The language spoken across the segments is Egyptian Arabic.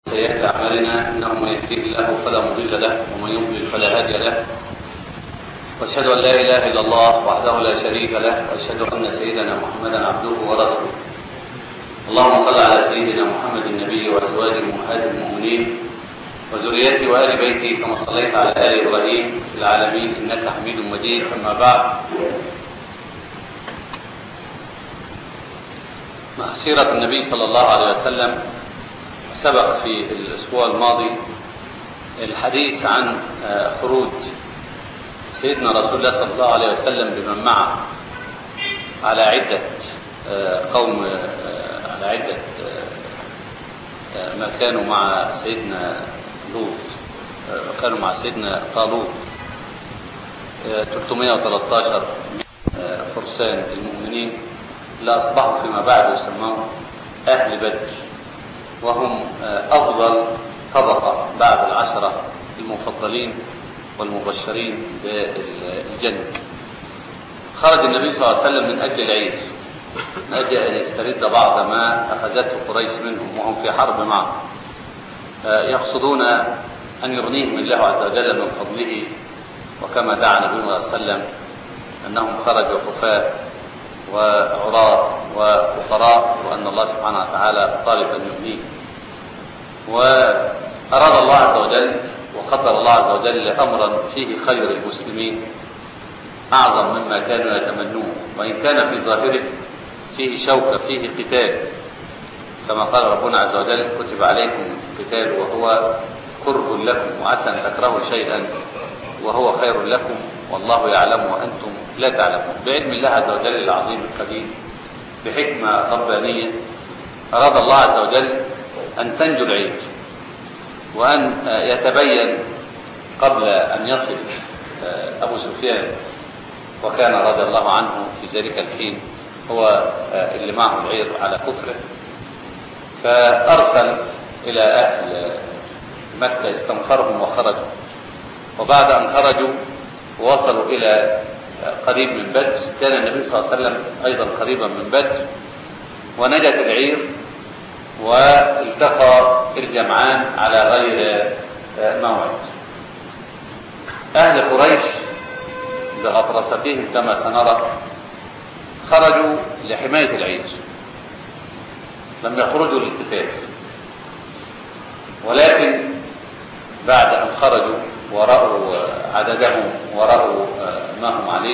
سيئات أعمالنا إنه من يهديه الله فلا مضل له ومن يضلل فلا هادي له وأشهد أن لا إله إلا الله وحده لا شريك له وأشهد أن سيدنا محمدا عبده ورسوله اللهم صل على سيدنا محمد النبي وأزواجه أمهات المؤمنين وذريته وآل بيته كما صليت على آل إبراهيم في العالمين إنك حميد مجيد أما بعد سيرة النبي صلى الله عليه وسلم سبق في الأسبوع الماضي الحديث عن خروج سيدنا رسول الله صلى الله عليه وسلم بمن معه على عدة قوم على عدة ما كانوا مع سيدنا لوط كانوا مع سيدنا طالوت 313 فرسان المؤمنين اللي أصبحوا فيما بعد يسمون أهل بدر وهم أفضل طبقة بعد العشرة المفضلين والمبشرين بالجنة خرج النبي صلى الله عليه وسلم من أجل العيد من أجل أن يسترد بعض ما أخذته قريش منهم وهم في حرب معه يقصدون أن يغنيهم الله عز وجل من فضله وكما دعا النبي صلى الله عليه وسلم أنهم خرجوا حفاة وعراة وفقراء وأن الله سبحانه وتعالى طالب أن يغنيهم وأراد الله عز وجل وقدر الله عز وجل أمرا فيه خير المسلمين أعظم مما كانوا يتمنون وإن كان في ظاهره فيه شوكة فيه قتال كما قال ربنا عز وجل كتب عليكم القتال وهو كره لكم وعسى أن تكرهوا شيئا وهو خير لكم والله يعلم وأنتم لا تعلمون بعلم الله عز وجل العظيم القدير بحكمة ربانية أراد الله عز وجل أن تنجو العيد وأن يتبين قبل أن يصل أبو سفيان وكان رضي الله عنه في ذلك الحين هو اللي معه العير على كفره فأرسل إلى أهل مكة استنفرهم وخرجوا وبعد أن خرجوا ووصلوا إلى قريب من بدر كان النبي صلى الله عليه وسلم أيضا قريبا من بدر ونجت العير والتقى الجمعان على غير موعد أهل قريش بغطرستهم كما سنرى خرجوا لحماية العير لم يخرجوا للقتال ولكن بعد أن خرجوا ورأوا عددهم ورأوا ما هم عليه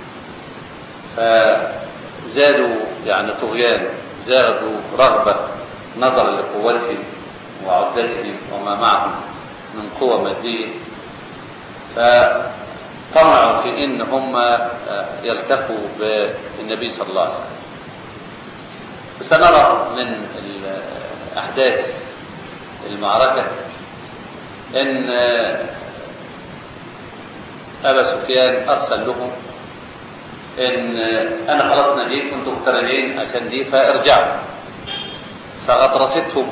فزادوا يعني طغيان زادوا رغبة نظرا لقوتهم وعدتهم وما معهم من قوة مادية فطمعوا في ان هم يلتقوا بالنبي صلى الله عليه وسلم سنرى من احداث المعركة ان ابا سفيان ارسل لهم ان انا خلاص نجيت كنتم مقترنين عشان دي فارجعوا فغطرستهم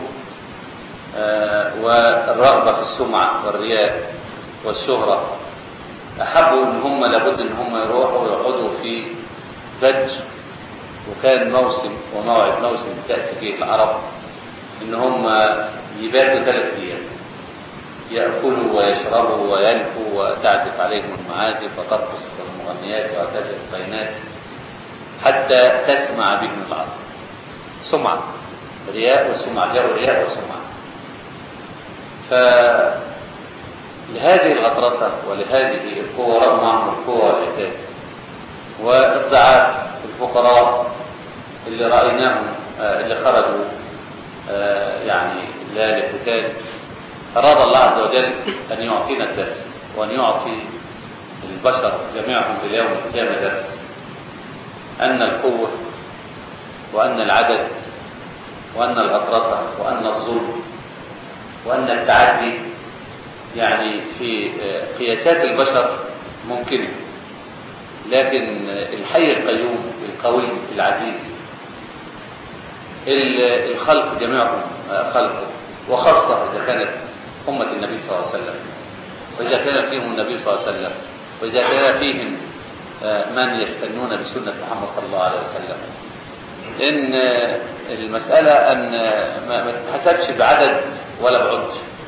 والرغبة في السمعة والرياء والشهرة أحبوا إن هم لابد إن هم يروحوا ويقعدوا في بدر وكان موسم وموعد موسم تأتي فيه العرب إن هم يباتوا ثلاث أيام يأكلوا ويشربوا وينفوا وتعزف عليهم المعازف وترقص المغنيات وتعزف القينات حتى تسمع بهم العرب سمعة رياء وسمعة جاءوا رياء وسمعة فلهذه الغطرسة ولهذه القوة رغم معهم القوة والعتاد والضعاف الفقراء اللي رأيناهم اللي خرجوا يعني لا للقتال أراد الله عز وجل أن يعطينا الدرس وأن يعطي البشر جميعهم في اليوم القيامة درس أن القوة وأن العدد وأن الغطرسة وأن الظلم وأن التعدي يعني في قياسات البشر ممكنة لكن الحي القيوم القوي العزيز الخلق جميعهم خلقه وخاصة إذا كانت أمة النبي صلى الله عليه وسلم وإذا كان فيهم النبي صلى الله عليه وسلم وإذا كان فيهم من يستنون بسنة محمد صلى الله عليه وسلم إن المسألة أن ما تحسبش بعدد ولا بعد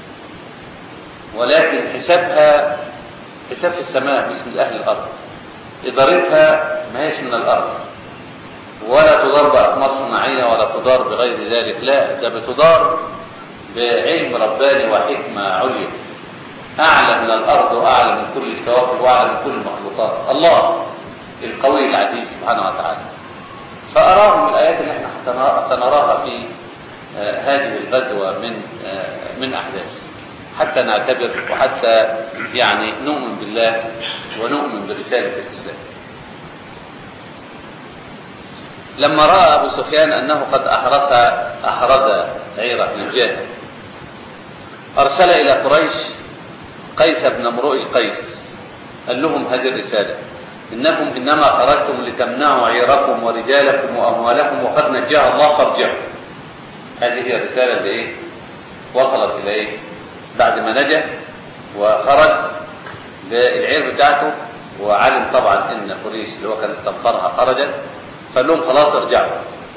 ولكن حسابها حساب في السماء مش من أهل الأرض إدارتها ما هيش من الأرض ولا تدار بأقمار صناعية ولا تدار بغير ذلك لا ده بتدار بعلم رباني وحكمة عليا أعلى من الأرض وأعلى من كل الكواكب وأعلى من كل المخلوقات الله القوي العزيز سبحانه وتعالى فأراهم الآيات اللي احنا سنراها في هذه الغزوة من من أحداث حتى نعتبر وحتى يعني نؤمن بالله ونؤمن برسالة الإسلام لما رأى أبو سفيان أنه قد أحرس أحرز عيرة من جهة أرسل إلى قريش قيس بن امرؤ القيس قال لهم هذه الرسالة إنكم إنما خرجتم لتمنعوا عيركم ورجالكم وأموالكم وقد نجاها الله فارجعوا هذه هي الرسالة اللي إيه وصلت إلى إيه بعد ما نجا وخرج بالعير بتاعته وعلم طبعا ان قريش اللي هو كان استنفرها خرجت فقال لهم خلاص ارجعوا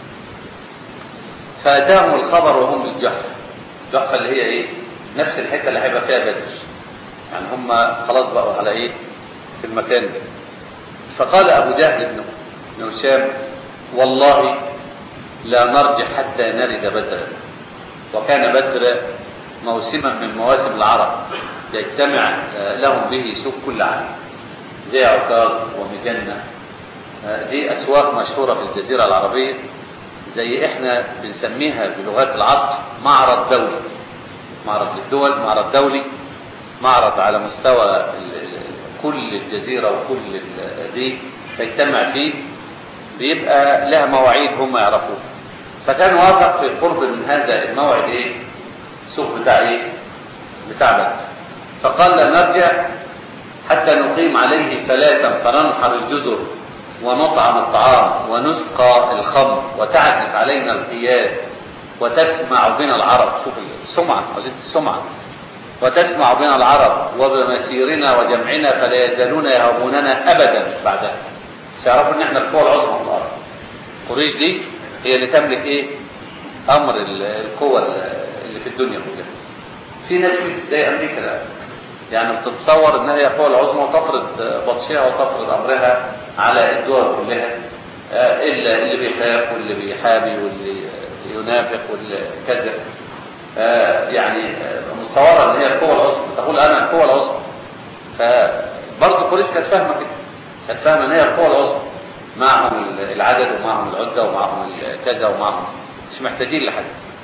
فاتاهم الخبر وهم بالجحفه الجحفه اللي هي ايه نفس الحته اللي هيبقى فيها بدر يعني هم خلاص بقوا على ايه في المكان ده فقال ابو جهل بن بن هشام والله لا نرجع حتى نرد بدرا وكان بدر موسما من مواسم العرب يجتمع لهم به سوق كل عام زي عكاظ ومجنة دي أسواق مشهورة في الجزيرة العربية زي احنا بنسميها بلغات العصر معرض دولي معرض للدول معرض دولي معرض على مستوى كل الجزيرة وكل دي تجتمع فيه بيبقى لها مواعيد هم يعرفوها فكان وافق في قرب من هذا الموعد ايه السوق بتاع ايه بتاع بدر فقال لا نرجع حتى نقيم عليه ثلاثا فننحر الجزر ونطعم الطعام ونسقى الخمر وتعزف علينا القياد وتسمع بنا العرب شوف السمعة قصيدة السمعة وتسمع بنا العرب وبمسيرنا وجمعنا فلا يزالون يهابوننا ابدا بعدها سيعرفوا ان احنا القوى العظمى في الارض قريش دي هي اللي تملك ايه امر القوى اللي في الدنيا كلها في ناس زي امريكا ده يعني بتتصور ان هي القوى العظمى وتفرض بطشها وتفرض امرها على الدول كلها الا اللي بيخاف واللي بيحابي واللي ينافق واللي كذا يعني متصوره ان هي القوى العظمى تقول انا القوى العظمى فبرضه قريش كانت فاهمه كده كانت فاهمه ان هي القوى العظمى معهم العدد ومعهم العده ومعهم كذا ومعهم مش محتاجين لحد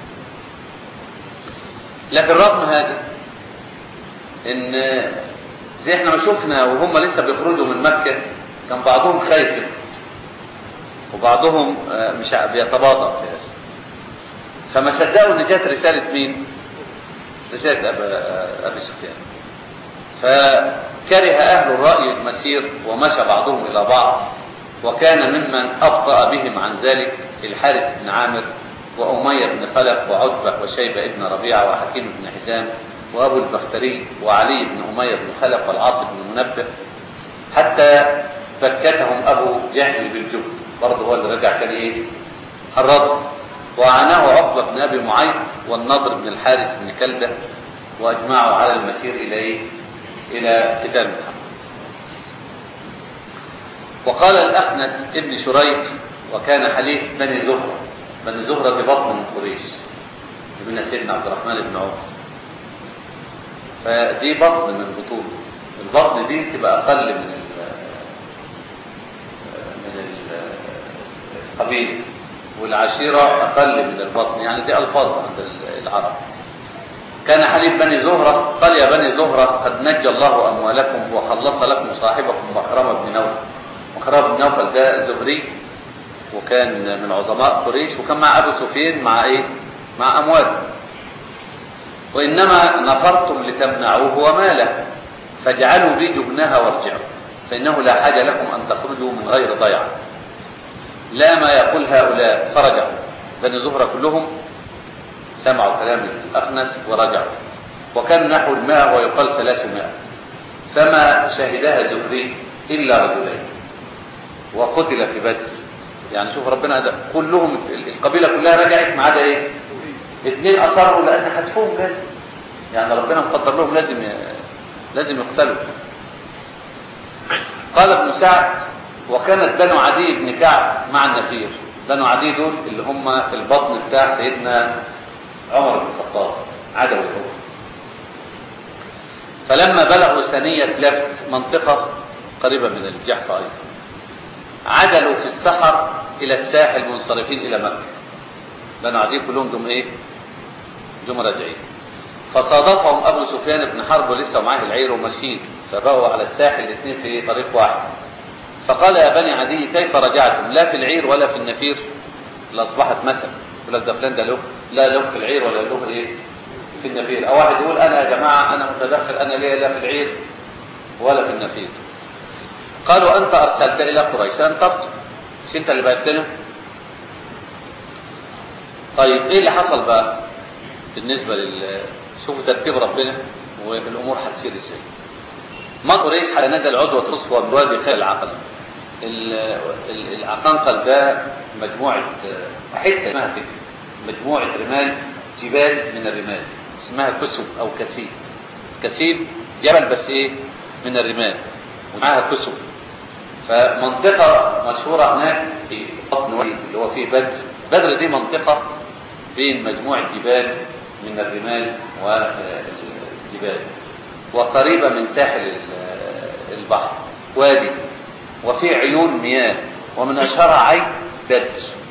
لكن رغم هذا ان زي احنا ما شفنا وهم لسه بيخرجوا من مكة كان بعضهم خايف وبعضهم مش بيتباطأ في هذا فما صدقوا ان جت رسالة مين رسالة ابي سفيان فكره اهل الرأي المسير ومشى بعضهم الى بعض وكان ممن ابطأ بهم عن ذلك الحارث بن عامر وأمية بن خلف وعتبة وشيبة بن ربيعة وحكيم بن حزام وأبو البختري وعلي بن أمية بن خلف والعاص بن منبه حتى بكتهم أبو جهل بالجب برضه هو اللي رجع كان إيه حرضه وعناه عقبة بن أبي معيط والنضر بن الحارث بن كلدة وأجمعوا على المسير إلى إيه إلى قتال محمد وقال الأخنس ابن شريك وكان حليف بني زهرة بني زهرة دي بطن من قريش ابن سيدنا عبد الرحمن بن عوف فدي بطن من البطون البطن دي تبقى أقل من ال من القبيلة والعشيرة أقل من البطن يعني دي ألفاظ عند العرب كان حليف بني زهرة قال يا بني زهرة قد نجى الله أموالكم وخلص لكم صاحبكم مخرمة بن نوفل مخرمة بن نوفل ده زهري وكان من عظماء قريش وكان مع أبو سفيان مع إيه مع أمواله وإنما نفرتم لتمنعوه وماله فاجعلوا بي جبنها وارجعوا فإنه لا حاجة لكم أن تخرجوا من غير ضيعة لا ما يقول هؤلاء فرجعوا بني زهرة كلهم سمعوا كلام الأخنس ورجعوا وكان نحو الماء ويقال ثلاثمائة فما شهدها زهري إلا رجلين وقتل في بدر يعني شوف ربنا ده كلهم القبيلة كلها رجعت ما عدا ايه اثنين اصروا لان حتفهم لازم يعني ربنا مقدر لهم لازم ي... لازم يقتلوا قال ابن سعد وكانت بنو عدي بن كعب مع النفير بنو عدي دول اللي هم البطن بتاع سيدنا عمر بن الخطاب عدوي هو فلما بلغوا ثانية لفت منطقة قريبة من الجحفة أيضا عدلوا في السحر إلى الساحل منصرفين إلى مكة بنو عدي كلهم دم إيه دم راجعين فصادفهم أبو سفيان بن حرب لسه معاه العير وماشيين فبقوا على الساحل الاثنين في طريق واحد فقال يا بني عدي كيف رجعتم لا في العير ولا في النفير اللي أصبحت مثل يقول لك ده فلان ده له لا له في العير ولا له إيه في النفير أو واحد يقول أنا يا جماعة أنا متدخل أنا ليه لا في العير ولا في النفير قالوا أنت أرسلت إلى قريش أنت أرسل مش أنت اللي بعت لنا طيب إيه اللي حصل بقى بالنسبة لل شوفوا ترتيب ربنا والأمور هتصير إزاي ما قريش نزل عدوة رصفة بوادي خير العقل العقنقل ده مجموعة حتة اسمها كده مجموعة رمال جبال من الرمال اسمها كسب أو كسيب كسيب جبل بس إيه من الرمال ومعها كسب فمنطقة مشهورة هناك في بطن وادي اللي هو فيه بدر بدر دي منطقة بين مجموعة جبال من الرمال والجبال وقريبة من ساحل البحر وادي وفي عيون مياه ومن أشهرها عين بدر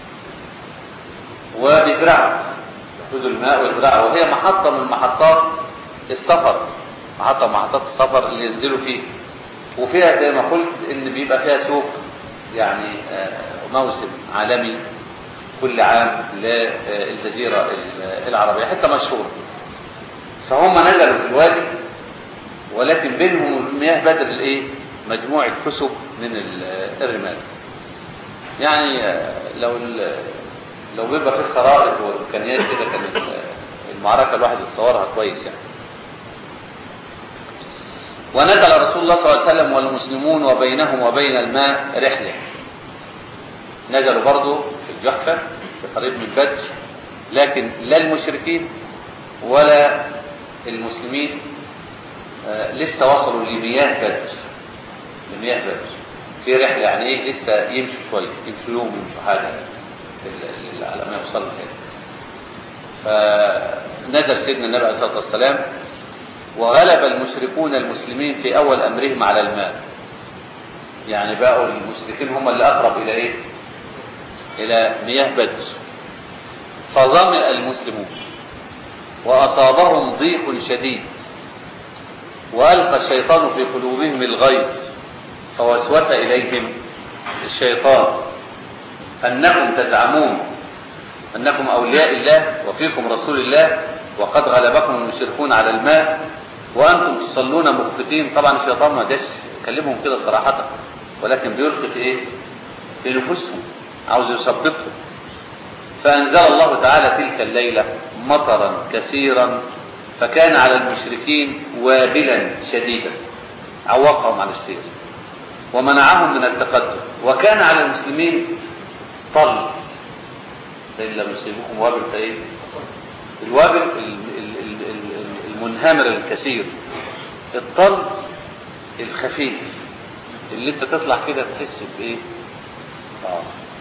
وبيزرعوا يأخذوا الماء ويزرعوا وهي محطة من محطات السفر محطة من محطات السفر اللي ينزلوا فيه وفيها زي ما قلت ان بيبقى فيها سوق يعني موسم عالمي كل عام للجزيرة العربية حتى مشهورة فهم نزلوا في الوادي ولكن بينهم مياه بدر الايه مجموعة كسب من الرمال يعني لو لو بيبقى في خرائط وامكانيات كده كان المعركة الواحد يتصورها كويس يعني ونزل رسول الله صلى الله عليه وسلم والمسلمون وبينهم وبين الماء رحلة نزلوا برضه في الجحفة في قريب من بدر لكن لا المشركين ولا المسلمين آه لسه وصلوا لمياه بدر لمياه بدر في رحلة يعني ايه لسه يمشوا شوية يمشوا يوم يمشوا حاجة على ما يوصلوا كده فنزل سيدنا النبي عليه الصلاة والسلام وغلب المشركون المسلمين في أول أمرهم على الماء يعني بقوا المشركين هم اللي أقرب إلى إيه إلى مياه بدر فظمئ المسلمون وأصابهم ضيق شديد وألقى الشيطان في قلوبهم الغيظ فوسوس إليهم الشيطان أنكم تزعمون أنكم أولياء الله وفيكم رسول الله وقد غلبكم المشركون على الماء وأنتم تصلون مخفتين طبعا الشيطان ما جاش كلمهم كده صراحة ولكن بيلقي في إيه في نفوسهم عاوز يثبطهم فأنزل الله تعالى تلك الليلة مطرا كثيرا فكان على المشركين وابلا شديدا عوقهم عن السير ومنعهم من التقدم وكان على المسلمين طل فإن لم يصيبكم وابل فإيه الوابل المنهمر الكثير الطل الخفيف اللي انت تطلع كده تحس بايه آه.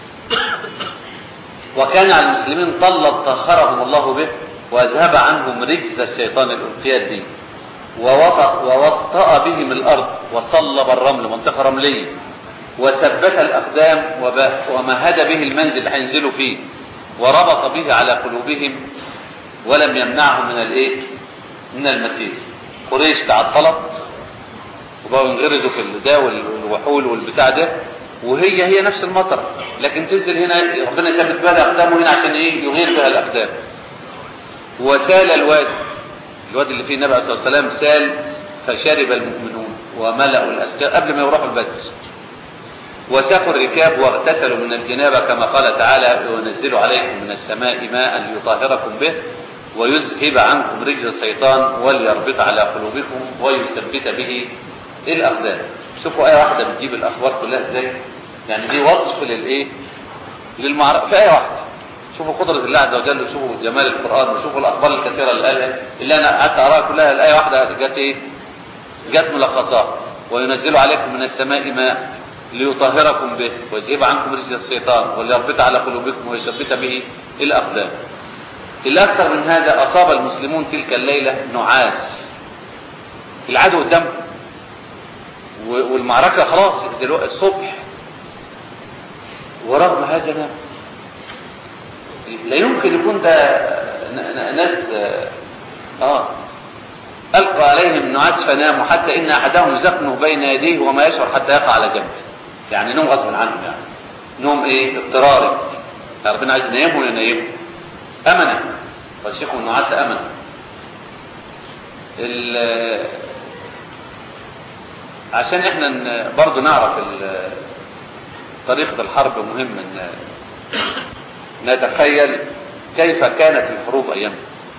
وكان على المسلمين طلا طهرهم الله به واذهب عنهم رجز الشيطان الالقيات دي ووطأ, ووطأ بهم الارض وصلب الرمل منطقه رمليه وثبت الاقدام ومهد به المنزل اللي هينزلوا فيه وربط به على قلوبهم ولم يمنعهم من الايه من المسير قريش تعطلت وبقوا ينغرزوا في ده والوحول والبتاع ده وهي هي نفس المطر لكن تنزل هنا ربنا يثبت بها الاقدام هنا عشان ايه يغير بها الاقدام وسال الوادي الوادي اللي فيه النبي صلى الله عليه وسلم سال فشرب المؤمنون وملأوا الاسكار قبل ما يروحوا البدر وساقوا الركاب واغتسلوا من الجنابه كما قال تعالى وينزل عليكم من السماء ماء ليطهركم به ويذهب عنكم رجل الشيطان وليربط على قلوبكم ويثبت به الاقدام شوفوا ايه واحده بتجيب الاخبار كلها ازاي يعني دي وصف للايه للمعركة في آية واحدة شوفوا قدرة الله عز وجل وشوفوا جمال القرآن وشوفوا الأخبار الكثيرة اللي قالها اللي أنا قعدت أراها كلها الآية واحدة جت إيه؟ جت ملخصات وينزل عليكم من السماء ماء ليطهركم به ويذهب عنكم رجز الشيطان وليربط على قلوبكم ويثبت به الأقدام الأكثر من هذا أصاب المسلمون تلك الليلة نعاس العدو قدام والمعركة خلاص دلوقتي الصبح ورغم هذا نام لا يمكن يكون ده ناس اه ألقى عليهم نعاس فناموا حتى إن أحدهم زقنه بين يديه وما يشعر حتى يقع على جنبه يعني نوم غصب عنه يعني نوم ايه اضطراري ربنا عايز ينيمه ولا ينيمه امنا والشيخ النعاس امنا عشان احنا برضو نعرف طريقة الحرب مهم ان نتخيل كيف كانت الحروب ايامها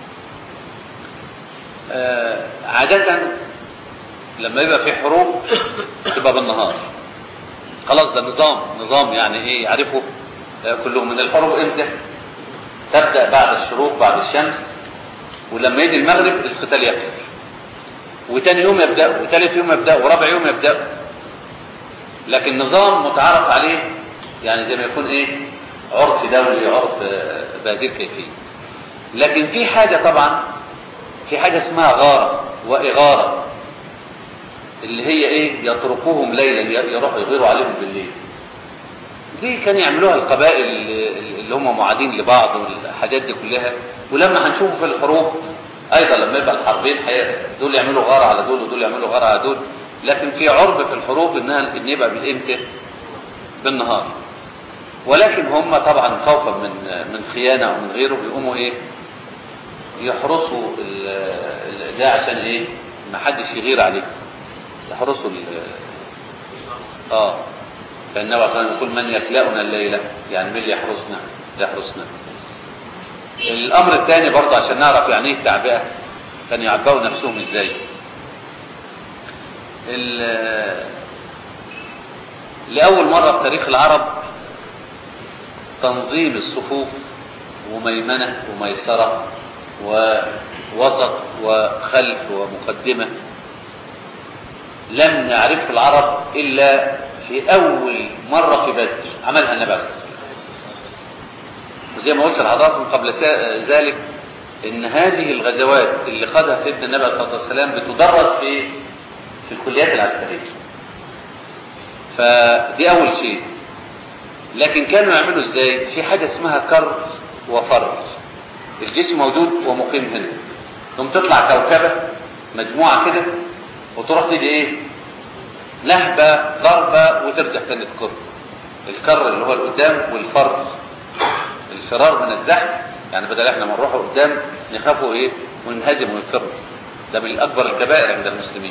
عادة لما يبقى في حروب تبقى بالنهار خلاص ده نظام نظام يعني ايه يعرفه كلهم من الحروب امتى تبدأ بعد الشروق بعد الشمس ولما يجي المغرب القتال يقف وتاني يوم يبدأ وتالت يوم يبدأ ورابع يوم يبدأ لكن نظام متعارف عليه يعني زي ما يكون ايه عرف دولي عرف بهذه الكيفية لكن في حاجة طبعا في حاجة اسمها غارة وإغارة اللي هي ايه يتركوهم ليلا يروحوا يغيروا عليهم بالليل دي كان يعملوها القبائل اللي هم معادين لبعض والحاجات دي كلها ولما هنشوف في الحروب ايضا لما يبقى الحربين دول يعملوا غارة على دول ودول يعملوا غارة على دول لكن في عرب في الحروب انها ان يبقى بالامتى بالنهار ولكن هم طبعا خوفا من من خيانه او من غيره بيقوموا ايه يحرسوا ده عشان ايه ما حدش يغير عليه يحرسوا اه فالنبي صلى الله عليه وسلم يقول من يكلأنا الليلة يعني من اللي يحرسنا يحرسنا الامر الثاني برضه عشان نعرف يعني ايه التعبئه كان يعبئوا نفسهم ازاي لأول مرة في تاريخ العرب تنظيم الصفوف وميمنة وميسرة ووسط وخلف ومقدمة لم يعرفه العرب إلا في أول مرة في بدر عملها النبي عليه الصلاة والسلام وزي ما قلت لحضراتكم قبل ذلك إن هذه الغزوات اللي خدها سيدنا النبي عليه الصلاة والسلام بتدرس في في الكليات العسكرية فدي أول شيء لكن كانوا يعملوا ازاي في حاجة اسمها كر وفر الجيش موجود ومقيم هنا ثم تطلع كوكبة مجموعة كده وتروح تيجي ايه نهبة ضربة وترجع تاني تكر الكر اللي هو القدام والفر الفرار من الزحف يعني بدل احنا ما نروح قدام نخافوا ايه وننهزم ونفر ده من اكبر الكبائر عند المسلمين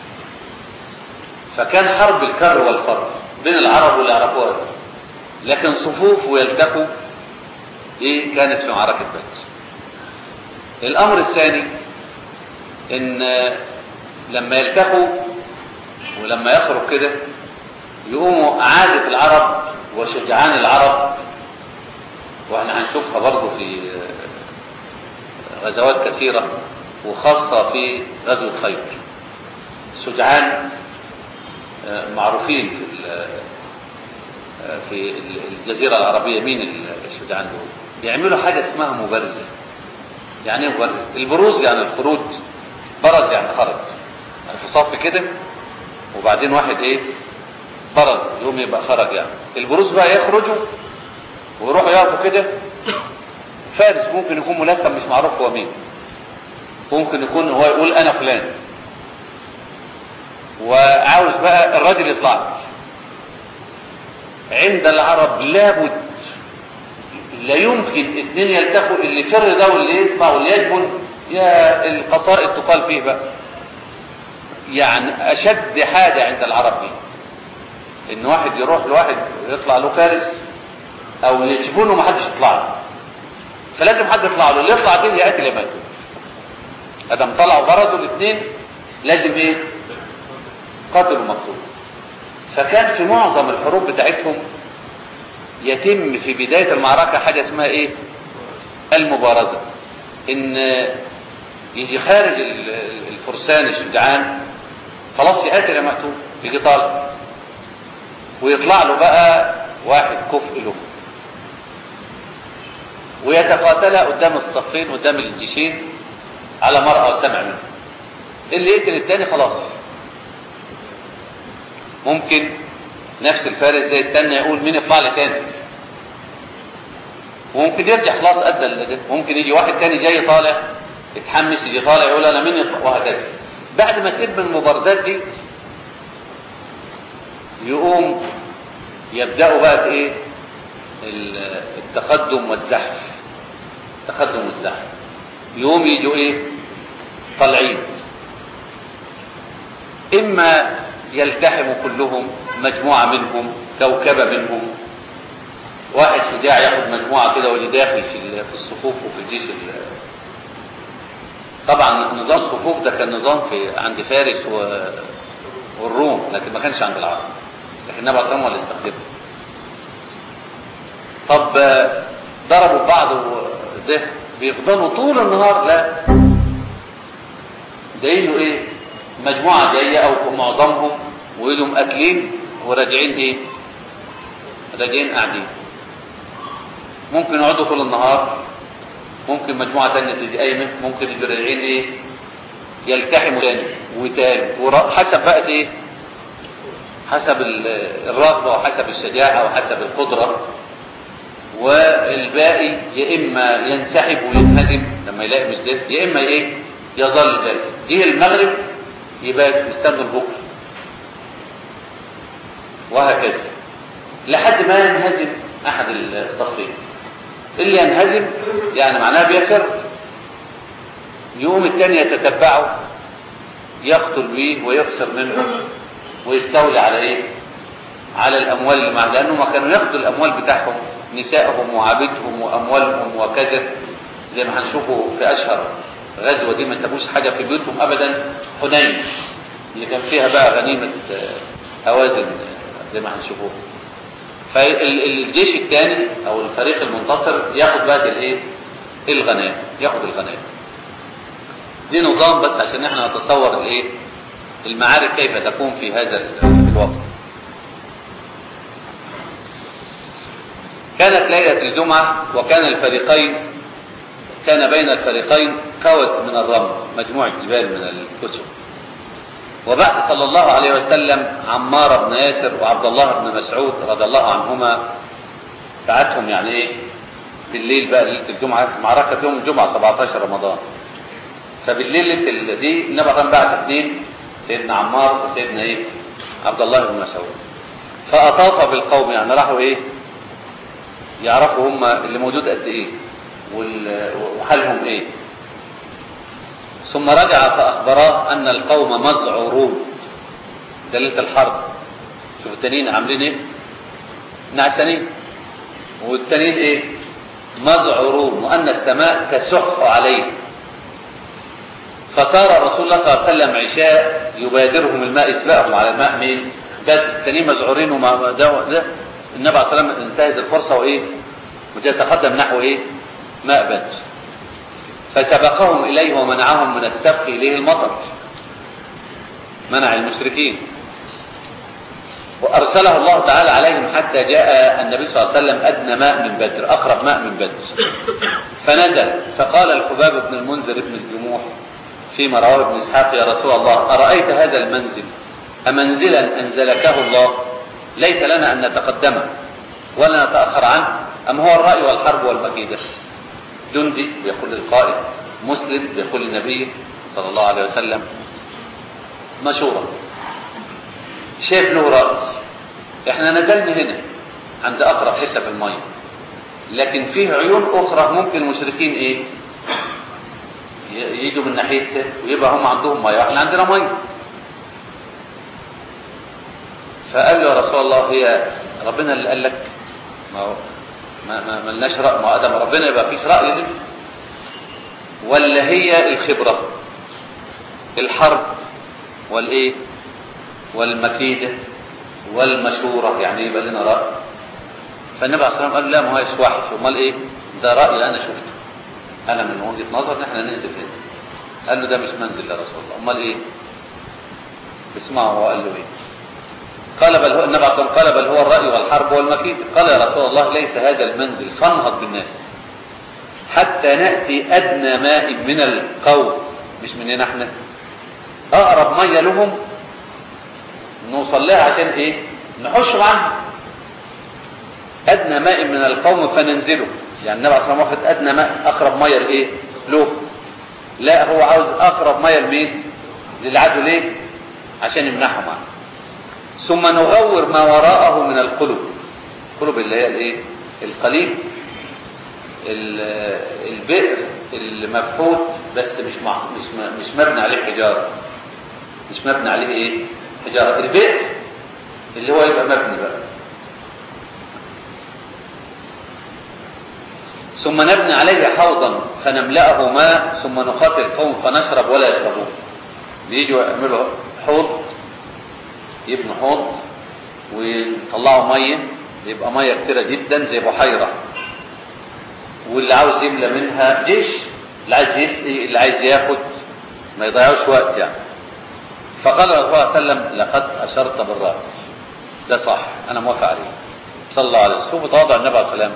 فكان حرب الكر والفر بين العرب واللي يعرفوها لكن صفوف ويلتقوا ايه كانت في معركة بدر الامر الثاني ان لما يلتقوا ولما يخرج كده يقوموا عادة العرب وشجعان العرب واحنا هنشوفها برضه في غزوات كثيرة وخاصة في غزوة خيبر شجعان معروفين في في الجزيرة العربية مين الشجعان دول بيعملوا حاجة اسمها مبارزة يعني ايه مبارزة البروز يعني الخروج برز يعني خرج يعني في صف كده وبعدين واحد ايه برز يوم يبقى خرج يعني البروز بقى يخرجوا ويروحوا يقفوا كده فارس ممكن يكون ملثم مش معروف هو مين ممكن يكون هو يقول انا فلان وعاوز بقى الراجل يطلع عند العرب لابد لا يمكن اثنين يلتقوا اللي فر ده واللي يطلع واللي يجبن يا القصائد تقال فيه بقى يعني اشد حاجة عند العرب دي ان واحد يروح لواحد يطلع له فارس او يجبونه ما حدش يطلع له فلازم حد يطلع له اللي يطلع دي يقتل يا ماتوا ادم طلعوا برزوا الاثنين لازم ايه قاتل ومقتول فكان في معظم الحروب بتاعتهم يتم في بداية المعركة حاجة اسمها ايه المبارزة ان يجي خارج الفرسان الشجعان خلاص يقاتل يا مقتول يجي طالع ويطلع له بقى واحد كفء له ويتقاتلا قدام الصفين قدام الجيشين على مرأى وسمع منه اللي يقتل التاني خلاص ممكن نفس الفارس ده يستنى يقول مين يطلع لي تاني وممكن يرجع خلاص ادى اللي ممكن يجي واحد تاني جاي طالع يتحمس يجي طالع يقول انا مين يطلع وهكذا بعد ما تتم المبارزات دي يقوم يبداوا بقى ايه التقدم والزحف التقدم والزحف يقوم يجوا ايه طالعين اما يلتحموا كلهم مجموعة منهم كوكبة منهم واحد شجاع ياخد مجموعة كده واللي داخل في الصفوف وفي الجيش طبعا نظام الصفوف ده كان نظام في عند فارس و... والروم لكن ما كانش عند العرب لكن النبي عليه الصلاه والسلام اللي استخدمه طب ضربوا بعض ده بيفضلوا طول النهار لا جايين ايه مجموعه جايه او معظمهم ويلهم اكلين وراجعين ايه راجعين قاعدين ممكن يقعدوا طول النهار ممكن مجموعة تانية تيجي قايمة ممكن يجوا راجعين ايه يلتحموا تاني وتاني حسب بقى ايه حسب الرغبة وحسب الشجاعة وحسب القدرة والباقي يا اما ينسحب وينهزم لما يلاقي مش ده يا اما ايه يظل جالس جه المغرب يبقى يستنوا بكره وهكذا لحد ما ينهزم احد الصفين اللي ينهزم يعني معناه بيفر يقوم الثاني يتتبعه يقتل به ويخسر منه ويستولي على ايه على الاموال اللي معه لانه ما كانوا ياخدوا الاموال بتاعهم نسائهم وعبيدهم واموالهم وكذا زي ما هنشوفه في اشهر غزوه دي ما سابوش حاجه في بيوتهم ابدا حنين اللي كان فيها بقى غنيمه هوازن زي ما هنشوفه فالجيش الثاني او الفريق المنتصر ياخد بقى الايه الغنائم ياخد الغنائم دي نظام بس عشان احنا نتصور الايه المعارك كيف تكون في هذا الوقت كانت ليلة الجمعة وكان الفريقين كان بين الفريقين كوز من الرمل مجموعة جبال من الكتب وبعث صلى الله عليه وسلم عمار بن ياسر وعبد الله بن مسعود رضي الله عنهما بعتهم يعني ايه بالليل بقى ليله الجمعه معركه يوم الجمعه 17 رمضان فبالليل ليله دي النبي كان بعت اثنين سيدنا عمار وسيدنا ايه عبد الله بن مسعود فاطاف بالقوم يعني راحوا ايه يعرفوا هم اللي موجود قد ايه وحالهم ايه ثم رجع فأخبراه أن القوم مذعورون دليلة الحرب شوف التانيين عاملين ايه نعسانين والتانيين ايه مذعورون وأن السماء تسح عليه فصار رسول الله صلى الله عليه وسلم عشاء يبادرهم الماء يسبقهم على الماء مين بدر التانيين مذعورين وما ده النبي عليه الصلاة والسلام انتهز الفرصة وايه ويتقدم نحو ايه ماء بدر فسبقهم إليه ومنعهم من السبق إليه المطر منع المشركين وأرسله الله تعالى عليهم حتى جاء النبي صلى الله عليه وسلم أدنى ماء من بدر أقرب ماء من بدر فنزل فقال الحباب بن المنذر بن الجموح فيما رواه ابن إسحاق يا رسول الله أرأيت هذا المنزل أمنزلا أنزلكه الله ليس لنا أن نتقدمه ولا نتأخر عنه أم هو الرأي والحرب والمكيدة جندي بيقول للقائد مسلم بيقول للنبي صلى الله عليه وسلم مشورة شايف له رأي احنا نزلنا هنا عند اقرب حتة في المية لكن فيه عيون اخرى ممكن المشركين ايه يجوا من ناحيتها ويبقى هم عندهم مية واحنا عندنا مية فقال له يا رسول الله هي ربنا اللي قال لك ما هو ما ما ملناش رأي ما ادم ربنا يبقى فيش رأي دي ولا هي الخبرة الحرب والايه والمكيدة والمشورة يعني يبقى لنا رأي فالنبي عليه الصلاه والسلام قال لا ما هوش وحش امال ايه ده راي انا شفته انا من وجهه نظر ان احنا ننزل هنا قال له ده مش منزل يا رسول الله امال ايه اسمعوا هو قال له ايه قال بل هو النبي عليه الصلاه والسلام قال بل هو الراي والحرب والمكيد قال يا رسول الله ليس هذا المنزل فانهض بالناس حتى ناتي ادنى ماء من القوم مش مننا احنا اقرب ميه لهم نوصل لها عشان ايه نحش عنها ادنى ماء من القوم فننزله يعني النبي عليه الصلاه والسلام واخد ادنى ماء اقرب ميه لايه له لا هو عاوز اقرب ميه لمين للعدو ليه عشان يمنعهم عنه ثم نغور ما وراءه من القلوب القلوب اللي هي الايه القليب البئر المفحوت بس مش مع مش مش مبني عليه حجاره مش مبني عليه ايه حجاره البئر اللي هو يبقى مبني بقى ثم نبني عليه حوضا فنملأه ماء ثم نقاتل القوم فنشرب ولا يشربون بيجوا يعملوا حوض يبنوا حوض ويطلعوا ميه يبقى ميه كتيره جدا زي بحيره واللي عاوز يملى منها جيش اللي عايز يسقي اللي عايز ياخد ما يضيعوش وقت يعني فقال الرسول صلى الله عليه وسلم لقد اشرت بالراس ده صح انا موافق عليه صلى الله عليه وسلم شوفوا تواضع النبي عليه السلام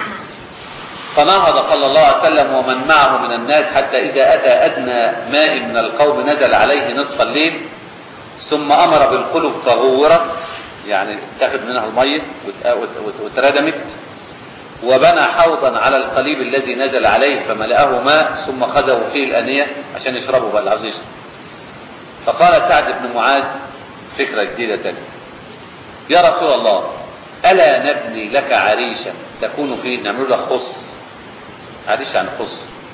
فنهض صلى الله عليه وسلم ومن معه من الناس حتى إذا أتى أدنى ماء من القوم نزل عليه نصف الليل ثم أمر بالقلوب فغورت يعني تاخد منها المية واتردمت وبنى حوضا على القليب الذي نزل عليه فملأه ماء ثم خذوا فيه الأنية عشان يشربوا بقى العزيز فقال سعد بن معاذ فكرة جديدة تانية يا رسول الله ألا نبني لك عريشا تكون فيه نعمل لك خص عريش عن خص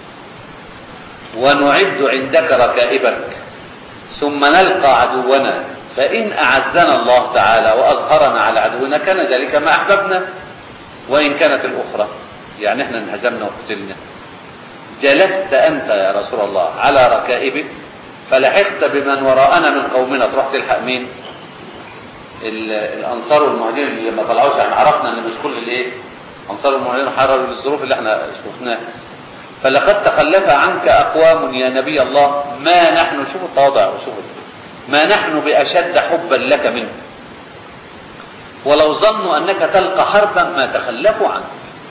ونعد عندك ركائبك ثم نلقى عدونا فإن أعزنا الله تعالى وأظهرنا على عدونا كان ذلك ما أحببنا وإن كانت الأخرى يعني احنا انهزمنا وقتلنا جلست أنت يا رسول الله على ركائبك فلحقت بمن وراءنا من قومنا تروح تلحق مين الانصار والمهاجرين اللي ما طلعوش يعني عرفنا ان مش كل الايه انصار والمهاجرين حرروا للظروف اللي احنا شفناها فلقد تخلف عنك اقوام يا نبي الله ما نحن شوفوا التواضع وشوفوا ما نحن باشد حبا لك منه ولو ظنوا انك تلقى حربا ما تخلفوا عنك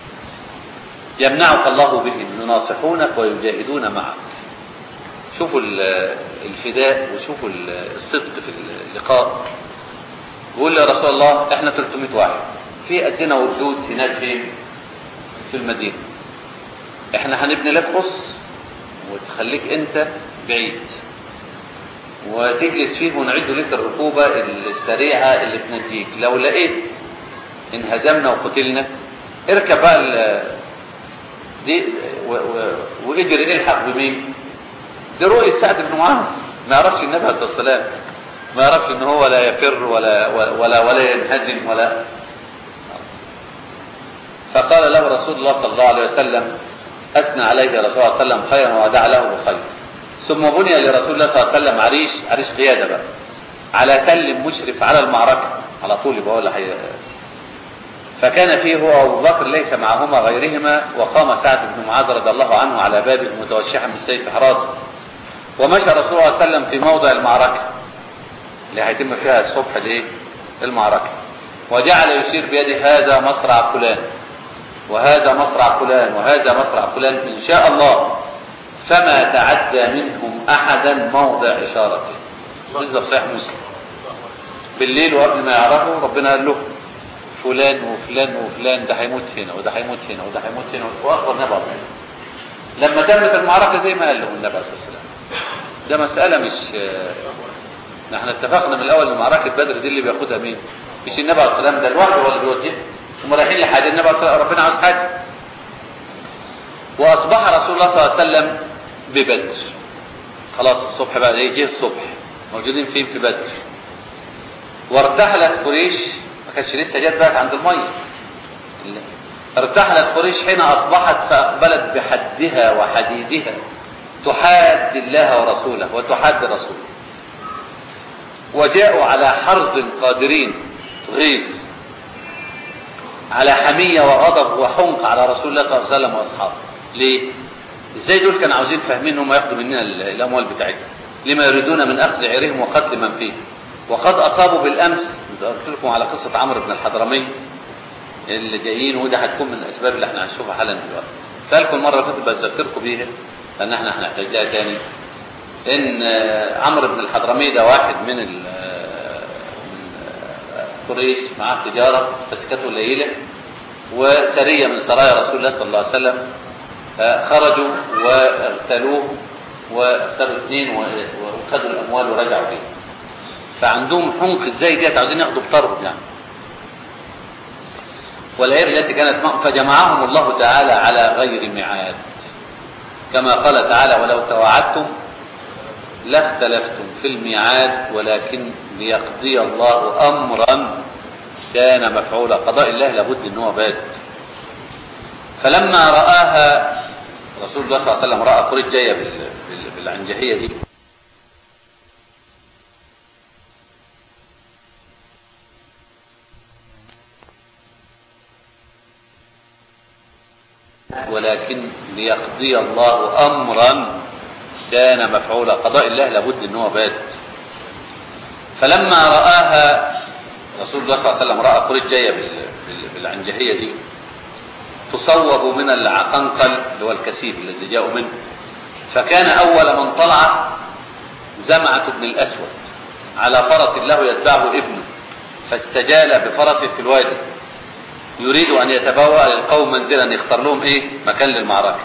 يمنعك الله بهم يناصحونك ويجاهدون معك شوفوا الفداء وشوفوا الصدق في اللقاء بيقول يا رسول الله احنا 300 واحد في قدنا وردود هناك فين في المدينه احنا هنبني لك قص وتخليك انت بعيد وتجلس فيه ونعد لك الركوبة السريعة اللي تنجيك لو لقيت انهزمنا وقتلنا اركب بقى دي واجري الحق بمين دي رؤية سعد بن معاذ ما يعرفش النبي عليه الصلاة والسلام ما يعرفش ان هو لا يفر ولا ولا ولا ينهزم ولا فقال له رسول الله صلى الله عليه وسلم اثنى عليه رسول الله صلى الله عليه وسلم خيرا ودعا له بالخير ثم بني لرسول الله صلى الله عليه وسلم عريش عريش قياده بقى على تل مشرف على المعركه على طول يبقى هو اللي حي... فكان فيه هو ابو بكر ليس معهما غيرهما وقام سعد بن معاذ رضي الله عنه على بابه متوشحا بالسيف حراسه ومشى رسول الله صلى الله عليه وسلم في موضع المعركه اللي هيتم فيها الصبح الايه المعركه وجعل يشير بيده هذا مصرع فلان وهذا مصرع فلان وهذا مصرع فلان ان شاء الله فما تعدى منهم احدا موضع اشارته بالظبط صحيح مسلم بالليل وقبل ما يعرفوا ربنا قال له فلان وفلان وفلان ده هيموت هنا وده هيموت هنا وده هيموت هنا واخبر النبي صلى الله عليه وسلم لما تمت المعركه زي ما قال له النبي صلى الله عليه وسلم ده مساله مش احنا اتفقنا من الاول ان معركه بدر دي اللي بياخدها مين مش النبي عليه الصلاه والسلام ده لوحده هو اللي بيوجهها هم رايحين لحاجه النبي عليه الصلاه ربنا عاوز حاجه واصبح رسول الله صلى الله عليه وسلم ببدر خلاص الصبح بقى ايه جه الصبح موجودين فين في بدر وارتحلت قريش ما كانتش لسه جت بقى عند الميه ارتحلت قريش حين اصبحت فاقبلت بحدها وحديدها تحاد الله ورسوله وتحاد رسوله وجاءوا على حرب قادرين غيظ على حمية وغضب وحنق على رسول الله صلى الله عليه وسلم وأصحابه ليه؟ ازاي دول كانوا عاوزين فاهمين هم ياخدوا مننا الأموال بتاعتهم لما يريدون من أخذ عيرهم وقتل من فيه وقد أصابوا بالأمس قلت لكم على قصة عمرو بن الحضرمي اللي جايين وده هتكون من الأسباب اللي احنا هنشوفها حالا دلوقتي فلكم المرة اللي فاتت بذكركم بيها لأن احنا هنحتاج لها تاني إن عمرو بن الحضرمي ده واحد من ال قريش معاه تجارة بس كانت قليلة وسرية من سرايا رسول الله صلى الله عليه وسلم خرجوا واغتالوه واغتالوا اثنين وخدوا الأموال ورجعوا بيها فعندهم حنق ازاي ديت عاوزين ياخدوا بطرهم يعني والعير التي كانت فجمعهم الله تعالى على غير ميعاد كما قال تعالى ولو تواعدتم لاختلفتم في الميعاد ولكن ليقضي الله امرا كان مفعولا قضاء الله لابد ان هو باد فلما راها رسول الله صلى الله عليه وسلم راى قريش جايه بالعنجهيه دي ولكن ليقضي الله امرا كان مفعولا قضاء الله لابد ان هو باد فلما راها رسول الله صلى الله عليه وسلم راى قريش جايه بالعنجهيه دي تصوب من العقنقل اللي هو الكثيب الذي جاءوا منه فكان اول من طلع زمعه بن الاسود على فرس له يتبعه ابنه فاستجال بفرسه في الوادي يريد ان يتبوأ للقوم منزلا يختار لهم ايه مكان للمعركه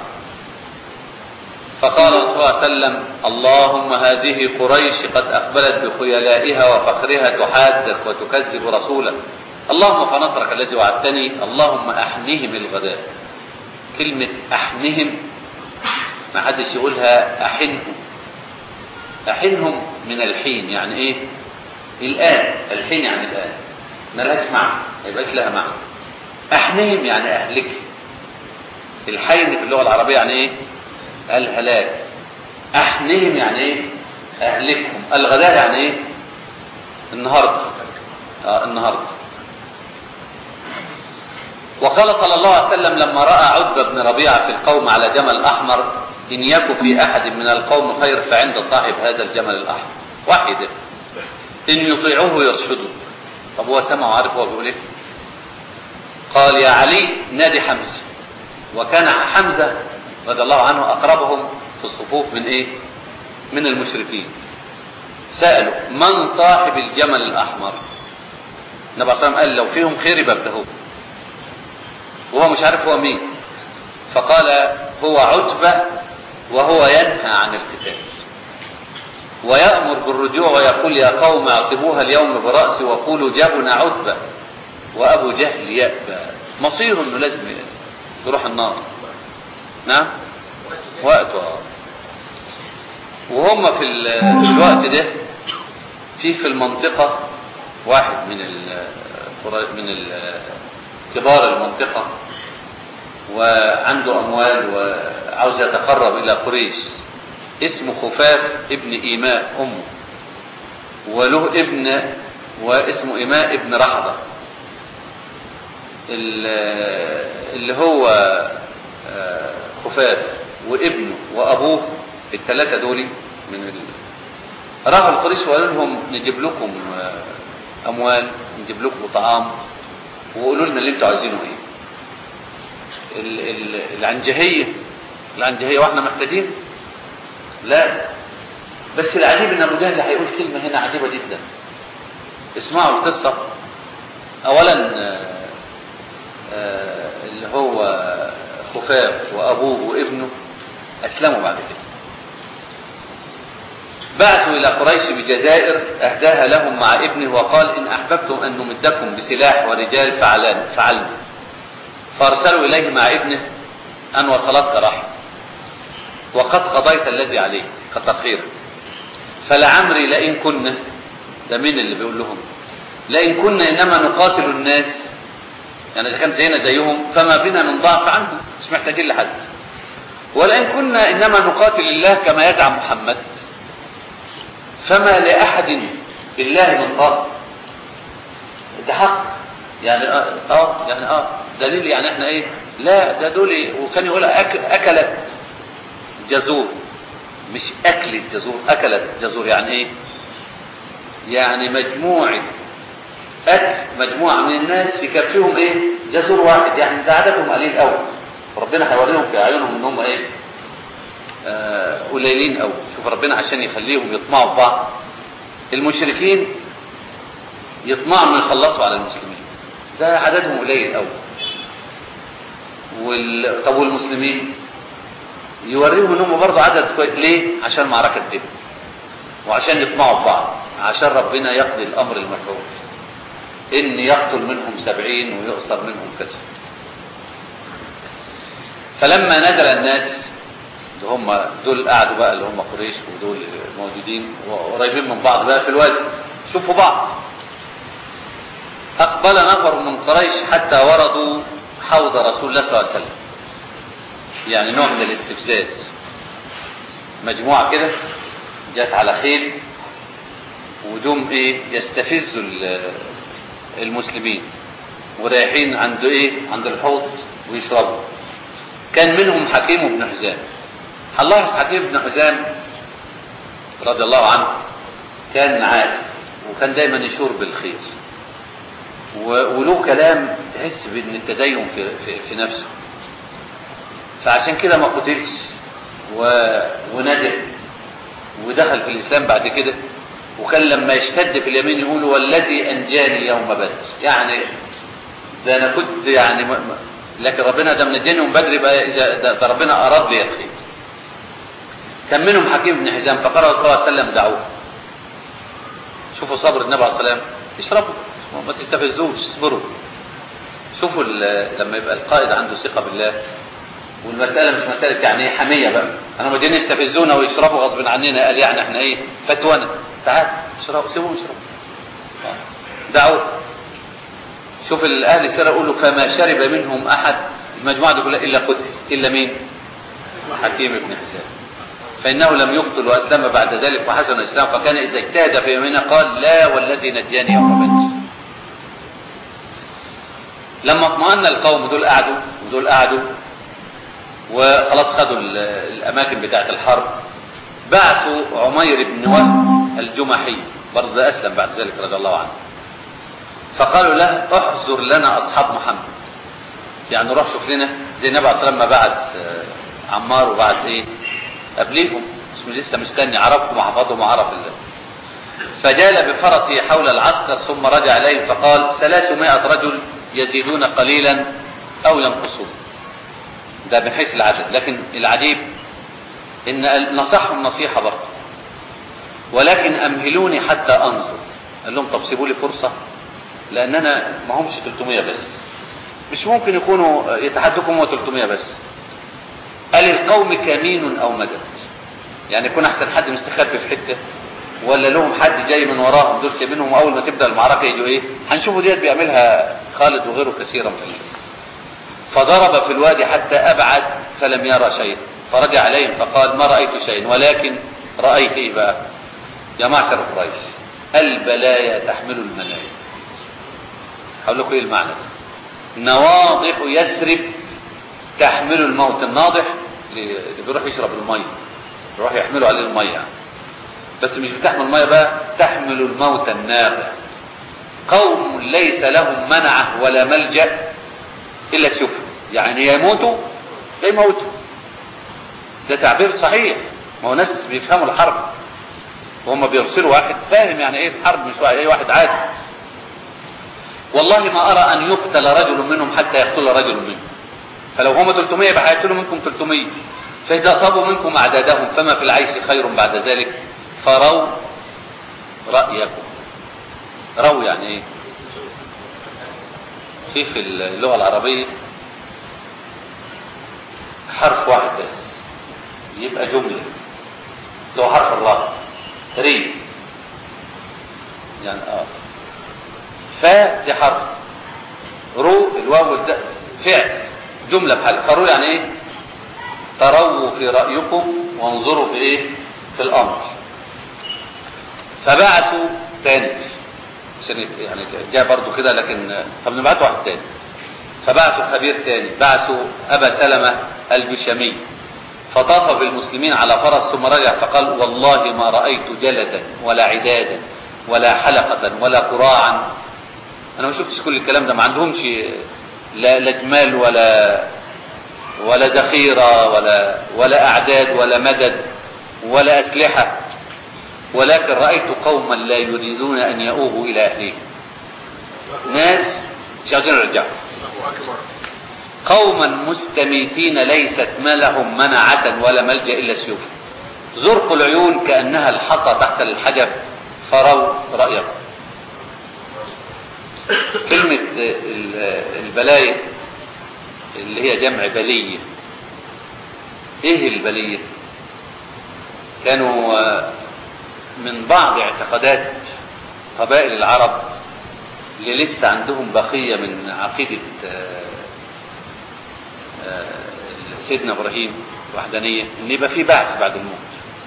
فقال صلى الله عليه وسلم اللهم هذه قريش قد أقبلت بخيلائها وفخرها تحادك وتكذب رسولك اللهم فنصرك الذي وعدتني اللهم أحنهم الغداء كلمة أحنهم ما حدش يقولها أحنهم أحنهم من الحين يعني إيه الآن الحين يعني الآن ما لهاش معنى ما يبقاش لها معنى أحنهم يعني أهلك الحين في اللغة العربية يعني إيه الهلاك احنهم يعني ايه اهلكهم الغداء يعني ايه النهارده اه النهارده وقال صلى الله عليه وسلم لما راى عتبه بن ربيعه في القوم على جمل احمر ان يكن في احد من القوم خير فعند صاحب هذا الجمل الاحمر واحد ان يطيعوه يرشدوا طب هو سمع وعارف هو بيقول ايه قال يا علي نادي حمزه وكان حمزه رضي الله عنه أقربهم في الصفوف من إيه من المشركين سألوا من صاحب الجمل الأحمر النبي صلى الله عليه وسلم قال لو فيهم خير يبقى هو وهو مش عارف هو مين فقال هو عتبة وهو ينهى عن القتال ويأمر بالرجوع ويقول يا قوم اعصبوها اليوم برأسي وقولوا جابنا عتبة وأبو جهل يأبى مصيره انه لازم يروح النار نعم وقته وهم في الوقت ده في في المنطقة واحد من ال من ال كبار المنطقة وعنده أموال وعاوز يتقرب إلى قريش اسمه خفاف ابن إيماء أمه وله ابن واسمه إيماء ابن رحضة اللي هو خفاف وابنه وابوه الثلاثه دول من ال... راحوا القريش وقالوا لهم نجيب لكم اموال نجيب لكم طعام وقولوا لنا اللي انتوا عايزينه ايه ال... ال... العنجهيه العنجهيه واحنا محتاجين لا بس العجيب ان ابو جهل هيقول كلمه هنا عجيبه جدا اسمعوا القصه اولا اللي هو خفاف وابوه وابنه اسلموا بعد كده بعثوا الى قريش بجزائر اهداها لهم مع ابنه وقال ان احببتم ان نمدكم بسلاح ورجال فعلان فعلنا فارسلوا اليه مع ابنه ان وصلتك رحم وقد قضيت الذي عليك كتر خيرك فلعمري لئن كنا ده مين اللي بيقول لهم لئن كنا انما نقاتل الناس يعني اذا كان زينا زيهم فما بنا من ضعف عنهم مش محتاجين لحد ولئن كنا انما نقاتل الله كما يزعم محمد فما لاحد بالله من طاقه ده حق يعني اه, آه يعني اه دليل يعني احنا ايه لا ده دول إيه؟ وكان يقول أكل اكلت جزور مش اكلت جزور اكلت جزور يعني ايه يعني مجموعة اكل مجموعة من الناس في كفهم ايه جزور واحد يعني ده عددهم قليل قوي ربنا هيوريهم في اعينهم ان هم ايه آه، قليلين قوي شوف ربنا عشان يخليهم يطمعوا في بعض المشركين يطمعوا انه يخلصوا على المسلمين ده عددهم قليل قوي وال... طب والمسلمين يوريهم ان هم برضه عدد كويس ليه عشان معركه دين وعشان يطمعوا في بعض عشان ربنا يقضي الامر المفعول ان يقتل منهم سبعين ويؤسر منهم كذا فلما نزل الناس اللي هم دول قعدوا بقى اللي هم قريش ودول موجودين وقريبين من بعض بقى في الوادي شوفوا بعض أقبل نفر من قريش حتى وردوا حوض رسول الله صلى الله عليه وسلم يعني نوع من الاستفزاز مجموعة كده جت على خيل ودوم ايه يستفزوا المسلمين ورايحين عند ايه عند الحوض ويشربوا كان منهم حكيم بن حزام هنلاحظ حكيم بن حزام رضي الله عنه كان عارف وكان دايما يشور بالخير وله كلام تحس بان التدين في, في, في نفسه فعشان كده ما قتلش و... ونجح ودخل في الاسلام بعد كده وكان لما يشتد في اليمين يقول والذي انجاني يوم بدر يعني ده انا كنت يعني م... لكن ربنا ده منجاني يوم بدر يبقى اذا ده, ده ربنا اراد لي الخير كان منهم حكيم بن حزام فقال صلى الله عليه وسلم دعوه شوفوا صبر النبي عليه الصلاه والسلام اشربوا ما تستفزوش اصبروا شوفوا لما يبقى القائد عنده ثقه بالله والمساله مش مساله يعني ايه حميه بقى انا مدين يستفزونا ويشربوا غصب عننا قال يعني احنا ايه فتونا تعال اشربوا سيبوهم يشربوا دعوه شوف الاهل السنه يقولوا فما شرب منهم احد المجموعه دي كلها الا قتل الا مين حكيم بن حزام فإنه لم يقتل وأسلم بعد ذلك وحسن الإسلام فكان إذا اجتهد في يمينه قال لا والذي نجاني يوم بدر لما اطمأن القوم دول قعدوا ودول قعدوا وخلاص خدوا الأماكن بتاعة الحرب بعثوا عمير بن وهب الجمحي برضه أسلم بعد ذلك رضي الله عنه فقالوا له احذر لنا أصحاب محمد يعني روح شوف لنا زي النبي عليه الصلاة والسلام ما بعث عمار وبعث ايه قبليهم اسمه لسه مستني عرفهم وحفظهم وعرف الله فجال بفرسه حول العسكر ثم رجع إليهم فقال ثلاثمائة رجل يزيدون قليلا أو ينقصون ده من حيث العدد لكن العجيب إن نصحهم نصيحة برضه ولكن أمهلوني حتى أنظر قال لهم طب سيبوا لي فرصة لأن أنا ما همش 300 بس مش ممكن يكونوا يتحدكم هو 300 بس قال القوم كمين او مدد يعني يكون احسن حد مستخبي في حته ولا لهم حد جاي من وراهم دول سايبينهم اول ما تبدا المعركه يجوا ايه هنشوفوا ديت بيعملها خالد وغيره كثيرا من الناس فضرب في الوادي حتى ابعد فلم يرى شيء فرجع عليهم فقال ما رايت شيئا ولكن رايت ايه بقى يا معشر قريش البلايا تحمل المنايا هقول لكم ايه المعنى ده نواضح يثرب تحمل الموت الناضح اللي بيروح يشرب الميه يروح يحملوا عليه الميه يعني. بس مش بتحمل الميه بقى تحمل الموت الناضح قوم ليس لهم منعه ولا ملجا الا السفن يعني يموتوا لا يموتوا ده تعبير صحيح ما هو ناس بيفهموا الحرب وهم بيرسلوا واحد فاهم يعني ايه الحرب مش اي واحد عادي والله ما ارى ان يقتل رجل منهم حتى يقتل رجل منهم فلو هم 300 يبقى هيقتلوا منكم 300 فإذا أصابوا منكم أعدادهم فما في العيش خير بعد ذلك فروا رأيكم رو يعني ايه في في اللغة العربية حرف واحد بس يبقى جملة لو حرف الراء ري يعني اه فا دي حرف رو الواو والداء فعل جملة بحال فروا يعني ايه تروا في رأيكم وانظروا في ايه في الامر فبعثوا تاني عشان يعني جاء برضه كده لكن طب نبعته واحد تاني فبعثوا خبير تاني بعثوا ابا سلمة البشامي فطاف بالمسلمين على فرس ثم رجع فقال والله ما رأيت جلدا ولا عدادا ولا حلقة ولا قراعا انا ما شفتش كل الكلام ده ما عندهمش لا لا جمال ولا ولا ذخيرة ولا ولا اعداد ولا مدد ولا اسلحة ولكن رأيت قوما لا يريدون ان يؤوبوا الى اهلهم ناس مش عايزين يرجعوا قوما مستميتين ليست ما لهم منعة ولا ملجأ إلا السيوف زرق العيون كأنها الحصى تحت الحجب فروا رأيكم كلمة البلاية اللي هي جمع بلية ايه البلية كانوا من بعض اعتقادات قبائل العرب اللي لسه عندهم بقية من عقيدة سيدنا ابراهيم وحدانية ان يبقى في بعث بعد الموت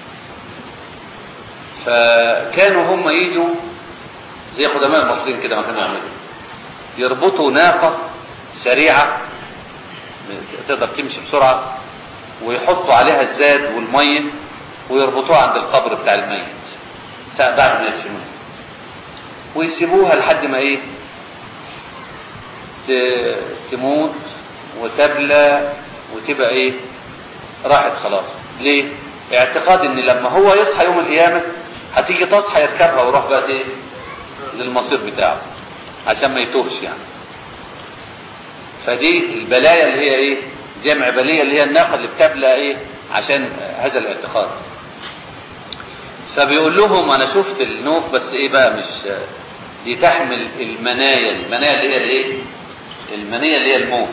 فكانوا هم يجوا زي قدماء المصريين كده ما كانوا يعملوا يربطوا ناقة سريعة تقدر تمشي بسرعة ويحطوا عليها الزاد والمية ويربطوها عند القبر بتاع الميت ساعة بعد ما يدفنوه ويسيبوها لحد ما ايه تموت وتبلى وتبقى ايه راحت خلاص ليه اعتقاد ان لما هو يصحى يوم القيامة هتيجي تصحى يركبها ويروح بقى ايه للمصير بتاعه عشان ما يتوهش يعني فدي البلايا اللي هي ايه جمع بلية اللي هي الناقة اللي بتبلى ايه عشان هذا الاعتقاد فبيقول لهم انا شفت النوق بس ايه بقى مش دي تحمل المنايا المنايا اللي هي الايه المنية اللي هي الموت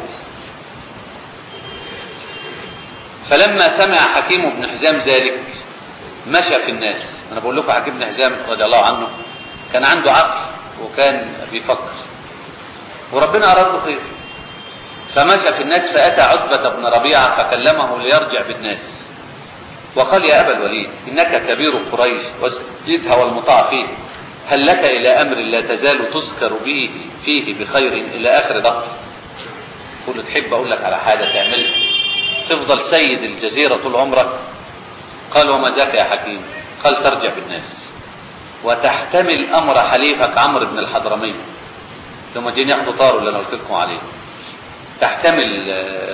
فلما سمع حكيم بن حزام ذلك مشى في الناس انا بقول لكم حكيم بن حزام رضي الله عنه كان عنده عقل وكان بيفكر وربنا اراد له خير فمشى في الناس فاتى عتبة بن ربيعة فكلمه ليرجع بالناس وقال يا ابا الوليد انك كبير قريش وسيدها والمطاع فيه هل لك الى امر لا تزال تذكر به فيه بخير الى اخر ظهر قل تحب اقول لك على حاجه تعملها تفضل سيد الجزيره طول عمرك قال وما ذاك يا حكيم قال ترجع بالناس وتحتمل امر حليفك عمرو بن الحضرمي لما جينا ياخدوا طاروا اللي انا قلت لكم عليه تحتمل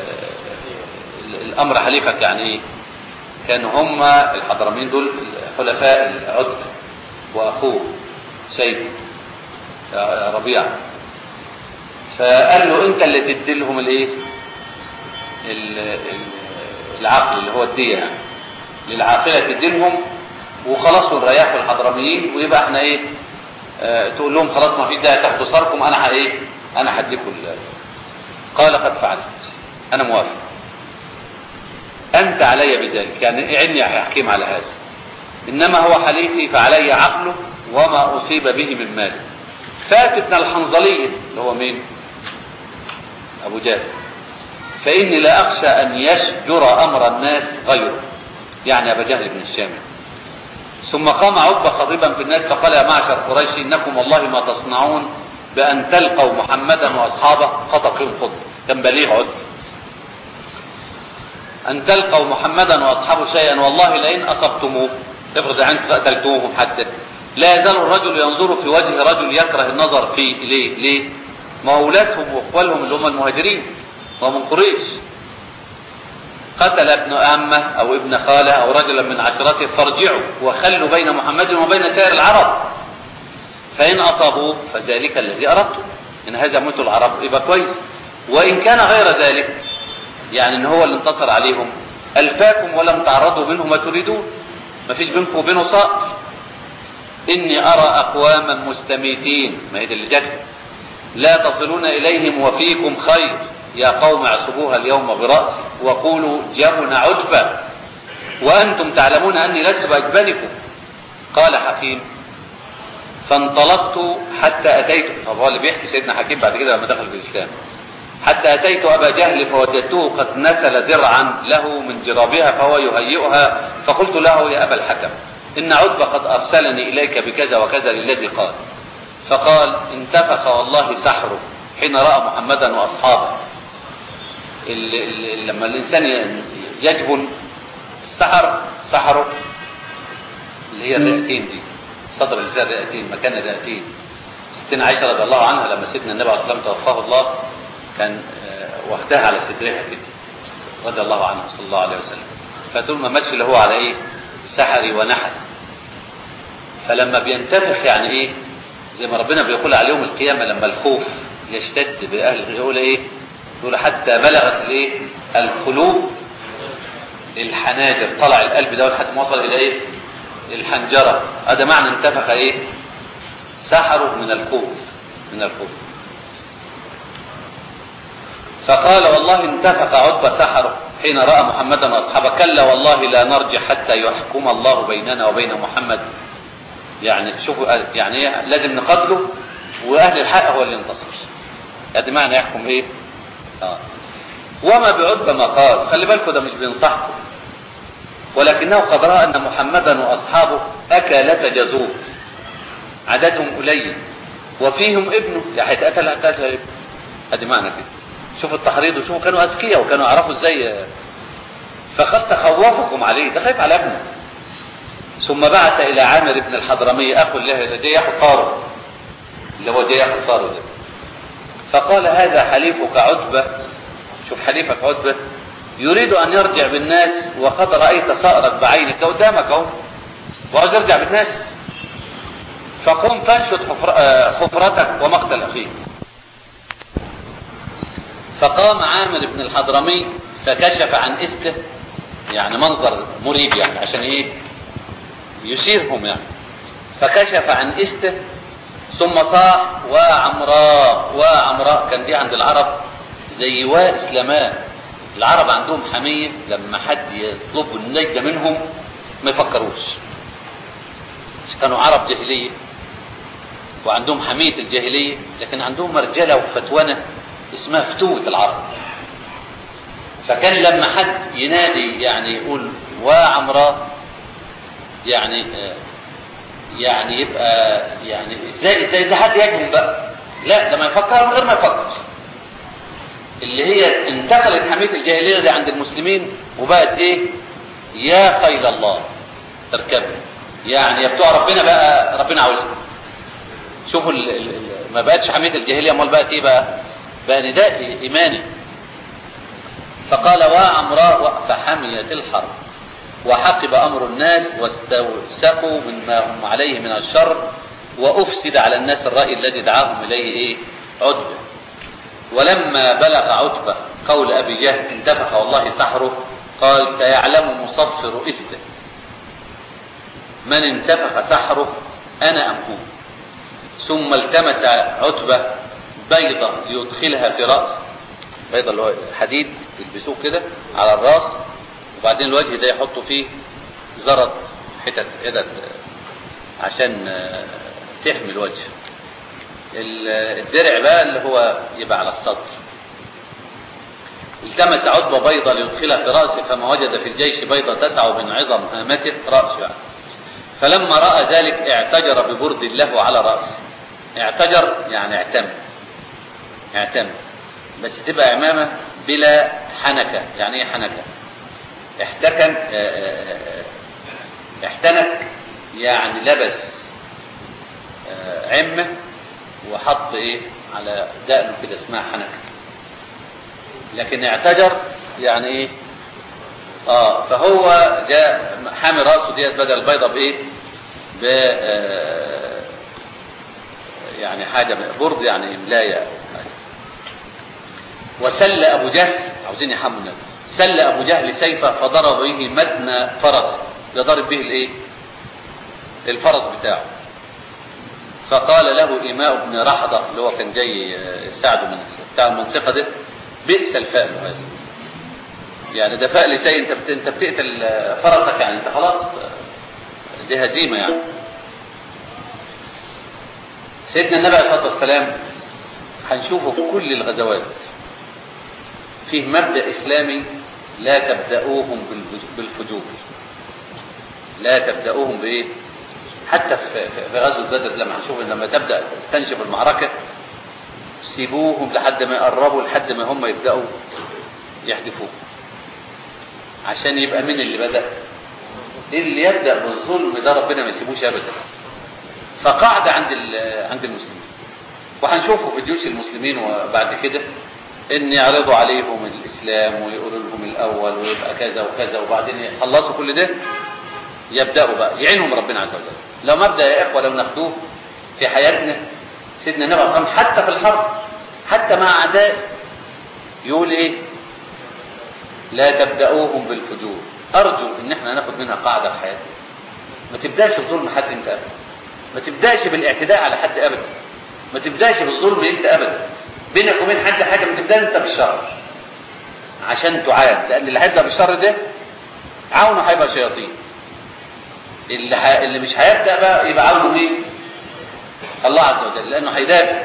الامر حليفك يعني ايه كانوا هم الحضرمين دول حلفاء العتب واخوه سيد يا ربيع فقال له انت اللي تدي لهم الايه العقل اللي هو الدية يعني للعاقلة تدي لهم وخلاص ونريحوا الحضرميين ويبقى احنا ايه اه تقول لهم خلاص ما في داعي تاخدوا صاركم انا ايه انا هديكم قال قد فعلت انا موافق انت علي بذلك يعني اعني يا حكيم على هذا انما هو حليفي فعلي عقله وما أصيب به من مال فاتتنا الحنظلية اللي هو مين أبو جهل فإني لا أخشى أن يشجر أمر الناس غيره يعني أبا جهل بن الشام ثم قام عتبة خطيبا في الناس فقال يا معشر قريش إنكم والله ما تصنعون بأن تلقوا محمدا وأصحابه خطب فيهم خطب كان بليغ عدس أن تلقوا محمدا وأصحابه شيئا والله لئن أصبتموه افرض أنتم قتلتوهم حتى لا يزال الرجل ينظر في وجه رجل يكره النظر فيه ليه ليه ما اولادهم واخوالهم اللي هم المهاجرين ومن قريش قتل ابن أمه أو ابن خاله أو رجلا من عشرته فارجعوا وخلوا بين محمد وبين سائر العرب فإن أصابوه فذلك الذي أردته إن هزمته العرب يبقى كويس وإن كان غير ذلك يعني إن هو اللي انتصر عليهم ألفاكم ولم تعرضوا منه ما تريدون ما فيش بينكم وبينه صقر إني أرى أقواما مستميتين ما هي اللي جت لا تصلون إليهم وفيكم خير يا قوم اعصبوها اليوم برأسي وقولوا جبن عتبة وأنتم تعلمون أني لست بأجبنكم قال حكيم فانطلقت حتى أتيت طب هو اللي بيحكي سيدنا حكيم بعد كده لما دخل في الإسلام حتى أتيت أبا جهل فوجدته قد نسل درعا له من جرابها فهو يهيئها فقلت له يا أبا الحكم إن عتبة قد أرسلني إليك بكذا وكذا للذي قال فقال انتفخ والله سحره حين رأى محمدا وأصحابه ال- ال- لما الإنسان ي- يجبن السحر سحره اللي هي الرئتين دي صدر اللي فيها الرئتين مكان الرئتين ستنا عائشة رضي الله عنها لما سيدنا النبي عليه الصلاة والسلام توفاه الله كان آه، واخدها على صدرها كده رضي الله عنه صلى الله عليه وسلم فتقول ما ماتش اللي هو على ايه سحري ونحر فلما بينتفخ يعني ايه زي ما ربنا بيقول على يوم القيامة لما الخوف يشتد بأهل يقول ايه يقول حتى بلغت الايه القلوب الحناجر طلع القلب ده لحد ما وصل الى ايه الحنجرة هذا معنى انتفخ ايه سحره من الخوف من الخوف فقال والله انتفق عتبة سحره حين رأى محمدا وأصحابه كلا والله لا نرجع حتى يحكم الله بيننا وبين محمد يعني شوفوا يعني إيه؟ لازم نقاتله وأهل الحق هو اللي ينتصر هذا معنى يحكم ايه آه. وما بعتبة ما قال خلي بالكم ده مش بينصحكم ولكنه قد رأى أن محمدا وأصحابه أكلة جزور عددهم قليل وفيهم ابنه يعني هيتقتل هيتقتل ابنه ادي معنى كده شوفوا التحريض وشوفوا كانوا اذكياء وكانوا يعرفوا ازاي فقد تخوفكم عليه ده خايف على ابنه ثم بعث الى عامر بن الحضرمي اخو له اللي جاي ياخد طاره اللي هو جاي ياخد طاره ده فقال هذا حليفك عتبه شوف حليفك عتبه يريد ان يرجع بالناس وقد رايت صائرك بعينك ده قدامك اهو وعاوز يرجع بالناس فقم فانشد حفر... آه، حفرتك ومقتل اخيك فقام عامر بن الحضرمي فكشف عن استه يعني منظر مريب يعني عشان ايه يشيرهم يعني فكشف عن استه ثم صاح وعمراء وعمراء كان دي عند العرب زي واسلماء العرب عندهم حمية لما حد يطلب النجدة منهم ما يفكروش كانوا عرب جاهلية وعندهم حمية الجاهلية لكن عندهم مرجلة وفتونة اسمها فتوة العرب فكان لما حد ينادي يعني يقول وعمراء يعني آه، يعني يبقى يعني ازاي ازاي ازاي حد يجهم بقى لا ده ما يفكر من غير ما يفكر اللي هي انتقلت حمية الجاهلية دي عند المسلمين وبقت ايه يا خيل الله اركبوا يعني يا بتوع ربنا بقى ربنا عاوزهم شوفوا ال ال ال ما بقتش حمية الجاهلية امال بقت ايه بقى بقى نداء ايماني فقال وعمراء فحميت الحرب وحقب امر الناس واستوسقوا مما هم عليه من الشر وافسد على الناس الراي الذي دعاهم اليه ايه عتبه ولما بلغ عتبه قول ابي جهل انتفخ والله سحره قال سيعلم مصفر استه من انتفخ سحره انا ام هو ثم التمس عتبه بيضه ليدخلها في راسه بيضه اللي هو حديد يلبسوه كده على الراس وبعدين الوجه ده يحطوا فيه زرد حتت حتت عشان آه، تحمي الوجه ال- الدرع بقى اللي هو يبقى على الصدر التمس عتبة بيضة ليدخلها في رأسه فما وجد في الجيش بيضة تسع من عظم هامته رأسه يعني فلما رأى ذلك اعتجر ببرد له على رأسه اعتجر يعني اعتم اعتم بس تبقى عمامة بلا حنكة يعني ايه حنكة احتكن اه، اه، اه، احتنك يعني لبس اه، عمة وحط ايه على دقنه كده اسمها حنكة لكن اعتجر يعني ايه اه فهو جاء حامي راسه ديت بدل البيضه بايه ب آه، يعني حاجه برد يعني ملايه أو حاجة. وسل ابو جهل عاوزين يحموا النبي سل ابو جهل سيفه فضرب به متن فرسه يضرب به الايه الفرس بتاعه فقال له إيماء بن رحضة اللي هو كان جاي يساعده من بتاع المنطقة ده بئس الفأل هذا يعني ده فأل سيء انت بت... انت بتقتل فرسك يعني انت خلاص دي هزيمة يعني سيدنا النبي عليه الصلاة والسلام هنشوفه في كل الغزوات فيه مبدأ إسلامي لا تبدأوهم بالفج- بالفجور لا تبدأوهم بإيه حتى في في غزوة بدر لما هنشوف لما تبدأ تنشب المعركة سيبوهم لحد ما يقربوا لحد ما هم يبدأوا يحدفوه عشان يبقى مين اللي بدأ اللي يبدأ بالظلم ده ربنا ما يسيبوش أبدا فقاعدة عند عند المسلمين وهنشوفه في جيوش المسلمين وبعد كده ان يعرضوا عليهم الاسلام ويقولوا لهم الاول ويبقى كذا وكذا وبعدين يخلصوا كل ده يبداوا بقى يعينهم ربنا عز وجل لو مبدا يا اخوه لو ناخدوه في حياتنا سيدنا النبي صلى الله عليه وسلم حتى في الحرب حتى مع اعداء يقول ايه لا تبداوهم بالفجور ارجو ان احنا ناخد منها قاعده في حياتنا ما تبداش بظلم حد انت ابدا ما تبداش بالاعتداء على حد ابدا ما تبداش بالظلم انت ابدا بينك وبين حد حاجه ما تبدا انت بالشر عشان تعاد لان اللي هيبدا بالشر ده عونه هيبقى شياطين اللي ح... اللي مش هيبدا بقى يبقى عونه مين الله عز وجل لانه هيدافع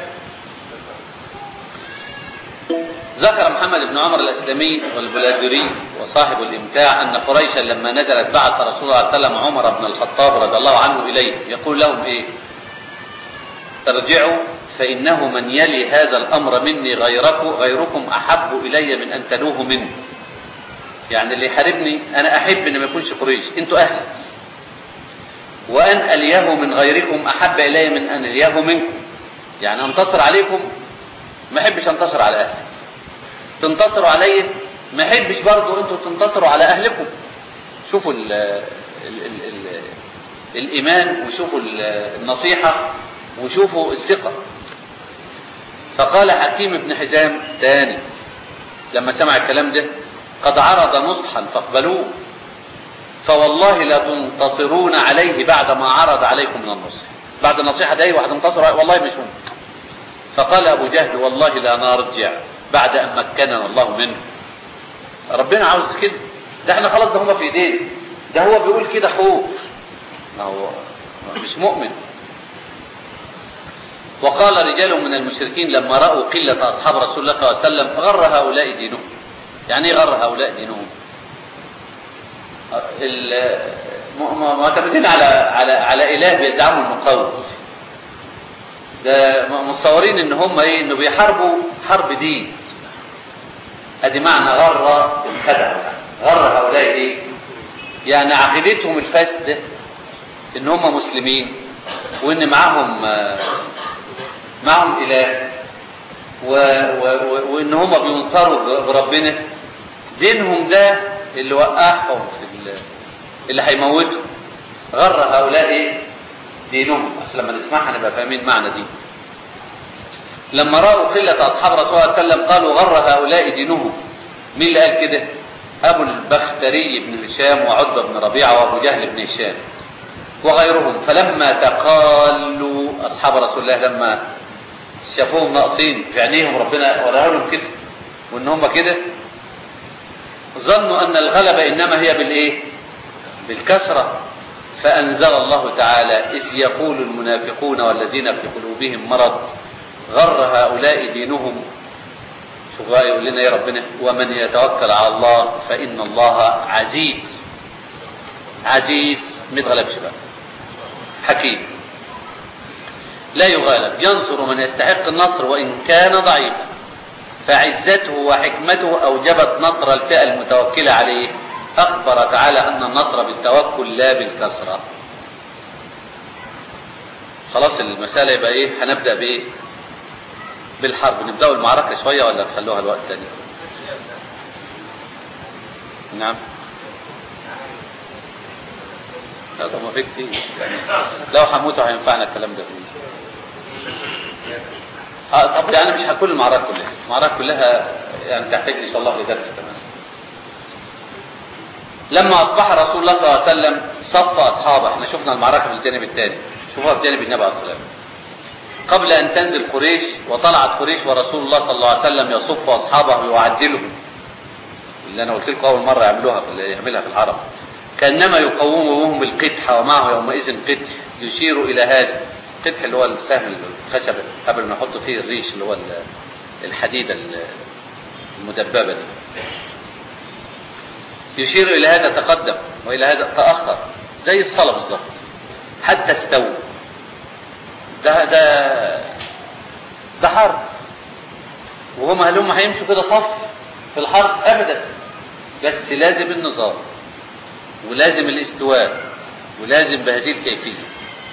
ذكر محمد بن عمر الاسلمي والبلازري وصاحب الامتاع ان قريشا لما نزلت بعث رسول الله صلى الله عليه وسلم عمر بن الخطاب رضي الله عنه اليه يقول لهم ايه ارجعوا فإنه من يلي هذا الأمر مني غيركم, غيركم أحب إلي من أن تلوه مني يعني اللي يحاربني أنا أحب أن ما يكونش قريش أنتوا أهل وأن أليه من غيركم أحب إلي من أن أليه منكم يعني أنتصر عليكم ما أحبش أنتصر على أهلي تنتصروا علي ما أحبش برضو أنتوا تنتصروا على أهلكم شوفوا ال ال ال ال الإيمان وشوفوا النصيحة وشوفوا الثقة فقال حكيم بن حزام تاني لما سمع الكلام ده قد عرض نصحا فاقبلوه فوالله لا تنتصرون عليه بعد ما عرض عليكم من النصح بعد النصيحة ده واحد انتصر والله مش ممكن فقال أبو جهل والله لا نرجع بعد أن مكننا الله منه ربنا عاوز كده ده احنا خلاص ده هما في ايدينا ده هو بيقول كده خوف ما هو مش مؤمن وقال رجال من المشركين لما رأوا قلة أصحاب رسول الله صلى الله عليه وسلم غر هؤلاء دينهم يعني ايه غر هؤلاء دينهم معتمدين على على على اله بيزعموا انه قوي ده متصورين ان هم ايه انه بيحاربوا حرب دين ادي معنى غر خدع غر هؤلاء ايه يعني عقيدتهم الفاسده ان هم مسلمين وان معاهم معهم اله و... و... وان هم بينصروا بربنا دينهم ده اللي وقعهم في ال... اللي هيموتهم غر هؤلاء ايه دينهم بس لما نسمعها نبقى فاهمين معنى دي لما راوا قله اصحاب رسول الله صلى الله عليه وسلم قالوا غر هؤلاء دينهم مين اللي قال كده ابو البختري بن هشام وعتبه بن ربيعه وابو جهل بن هشام وغيرهم فلما تقالوا اصحاب رسول الله لما شافوهم ناقصين في عينيهم ربنا وراها لهم كده وان هم كده ظنوا ان الغلبة انما هي بالايه بالكسرة فانزل الله تعالى اذ يقول المنافقون والذين في قلوبهم مرض غر هؤلاء دينهم شوف بقى يقول لنا يا ربنا ومن يتوكل على الله فان الله عزيز عزيز ما يتغلبش بقى حكيم لا يغالب ينصر من يستحق النصر وإن كان ضعيفا فعزته وحكمته أوجبت نصر الفئة المتوكلة عليه أخبر تعالى أن النصر بالتوكل لا بالكسرة خلاص المسألة يبقى إيه هنبدأ بإيه بالحرب نبدأ المعركة شوية ولا نخلوها الوقت تاني نعم لا طب ما في كتير يعني لو هموتوا هينفعنا الكلام ده فيه اه طب يعني مش هكون المعركة كلها المعركة كلها يعني تحتاج ان شاء الله لدرس كمان لما اصبح رسول الله صلى الله عليه وسلم صف اصحابه احنا شفنا المعركة في الجانب الثاني شوفوها في جانب النبي عليه الصلاه والسلام قبل ان تنزل قريش وطلعت قريش ورسول الله صلى الله عليه وسلم يصف اصحابه ويعدلهم اللي انا قلت لكم اول مره يعملوها في يعملها في العرب كانما يقومهم بالقدح ومعه يومئذ قدح يشير الى هذا القدح اللي هو السهم الخشب قبل ما نحط فيه الريش اللي هو الحديدة المدببة دي يشير إلى هذا تقدم وإلى هذا تأخر زي الصلاة بالظبط حتى استووا ده ده ده حرب وهم هل هم هيمشوا كده صف في الحرب ابدا بس لازم النظام ولازم الاستواء ولازم بهذه الكيفيه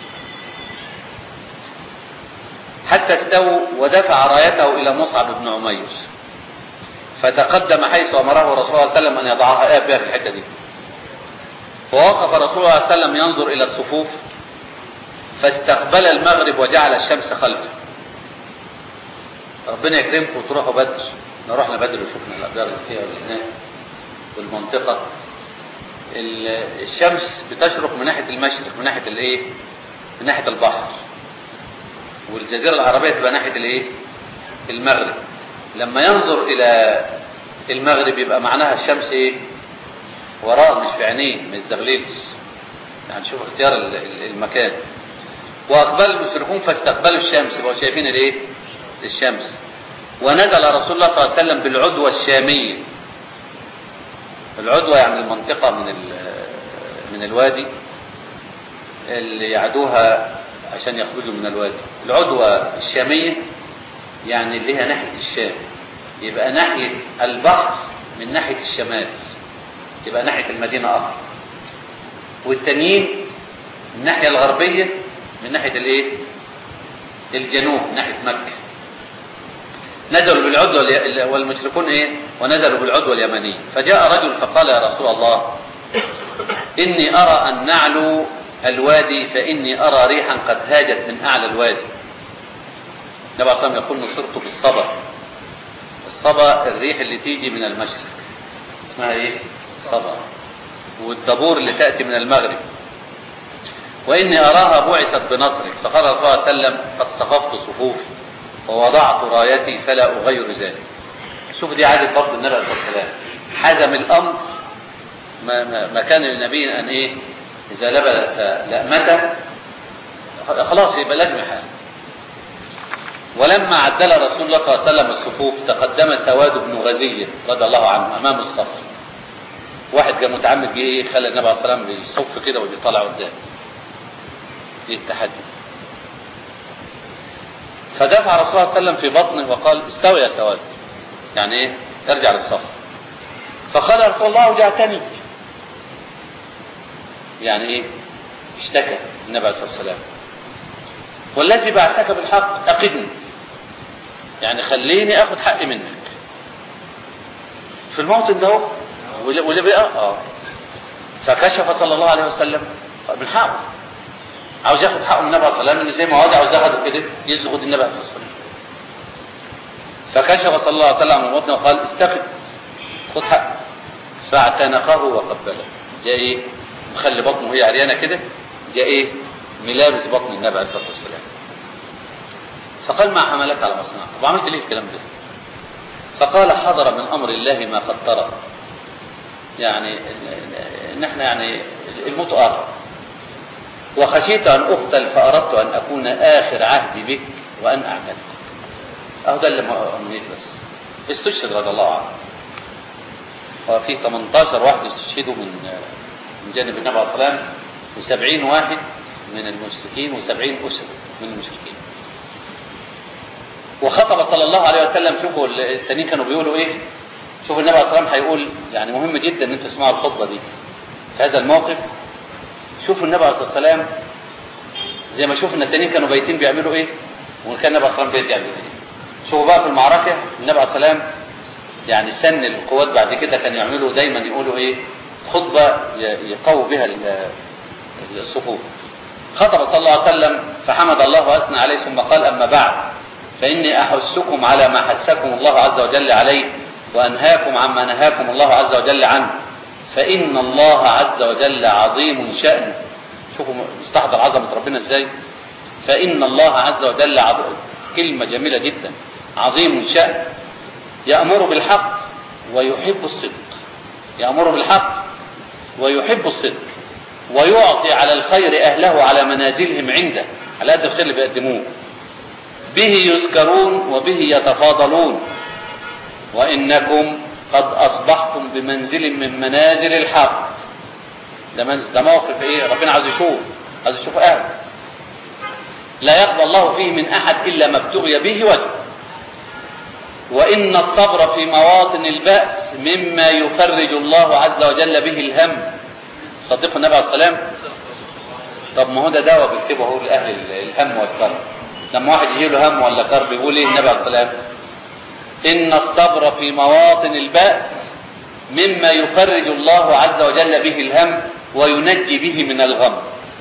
حتى استووا ودفع رايته الى مصعب بن عمير فتقدم حيث امره رسول الله صلى الله عليه وسلم ان يضعها ايه بها في الحته دي ووقف رسول الله صلى الله عليه وسلم ينظر الى الصفوف فاستقبل المغرب وجعل الشمس خلفه ربنا يكرمكم وتروحوا بدر احنا رحنا بدر وشفنا الابدار اللي فيها واللي هناك والمنطقه الشمس بتشرق من ناحيه المشرق من ناحيه الايه من ناحيه البحر والجزيره العربيه تبقى ناحيه الايه المغرب لما ينظر الى المغرب يبقى معناها الشمس ايه وراه مش في عينيه ما يستغللش يعني شوف اختيار المكان واقبل المشركون فاستقبلوا الشمس بقوا شايفين الايه الشمس ونزل رسول الله صلى الله عليه وسلم بالعدوى الشاميه العدوى يعني المنطقه من من الوادي اللي يعدوها عشان يخرجوا من الوادي العدوى الشاميه يعني اللي هي ناحيه الشام يبقى ناحيه البحر من ناحيه الشمال يبقى ناحيه المدينه اقرب والتانيين الناحيه الغربيه من ناحيه الايه الجنوب ناحيه مكه نزلوا بالعدوى والمشركون ايه ونزلوا بالعدوى اليمنيه فجاء رجل فقال يا رسول الله اني ارى ان نعلو الوادي فاني ارى ريحا قد هاجت من اعلى الوادي النبي عليه الصلاه والسلام يقول نصرت بالصبا الصبا الريح اللي تيجي من المشرق اسمها ايه صبا والدبور اللي تاتي من المغرب واني اراها بعثت بنصرك فقال رسول الله صلى الله عليه وسلم قد صففت صفوفي ووضعت رايتي فلا اغير ذلك شوف دي عاده برضه النبي عليه الصلاه والسلام حزم الامر ما, ما, ما كان للنبي ان ايه اذا لبس لأمته خلاص يبقى لازم يحارب ولما عدل رسول الله صلى الله عليه وسلم الصفوف تقدم سواد بن غزية رضي الله عنه امام الصف واحد جاء متعمد جه ايه خلى النبي عليه الصلاه والسلام بيصف كده وبيطلع قدام ايه التحدي فدفع رسول الله صلى الله عليه وسلم في بطنه وقال استوي يا سواد يعني ايه ارجع للصف فقال رسول الله اوجعتني يعني ايه اشتكى النبي عليه الصلاه والسلام والذي بعثك بالحق اقدني يعني خليني اخد حقي منك في الموطن ده واللي بقى اه فكشف صلى الله عليه وسلم من حقه عاوز ياخد حقه من النبي عليه الصلاه والسلام زي ما هو عاوز ياخده كده يسجد النبي عليه الصلاه والسلام فكشف صلى الله عليه وسلم من بطنه وقال استقد خد حقه فاعتنقه وقبله جاء ايه مخلي بطنه هي عريانه كده جاء ايه ملابس بطن النبي عليه الصلاه والسلام فقال ما حملك على مصنع طب عملت ليه الكلام ده فقال حضر من امر الله ما قد ترى يعني نحن يعني الموت قرب وخشيت ان اقتل فاردت ان اكون اخر عهدي بك وان اعمل اهو ده اللي امنيت بس استشهد رضي الله عنه وفي 18 واحد استشهدوا من من جانب النبي عليه الصلاه والسلام و70 واحد من المشركين و70 اسر من المشركين وخطب صلى الله عليه وسلم شوفوا التانيين كانوا بيقولوا ايه شوفوا النبي عليه الصلاه والسلام هيقول يعني مهم جدا ان انتوا تسمعوا الخطبه دي في هذا الموقف شوفوا النبي عليه الصلاه والسلام زي ما شوفوا ان التانيين كانوا بايتين بيعملوا ايه وكان النبي عليه الصلاه والسلام بيت يعمل ايه شوفوا بقى في المعركه النبي عليه الصلاه والسلام يعني سن القوات بعد كده كانوا يعملوا دايما يقولوا ايه خطبه يقووا بها الصفوف خطب صلى الله عليه وسلم فحمد الله واثنى عليه ثم قال اما بعد فاني احثكم على ما حثكم الله عز وجل عليه وانهاكم عما نهاكم الله عز وجل عنه فان الله عز وجل عظيم شأنه شوفوا مستحضر عظمه ربنا ازاي فان الله عز وجل عظيم كلمه جميله جدا عظيم شأن يأمر بالحق ويحب الصدق يأمر بالحق ويحب الصدق ويعطي على الخير أهله على منازلهم عنده على قد الخير اللي بيقدموه به يذكرون وبه يتفاضلون وإنكم قد أصبحتم بمنزل من منازل الحق ده, منزل ده موقف إيه ربنا عايز يشوف هذا شوف أهل لا يقبل الله فيه من أحد إلا ما ابتغي به وجه وإن الصبر في مواطن البأس مما يفرج الله عز وجل به الهم صدق النبي عليه الصلاة والسلام طب ما هو ده دواء بيكتبه هو لأهل الهم والكرب لما واحد يجي له هم ولا كرب يقول ايه النبي عليه الصلاة والسلام إن الصبر في مواطن البأس مما يفرج الله عز وجل به الهم وينجي به من الغم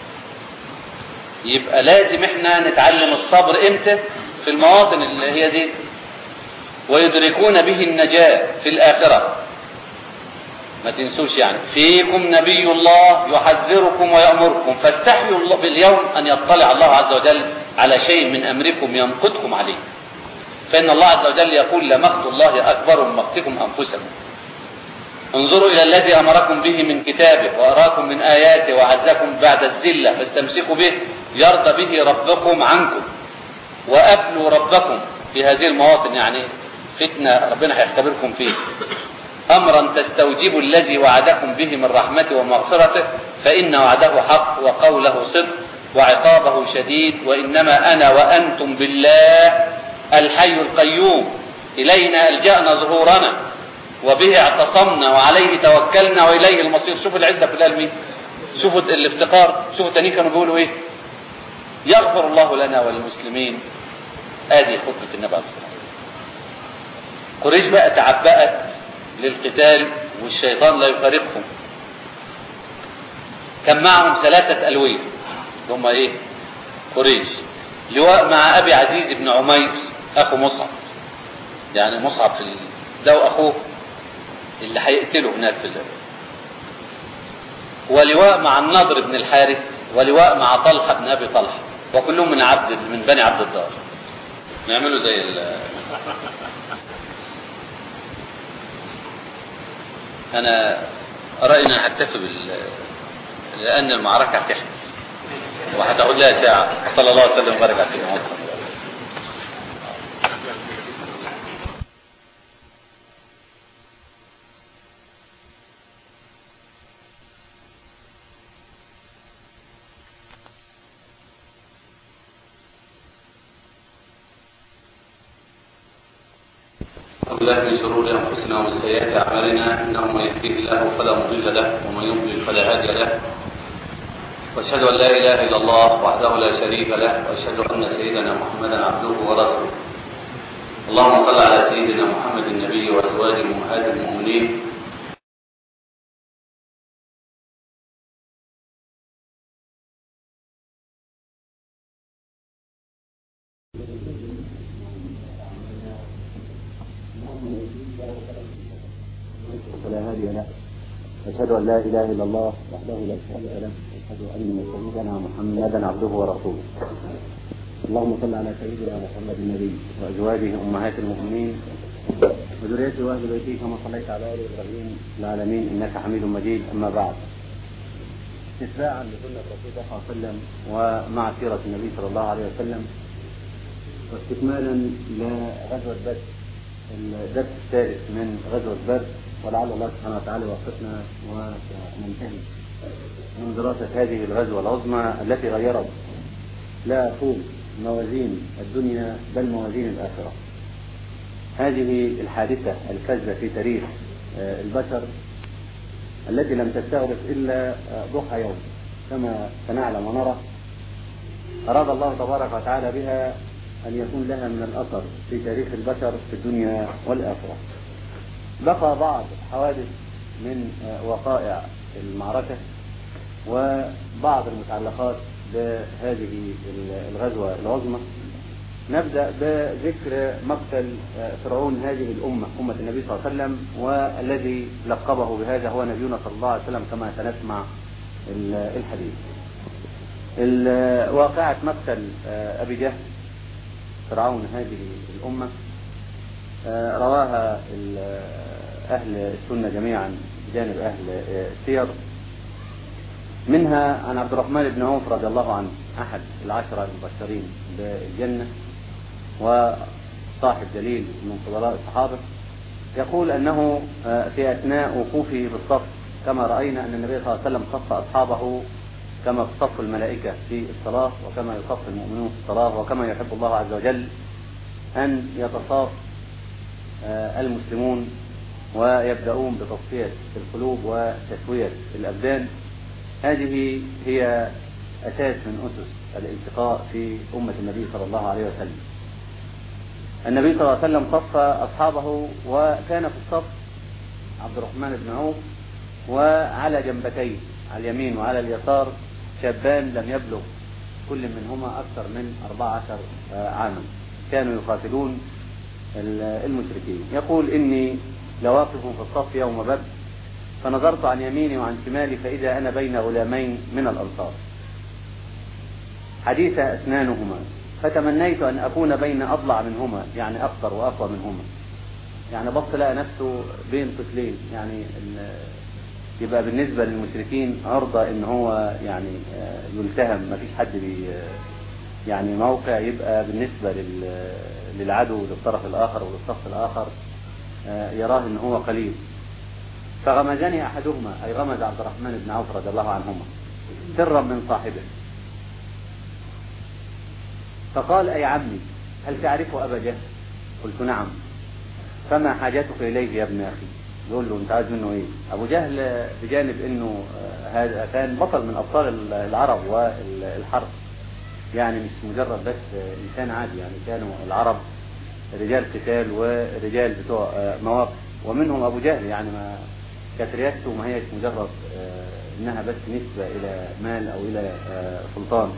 يبقى لازم احنا نتعلم الصبر امتى في المواطن اللي هي دي ويدركون به النجاة في الآخرة ما تنسوش يعني فيكم نبي الله يحذركم ويأمركم فاستحيوا الله باليوم أن يطلع الله عز وجل على شيء من أمركم ينقضكم عليه فإن الله عز وجل يقول لمقت الله أكبر من مقتكم أنفسكم انظروا إلى الذي أمركم به من كتابه وأراكم من آياته وعزكم بعد الزلة فاستمسكوا به يرضى به ربكم عنكم وأبلوا ربكم في هذه المواطن يعني فتنة ربنا هيختبركم فيه أمرا تستوجب الذي وعدكم به من رحمته ومغفرته فإن وعده حق وقوله صدق وعقابه شديد وإنما أنا وأنتم بالله الحي القيوم إلينا ألجأنا ظهورنا وبه اعتصمنا وعليه توكلنا وإليه المصير شوفوا العزة في الألمين شوفوا الافتقار شوفوا تاني كانوا بيقولوا ايه يغفر الله لنا وللمسلمين ادي خطبة النبي عليه الصلاة قريش بقى تعبأت للقتال والشيطان لا يفارقهم كان معهم ثلاثة ألوية هم ايه قريش لواء مع أبي عزيز بن عمير أخو مصعب يعني مصعب في ده وأخوه اللي هيقتله هناك في الله ولواء مع النضر بن الحارث ولواء مع طلحة بن أبي طلحة وكلهم من عبد من بني عبد الدار يعملوا زي ال أنا رأيي أن أكتفي بال لأن المعركة هتحمل وهتاخد لها ساعة صلى الله عليه وسلم وبارك على سيدنا محمد الله من شرور انفسنا ومن سيئات اعمالنا انه من يهديه الله فلا مضل له ومن يضلل فلا هادي له واشهد ان لا اله الا الله وحده لا شريك له واشهد ان سيدنا محمدا عبده ورسوله اللهم صل على سيدنا محمد النبي وازواجه امهات المؤمنين فلا هادي له أشهد أن لا إله إلا الله وحده لا شريك له أشهد أن سيدنا محمدا عبده ورسوله اللهم صل على سيدنا محمد النبي وأزواجه أمهات المؤمنين وذريته وأهل بيته كما صليت على آل إبراهيم في العالمين إنك حميد مجيد أما بعد اتباعا لسنة رسول الله صلى الله عليه وسلم ومع سيرة النبي صلى الله عليه وسلم واستكمالا لغزوة بدر الدرس الثالث من غزوة بدر ولعل الله سبحانه وتعالى يوفقنا وننتهي من دراسة هذه الغزوة العظمى التي غيرت لا أقول موازين الدنيا بل موازين الآخرة هذه الحادثة الفذة في تاريخ البشر التي لم تستغرق إلا ضحى يوم كما سنعلم ونرى أراد الله تبارك وتعالى بها أن يكون لها من الأثر في تاريخ البشر في الدنيا والآخرة بقى بعض حوادث من وقائع المعركة وبعض المتعلقات بهذه الغزوة العظمى نبدأ بذكر مقتل فرعون هذه الأمة أمة النبي صلى الله عليه وسلم والذي لقبه بهذا هو نبينا صلى الله عليه وسلم كما سنسمع الحديث واقعة مقتل أبي جهل فرعون هذه الأمة رواها أهل السنة جميعا بجانب أهل السير منها عن عبد الرحمن بن عوف رضي الله عنه أحد العشرة المبشرين بالجنة وصاحب دليل من فضلاء الصحابة يقول أنه في أثناء وقوفه بالصف كما رأينا أن النبي صلى الله عليه وسلم صف أصحابه كما تصف الملائكة في الصلاة وكما يصف المؤمنون في الصلاة وكما يحب الله عز وجل أن يتصاف المسلمون ويبدأون بتصفية القلوب وتسوية الأبدان هذه هي أساس من أسس الالتقاء في أمة النبي صلى الله عليه وسلم النبي صلى الله عليه وسلم صف أصحابه وكان في الصف عبد الرحمن بن عوف وعلى جنبتيه على اليمين وعلى اليسار شابان لم يبلغ كل منهما أكثر من 14 عاما كانوا يقاتلون المشركين يقول إني لواقف في الصف يوم بدر فنظرت عن يميني وعن شمالي فإذا أنا بين غلامين من الأنصار حديث أسنانهما فتمنيت أن أكون بين أضلع منهما يعني أقصر وأقوى منهما يعني بص لقى نفسه بين طفلين يعني يبقى بالنسبة للمشركين عرضة ان هو يعني يلتهم ما فيش حد بي يعني موقع يبقى بالنسبة للعدو للطرف الآخر وللصف الآخر يراه ان هو قليل فغمزني أحدهما أي غمز عبد الرحمن بن عوف رضي الله عنهما سرا من صاحبه فقال أي عمي هل تعرف أبا جهل قلت نعم فما حاجتك إليه يا ابن أخي يقول له انت عايز منه ايه ابو جهل بجانب انه هذا كان بطل من ابطال العرب والحرب يعني مش مجرد بس انسان عادي يعني كانوا العرب رجال قتال ورجال بتوع مواقف ومنهم ابو جهل يعني ما كانت رياسته ما هيش مجرد انها بس نسبه الى مال او الى سلطان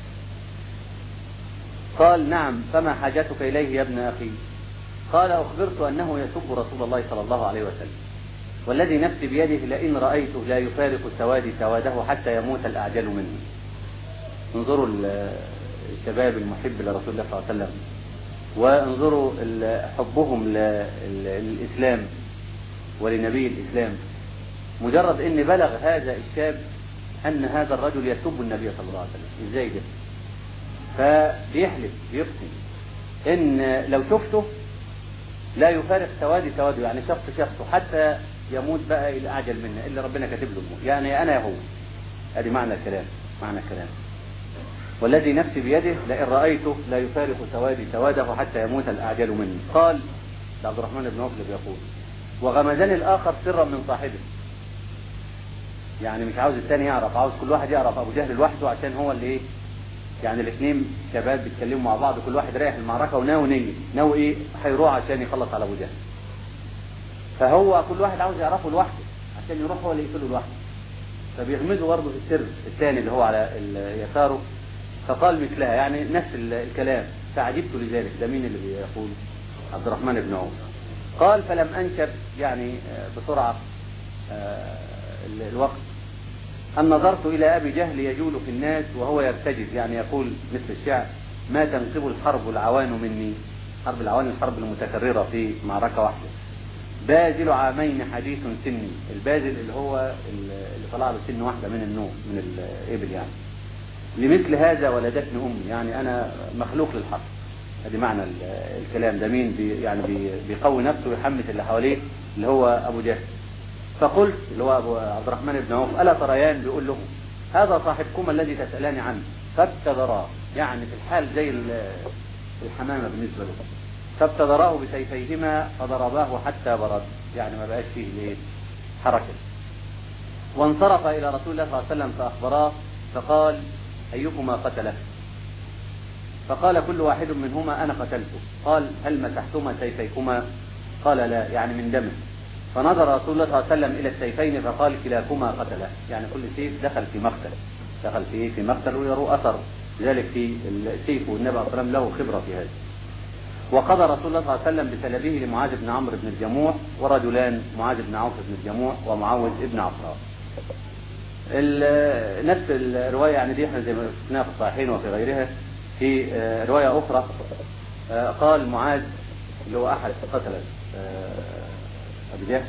قال نعم فما حاجتك اليه يا ابن اخي قال أخبرت أنه يسب رسول الله صلى الله عليه وسلم والذي نفسي بيده لئن رأيته لا يفارق سوادي سواده حتى يموت الأعجل مني انظروا الشباب المحب لرسول الله صلى الله عليه وسلم وانظروا حبهم للإسلام ولنبي الإسلام مجرد ان بلغ هذا الشاب ان هذا الرجل يسب النبي صلى الله عليه وسلم ازاي ده فبيحلف بيقسم ان لو شفته لا يفارق سوادي سواده يعني شخص شخصه حتى يموت بقى الى اعجل منا اللي ربنا كاتب له الموت يعني انا هو ادي معنى الكلام معنى الكلام والذي نفسي بيده لئن رايته لا يفارق سوادي سواده حتى يموت الاعجل مني قال عبد الرحمن بن عوف بيقول وغمزني الاخر سرا من صاحبه يعني مش عاوز الثاني يعرف عاوز كل واحد يعرف ابو جهل لوحده عشان هو اللي ايه يعني الاثنين شباب بيتكلموا مع بعض كل واحد رايح المعركه وناوي نية ناوي ايه هيروح عشان يخلص على ابو جهل فهو كل واحد عاوز يعرفه لوحده عشان يروح هو اللي يقتله لوحده فبيغمزه برضه في السر الثاني اللي هو على يساره فقال مثلها يعني نفس الكلام فعجبت لذلك ده مين اللي بيقول عبد الرحمن بن عوف قال فلم انشب يعني بسرعه الوقت أن نظرت إلى أبي جهل يجول في الناس وهو يرتجز يعني يقول مثل الشعر ما تنقب الحرب العوان مني حرب العوان الحرب المتكررة في معركة واحدة بازل عامين حديث سني البازل اللي هو اللي طلع له سن واحدة من النوم من الإبل يعني لمثل هذا ولدتني أمي يعني أنا مخلوق للحرب هذه معنى الكلام ده مين بي يعني بي بيقوي نفسه ويحمس اللي حواليه اللي هو أبو جهل فقلت اللي هو أبو عبد الرحمن بن عوف ألا تريان بيقول له هذا صاحبكما الذي تسألان عنه فابتدراه يعني في الحال زي الحمامة بالنسبة له فابتدراه بسيفيهما فضرباه حتى برد يعني ما بقاش فيه ليه حركة وانصرف إلى رسول الله صلى الله عليه وسلم فأخبراه فقال أيكما قتله فقال كل واحد منهما أنا قتلته قال هل مسحتما سيفيكما قال لا يعني من دمه فنظر رسول الله صلى الله عليه وسلم إلى السيفين فقال كلاكما قتله يعني كل سيف دخل في مقتل دخل في في مقتل ويروا أثر ذلك في السيف والنبي صلى الله عليه وسلم له خبرة في هذا وقضى رسول الله صلى الله عليه وسلم بسلبه لمعاذ بن عمرو بن الجموع ورجلان معاذ بن عوف بن الجموع ومعوذ بن عفراء نفس الرواية يعني دي احنا زي ما شفناها في الصحيحين وفي غيرها في رواية أخرى قال معاذ اللي هو أحد قتلة أبي جهل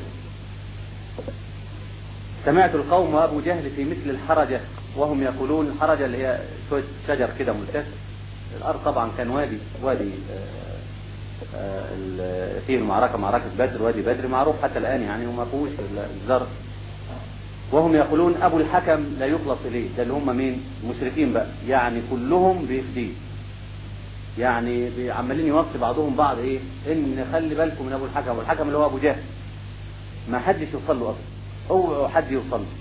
سمعت القوم وأبو جهل في مثل الحرجة وهم يقولون الحرجة اللي هي شوية شجر كده ملتف الأرض طبعا كان وادي وادي فيه المعركة معركة بدر وادي بدر معروف حتى الآن يعني وما فيهوش الزرع وهم يقولون ابو الحكم لا يخلص اليه ده اللي هم مين المشركين بقى يعني كلهم بيفديه يعني بي- عمالين يوصي بعضهم بعض ايه ان خلي بالكم من ابو الحكم ابو الحكم اللي هو ابو جهل ما حدش يوصل له اصلا اوعوا حد يوصل له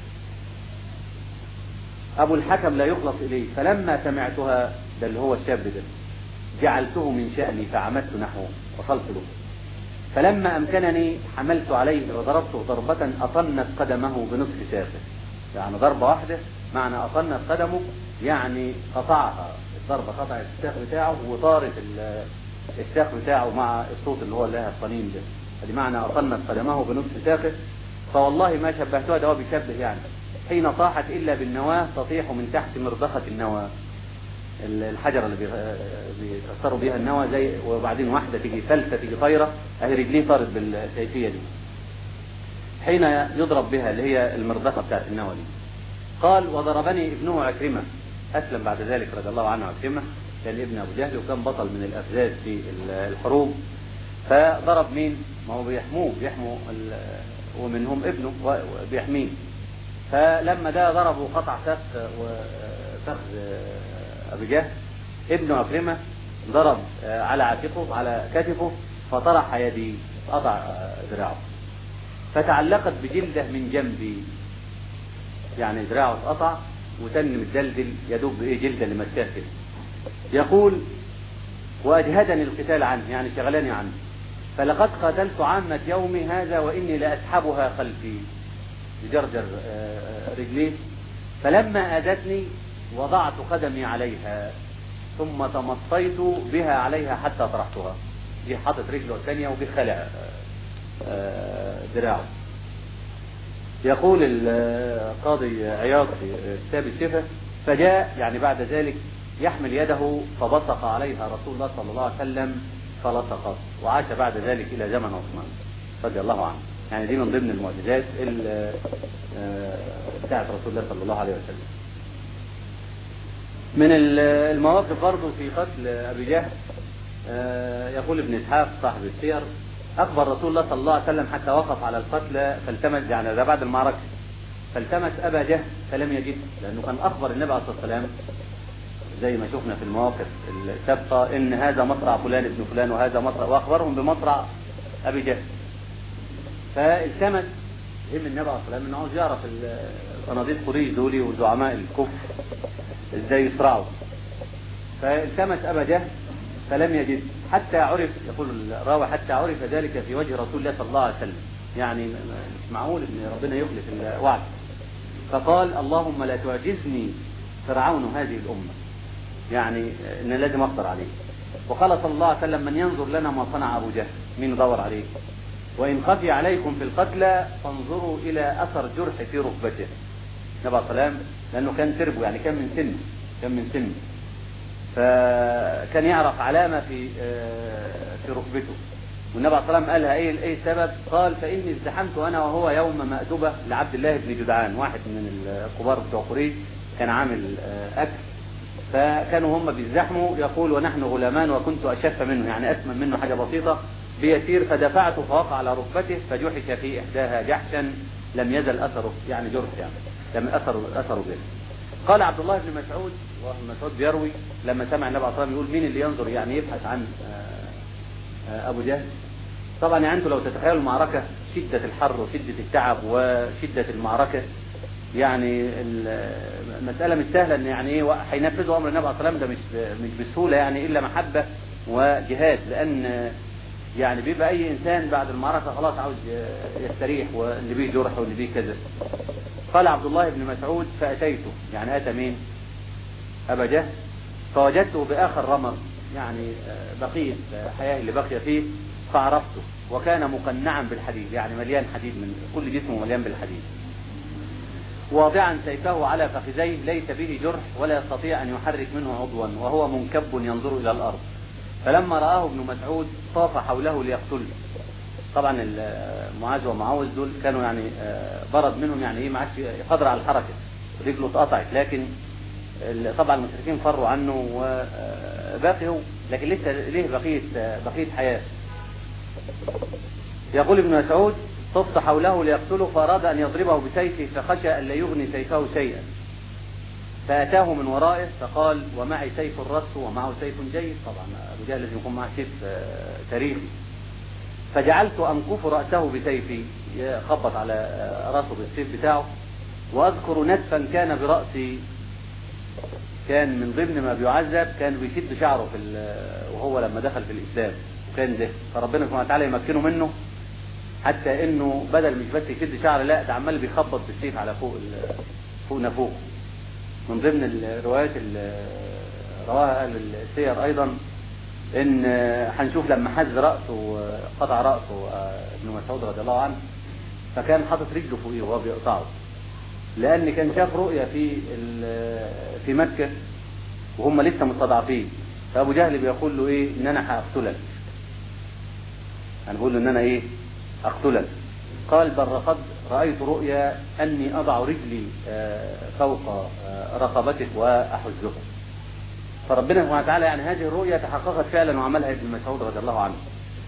ابو الحكم لا يخلص اليه فلما سمعتها ده اللي هو الشاب ده جعلته من شأني فعمدت نحوه وصلت له فلما أمكنني حملت عليه وضربته ضربة أطنت قدمه بنصف ساقه يعني ضربة واحدة معنى أطنت قدمه يعني قطعها الضربة قطعت الساق بتاعه وطارت ال- الساق بتاعه مع الصوت اللي هو لها الصنين ده هذه معنى أطنت قدمه بنصف ساقه فوالله ما شبهتها ده هو بيشبه يعني حين طاحت إلا بالنواة تطيح من تحت مرضخة النواة الحجر اللي بيغ- بيكسروا بيها النوى زي وبعدين واحده تيجي ثالثه تيجي طايره اهي رجليه طارت بالكيفيه دي حين يضرب بها اللي هي المرضخه بتاعت النوى دي قال وضربني ابنه عكرمه اسلم بعد ذلك رضي الله عنه عكرمه كان ابن ابو جهل وكان بطل من الافزاز في الحروب فضرب مين؟ ما هو بيحموه بيحموا ال- ومنهم ابنه وبيحميه فلما ده ضربه قطع فخ وفخ ابي جهل ابن عكرمه ضرب على عاتقه على كتفه فطرح يدي قطع ذراعه فتعلقت بجلده من جنبي يعني ذراعه اتقطع وتن متدلدل يدوب بايه جلده اللي مسكاه كده يقول واجهدني القتال عنه يعني شغلني عنه فلقد قاتلت عامة يومي هذا وإني لأسحبها خلفي يجرجر آه، رجليه فلما آذتني وضعت قدمي عليها ثم تمطيت بها عليها حتى طرحتها جه حاطط رجله الثانية وجه خلع آه، آه، دراعه يقول القاضي عياض في كتاب الشفا فجاء يعني بعد ذلك يحمل يده فبصق عليها رسول الله صلى الله عليه وسلم فلصقت وعاش بعد ذلك الى زمن عثمان رضي الله عنه يعني دي من ضمن المعجزات ال- آه، بتاعت رسول الله صلى الله عليه وسلم من ال- المواقف برضه في قتل ابي جهل آه، يقول ابن اسحاق صاحب السير اخبر رسول الله صلى الله عليه وسلم حتى وقف على القتل فالتمس يعني ده بعد المعركه فالتمس ابا جهل فلم يجد لانه كان اخبر النبي عليه الصلاه والسلام زي ما شفنا في المواقف السابقه ان هذا مصرع فلان ابن فلان وهذا مصرع واخبرهم بمصرع ابي جهل فالتمس هم النبي عليه الصلاه والسلام انه عاوز يعرف ال- صناديق قريش دولي وزعماء الكفر ازاي يصرعوا فالتمس ابا جهل فلم يجد حتى عرف يقول الراوي حتى عرف ذلك في وجه رسول الله صلى الله عليه وسلم يعني م- م- مش معقول ان ربنا يخلف الوعد فقال اللهم لا تعجزني فرعون هذه الامه يعني ان لازم اقدر عليه وقال صلى الله عليه وسلم من ينظر لنا ما صنع ابو جهل مين يدور عليه وان خفي عليكم في القتلى فانظروا الى اثر جرح في ركبته النبي عليه الصلاه والسلام لانه كان تربو يعني كان من سن كان من سن فكان يعرف علامه في آه، في ركبته والنبي عليه الصلاه والسلام قالها ايه ايه السبب؟ قال فاني ازدحمت انا وهو يوم مأدبه لعبد الله بن جدعان واحد من الكبار بتوع قريش كان عامل آه، اكل فكانوا هم بيزدحموا يقول ونحن غلامان وكنت اشف منه يعني اسمن منه حاجه بسيطه بيسير فدفعته فوقع على ركبته فجحش في احداها جحشا لم يزل اثره يعني جرح يعني لم اثره اثره به قال عبد الله بن مسعود وابن مسعود بيروي لما سمع النبي عليه الصلاه والسلام يقول مين اللي ينظر يعني يبحث عن آه، آه، ابو جهل طبعا يعني انتوا لو تتخيلوا المعركه شده الحر وشده التعب وشده المعركه يعني المساله مش سهله ان يعني ايه هينفذوا امر النبي عليه الصلاه والسلام ده مش مش بسهوله يعني الا محبه وجهاد لان يعني بيبقى اي انسان بعد المعركه خلاص عاوز يستريح واللي بيه جرح واللي بيه كذا قال عبد الله بن مسعود فاتيته يعني اتى مين؟ ابا جهل فوجدته باخر رمر يعني بقيه حياه اللي بقي فيه فعرفته وكان مقنعا بالحديد يعني مليان حديد من كل جسمه مليان بالحديد واضعا سيفه على فخذيه ليس به جرح ولا يستطيع ان يحرك منه عضوا وهو منكب ينظر الى الارض فلما رآه ابن مسعود طاف حوله ليقتله طبعا معاذ ومعوذ دول كانوا يعني برد منهم يعني ايه ما عادش قادر على الحركه رجله اتقطعت لكن طبعا المشركين فروا عنه وباقي هو لكن لسه ليه بقيه بقيه حياه يقول ابن مسعود صفت حوله ليقتله فأراد أن يضربه بسيفه فخشى أن لا يغني سيفه شيئا فأتاه من ورائه فقال ومعي سيف الرس ومعه سيف جيد طبعا أبو جهل لازم يكون معه سيف آه، تاريخي فجعلت أنكف رأسه بسيفي يخبط على آه، رأسه بالسيف بتاعه وأذكر نتفا كان برأسي كان من ضمن ما بيعذب كان بيشد شعره في ال- وهو لما دخل في الإسلام وكان ده فربنا سبحانه وتعالى يمكنه منه حتى انه بدل مش بس يشد شعر لا ده عمال بيخبط بالسيف على فوق ال- فوق نافوخه من ضمن الروايات اللي رواها اهل السير ايضا ان هنشوف لما حز راسه قطع راسه ابن مسعود رضي الله عنه فكان حاطط رجله فوقيه وهو بيقطعه لان كان شاف رؤيا في ال- في مكه وهم لسه مستضعفين فابو جهل بيقول له ايه ان انا هقتلك انا بقول له ان انا ايه اقتلك قال بل قد رايت رؤيا اني اضع رجلي آه، فوق آه، رقبتك واحزها فربنا سبحانه وتعالى يعني هذه الرؤيا تحققت فعلا وعملها ابن مسعود رضي الله عنه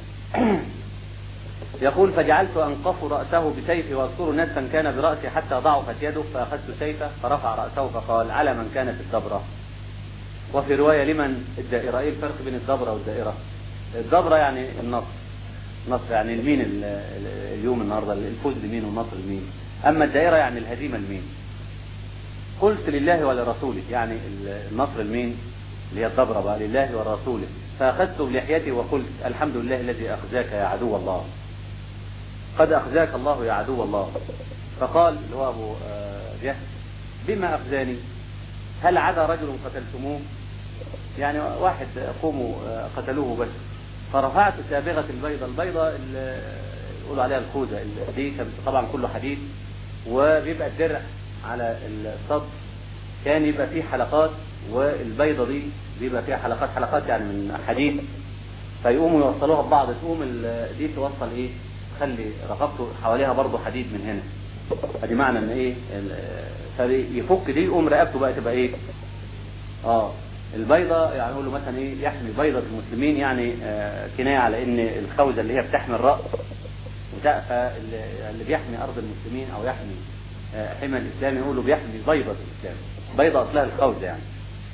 يقول فجعلت انقف راسه بسيفي واذكر نسفا كان براسي حتى ضعفت يده فاخذت سيفه فرفع راسه فقال على من كانت الدبره وفي روايه لمن الدائره ايه الفرق بين الدبره والدائره الدبره يعني النصر نصر يعني المين ال- ال- اليوم النهارده الفوز لمين والنصر لمين اما الدائره يعني الهزيمه لمين قلت لله ولرسوله يعني ال- النصر لمين اللي هي الدبره بقى لله ولرسوله فاخذت بلحيتي وقلت الحمد لله الذي اخزاك يا عدو الله قد اخزاك الله يا عدو الله فقال اللي هو ابو آه، جهل بما اخزاني هل عدا رجل قتلتموه يعني واحد قوموا آه، قتلوه بس فرفعت سابغة البيضة البيضة اللي يقولوا عليها الخوذة ال- دي كان طبعا كله حديد وبيبقى الدرع على الصدر كان يبقى فيه حلقات والبيضة دي بيبقى فيها حلقات حلقات يعني من حديد فيقوموا يوصلوها ببعض تقوم ال- دي توصل ايه تخلي رقبته حواليها برضه حديد من هنا ادي معنى ان ايه ال- فيفك دي يقوم رقبته بقى تبقى ايه اه البيضة يعني يقول له مثلا ايه يحمي بيضة المسلمين يعني آه كناية على ان الخوذة اللي هي بتحمي الرأس وده فاللي اللي بيحمي ارض المسلمين او يحمي آه حمى الاسلام يقولوا بيحمي بيضة الاسلام بيضة اصلها الخوذة يعني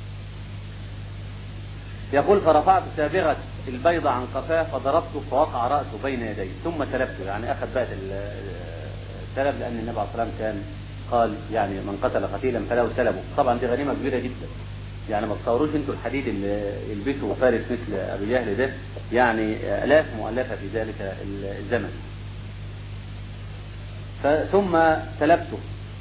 يقول فرفعت سابغة البيضة عن قفاه فضربته فوقع رأسه بين يديه ثم سلبته يعني أخذ بقى ال- السلب لأن النبي عليه الصلاة والسلام كان قال يعني من قتل قتيلا فله سلبه طبعا دي غنيمة كبيرة جدا يعني ما تصوروش انتوا الحديد اللي يلبسه فارس مثل ابي جهل ده يعني الاف مؤلفه في ذلك الزمن ثم سلبته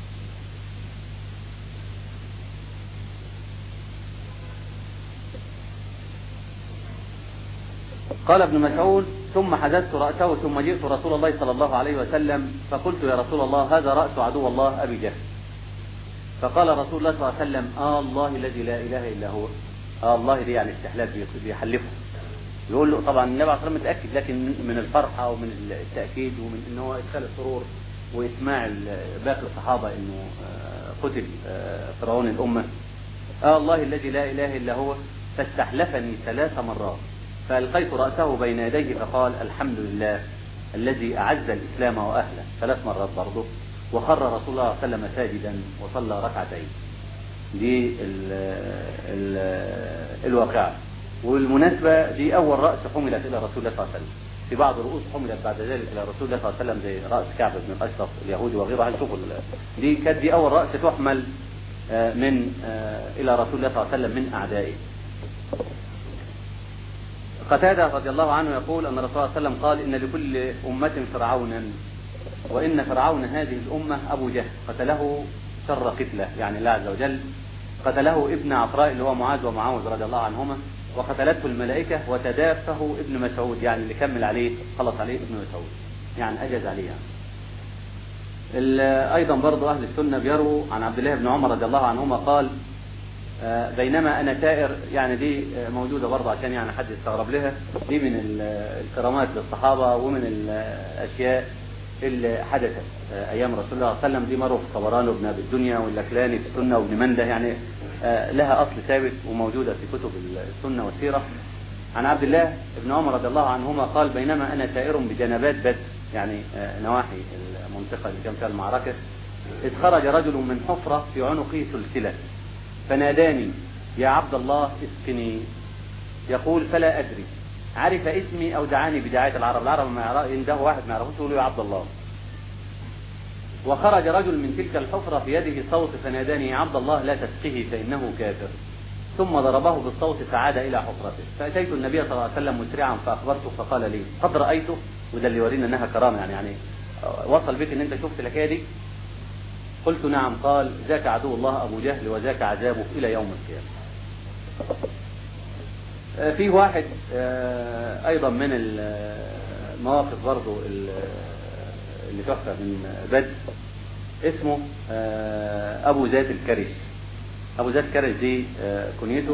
قال ابن مسعود ثم حدثت رأسه ثم جئت رسول الله صلى الله عليه وسلم فقلت يا رسول الله هذا رأس عدو الله أبي جهل فقال رسول الله صلى الله عليه وسلم آه الله الذي لا إله إلا هو آه الله دي يعني استحلال بي- بيحلفه يقول له طبعا النبي عليه الصلاة والسلام متأكد لكن من الفرحة ومن التأكيد ومن إن هو إدخال السرور وإسماع ال- باقي الصحابة إنه آه، قتل آه، فرعون الأمة آه الله الذي لا إله إلا هو فاستحلفني ثلاث مرات فألقيت رأسه بين يديه فقال الحمد لله الذي أعز الإسلام وأهله ثلاث مرات برضه وخر رسول الله صلى الله عليه وسلم ساجدا وصلى ركعتين دي ال ال الواقعة والمناسبة دي أول رأس حملت إلى رسول الله صلى الله عليه وسلم في بعض الرؤوس حملت بعد ذلك إلى رسول الله صلى الله عليه وسلم زي رأس كعب بن الأشرف اليهودي وغيره هنشوفوا ال- دي كانت دي أول رأس تحمل آه، من آه، إلى رسول الله صلى الله عليه وسلم من أعدائه قتادة رضي الله عنه يقول أن الرسول صلى الله عليه وسلم قال إن لكل أمة فرعونا وإن فرعون هذه الأمة أبو جهل قتله شر قتلة يعني الله عز وجل قتله ابن عفراء اللي هو معاذ ومعاوذ رضي الله عنهما وقتلته الملائكة وتدافه ابن مسعود يعني اللي كمل عليه خلص عليه ابن مسعود يعني أجز عليه يعني. ال- أيضا برضو أهل السنة بيروا عن عبد الله بن عمر رضي الله عنهما قال آه، بينما انا سائر يعني دي آه، موجوده برضه عشان يعني حد يستغرب لها دي من ال- الكرامات للصحابه ومن الاشياء اللي حدثت آه، ايام رسول الله صلى الله عليه وسلم دي مروا في طبراني وابن ابي الدنيا والاكلاني في السنه وابن منده يعني آه، لها اصل ثابت وموجوده في كتب السنه والسيره عن عبد الله بن عمر رضي الله عنهما قال بينما انا سائر بجنبات بدر يعني نواحي المنطقة اللي كان فيها المعركة إذ خرج رجل من حفرة في عنقه سلسلة فناداني يا عبد الله اسقني يقول فلا أدري عرف اسمي أو دعاني بدعاية العرب العرب ما يعرف عنده واحد ما يعرفوش يقولوا يا عبد الله وخرج رجل من تلك الحفرة في يده صوت فناداني يا عبد الله لا تسقه فإنه كافر ثم ضربه بالصوت فعاد إلى حفرته فأتيت النبي صلى الله عليه وسلم مسرعا فأخبرته فقال لي قد رأيته وده اللي يورينا أنها كرامة يعني يعني وصل بك أن أنت شفت الحكاية دي قلت نعم قال ذاك عدو الله أبو جهل وذاك عذابه إلى يوم القيامة في واحد أيضا من المواقف برضو اللي تحفة من بدر اسمه أبو ذات الكرش أبو ذات الكرش دي كنيته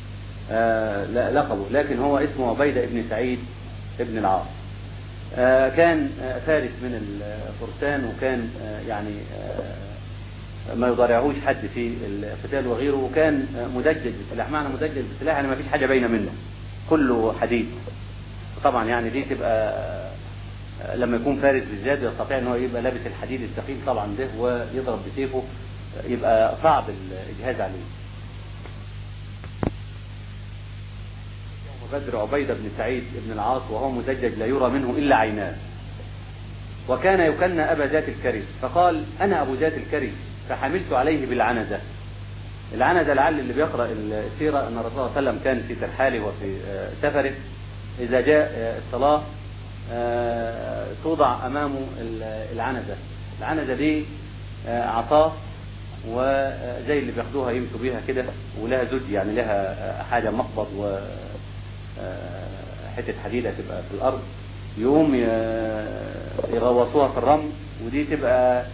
لقبه لكن هو اسمه عبيدة ابن سعيد ابن العاص كان فارس من الفرسان وكان يعني ما يضارعهوش حد في القتال وغيره وكان مدجج بالسلاح معنى مدجج بالسلاح يعني ما فيش حاجه باينه منه كله حديد طبعا يعني دي تبقى لما يكون فارس بالذات يستطيع ان هو يبقى لابس الحديد الثقيل طبعا ده ويضرب بسيفه يبقى صعب الاجهاز عليه بدر عبيدة بن سعيد بن العاص وهو مدجج لا يرى منه إلا عيناه وكان يكنى أبا ذات الكرش فقال أنا أبو ذات الكرش فحملت عليه بالعنزة العنزة لعل اللي بيقرأ السيرة أن الرسول صلى الله عليه وسلم كان في ترحاله وفي سفره إذا جاء الصلاة توضع أمامه العنزة العنزة دي عصاه وزي اللي بياخدوها يمشوا بيها كده ولها زج يعني لها حاجة مقبض و حتة حديدة تبقى في الأرض يقوم يغوصوها في الرمل ودي تبقى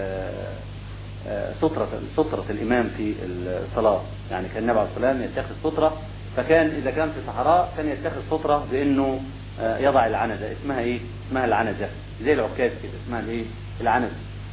سترة سترة الإمام في الصلاة يعني كان النبي عليه الصلاة والسلام يتخذ سترة فكان إذا كان في صحراء كان يتخذ سترة بأنه يضع العنزة اسمها إيه؟ اسمها العنزة زي العكاز كده اسمها الإيه؟ العنزة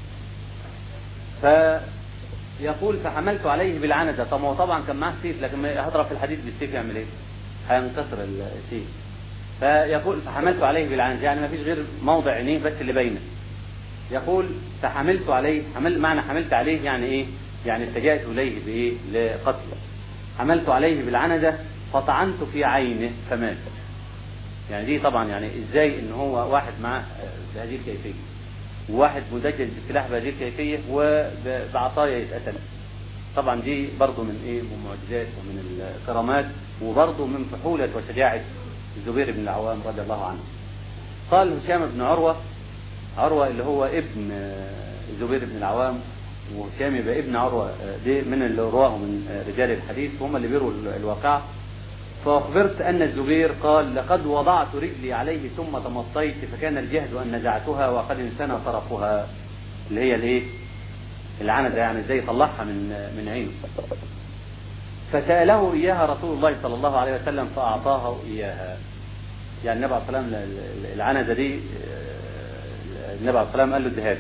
فيقول فحملت عليه بالعنزة طب هو طبعا كان معاه سيف لكن هضرب في الحديد بالسيف يعمل إيه؟ هينكسر السيف فيقول فحملت عليه بالعنزة يعني ما فيش غير موضع عينيه بس اللي باينه يقول فحملت عليه حمل معنى حملت عليه يعني ايه يعني اتجهت اليه بايه لقتله حملت عليه بالعنزة فطعنت في عينه فمات يعني دي طبعا يعني ازاي ان هو واحد معاه بهذه الكيفية وواحد مدجج بالسلاح بهذه الكيفية وبعصاية يتقتل طبعا دي برضه من ايه من معجزات ومن الكرامات وبرضه من فحولة وشجاعة الزبير بن العوام رضي الله عنه قال هشام بن عروة عروة اللي هو ابن الزبير بن العوام وهشام يبقى ابن عروة دي من اللي رواه من رجال الحديث وهم اللي بيروا الواقع فأخبرت أن الزبير قال لقد وضعت رجلي عليه ثم تمطيت فكان الجهد أن نزعتها وقد انثنى طرفها اللي هي الايه؟ العنزة يعني ازاي يطلعها من من عينه فسأله إياها رسول الله صلى الله عليه وسلم فأعطاها إياها يعني النبي عليه الصلاة والسلام العنزة دي النبي عليه الصلاة والسلام قال له اديها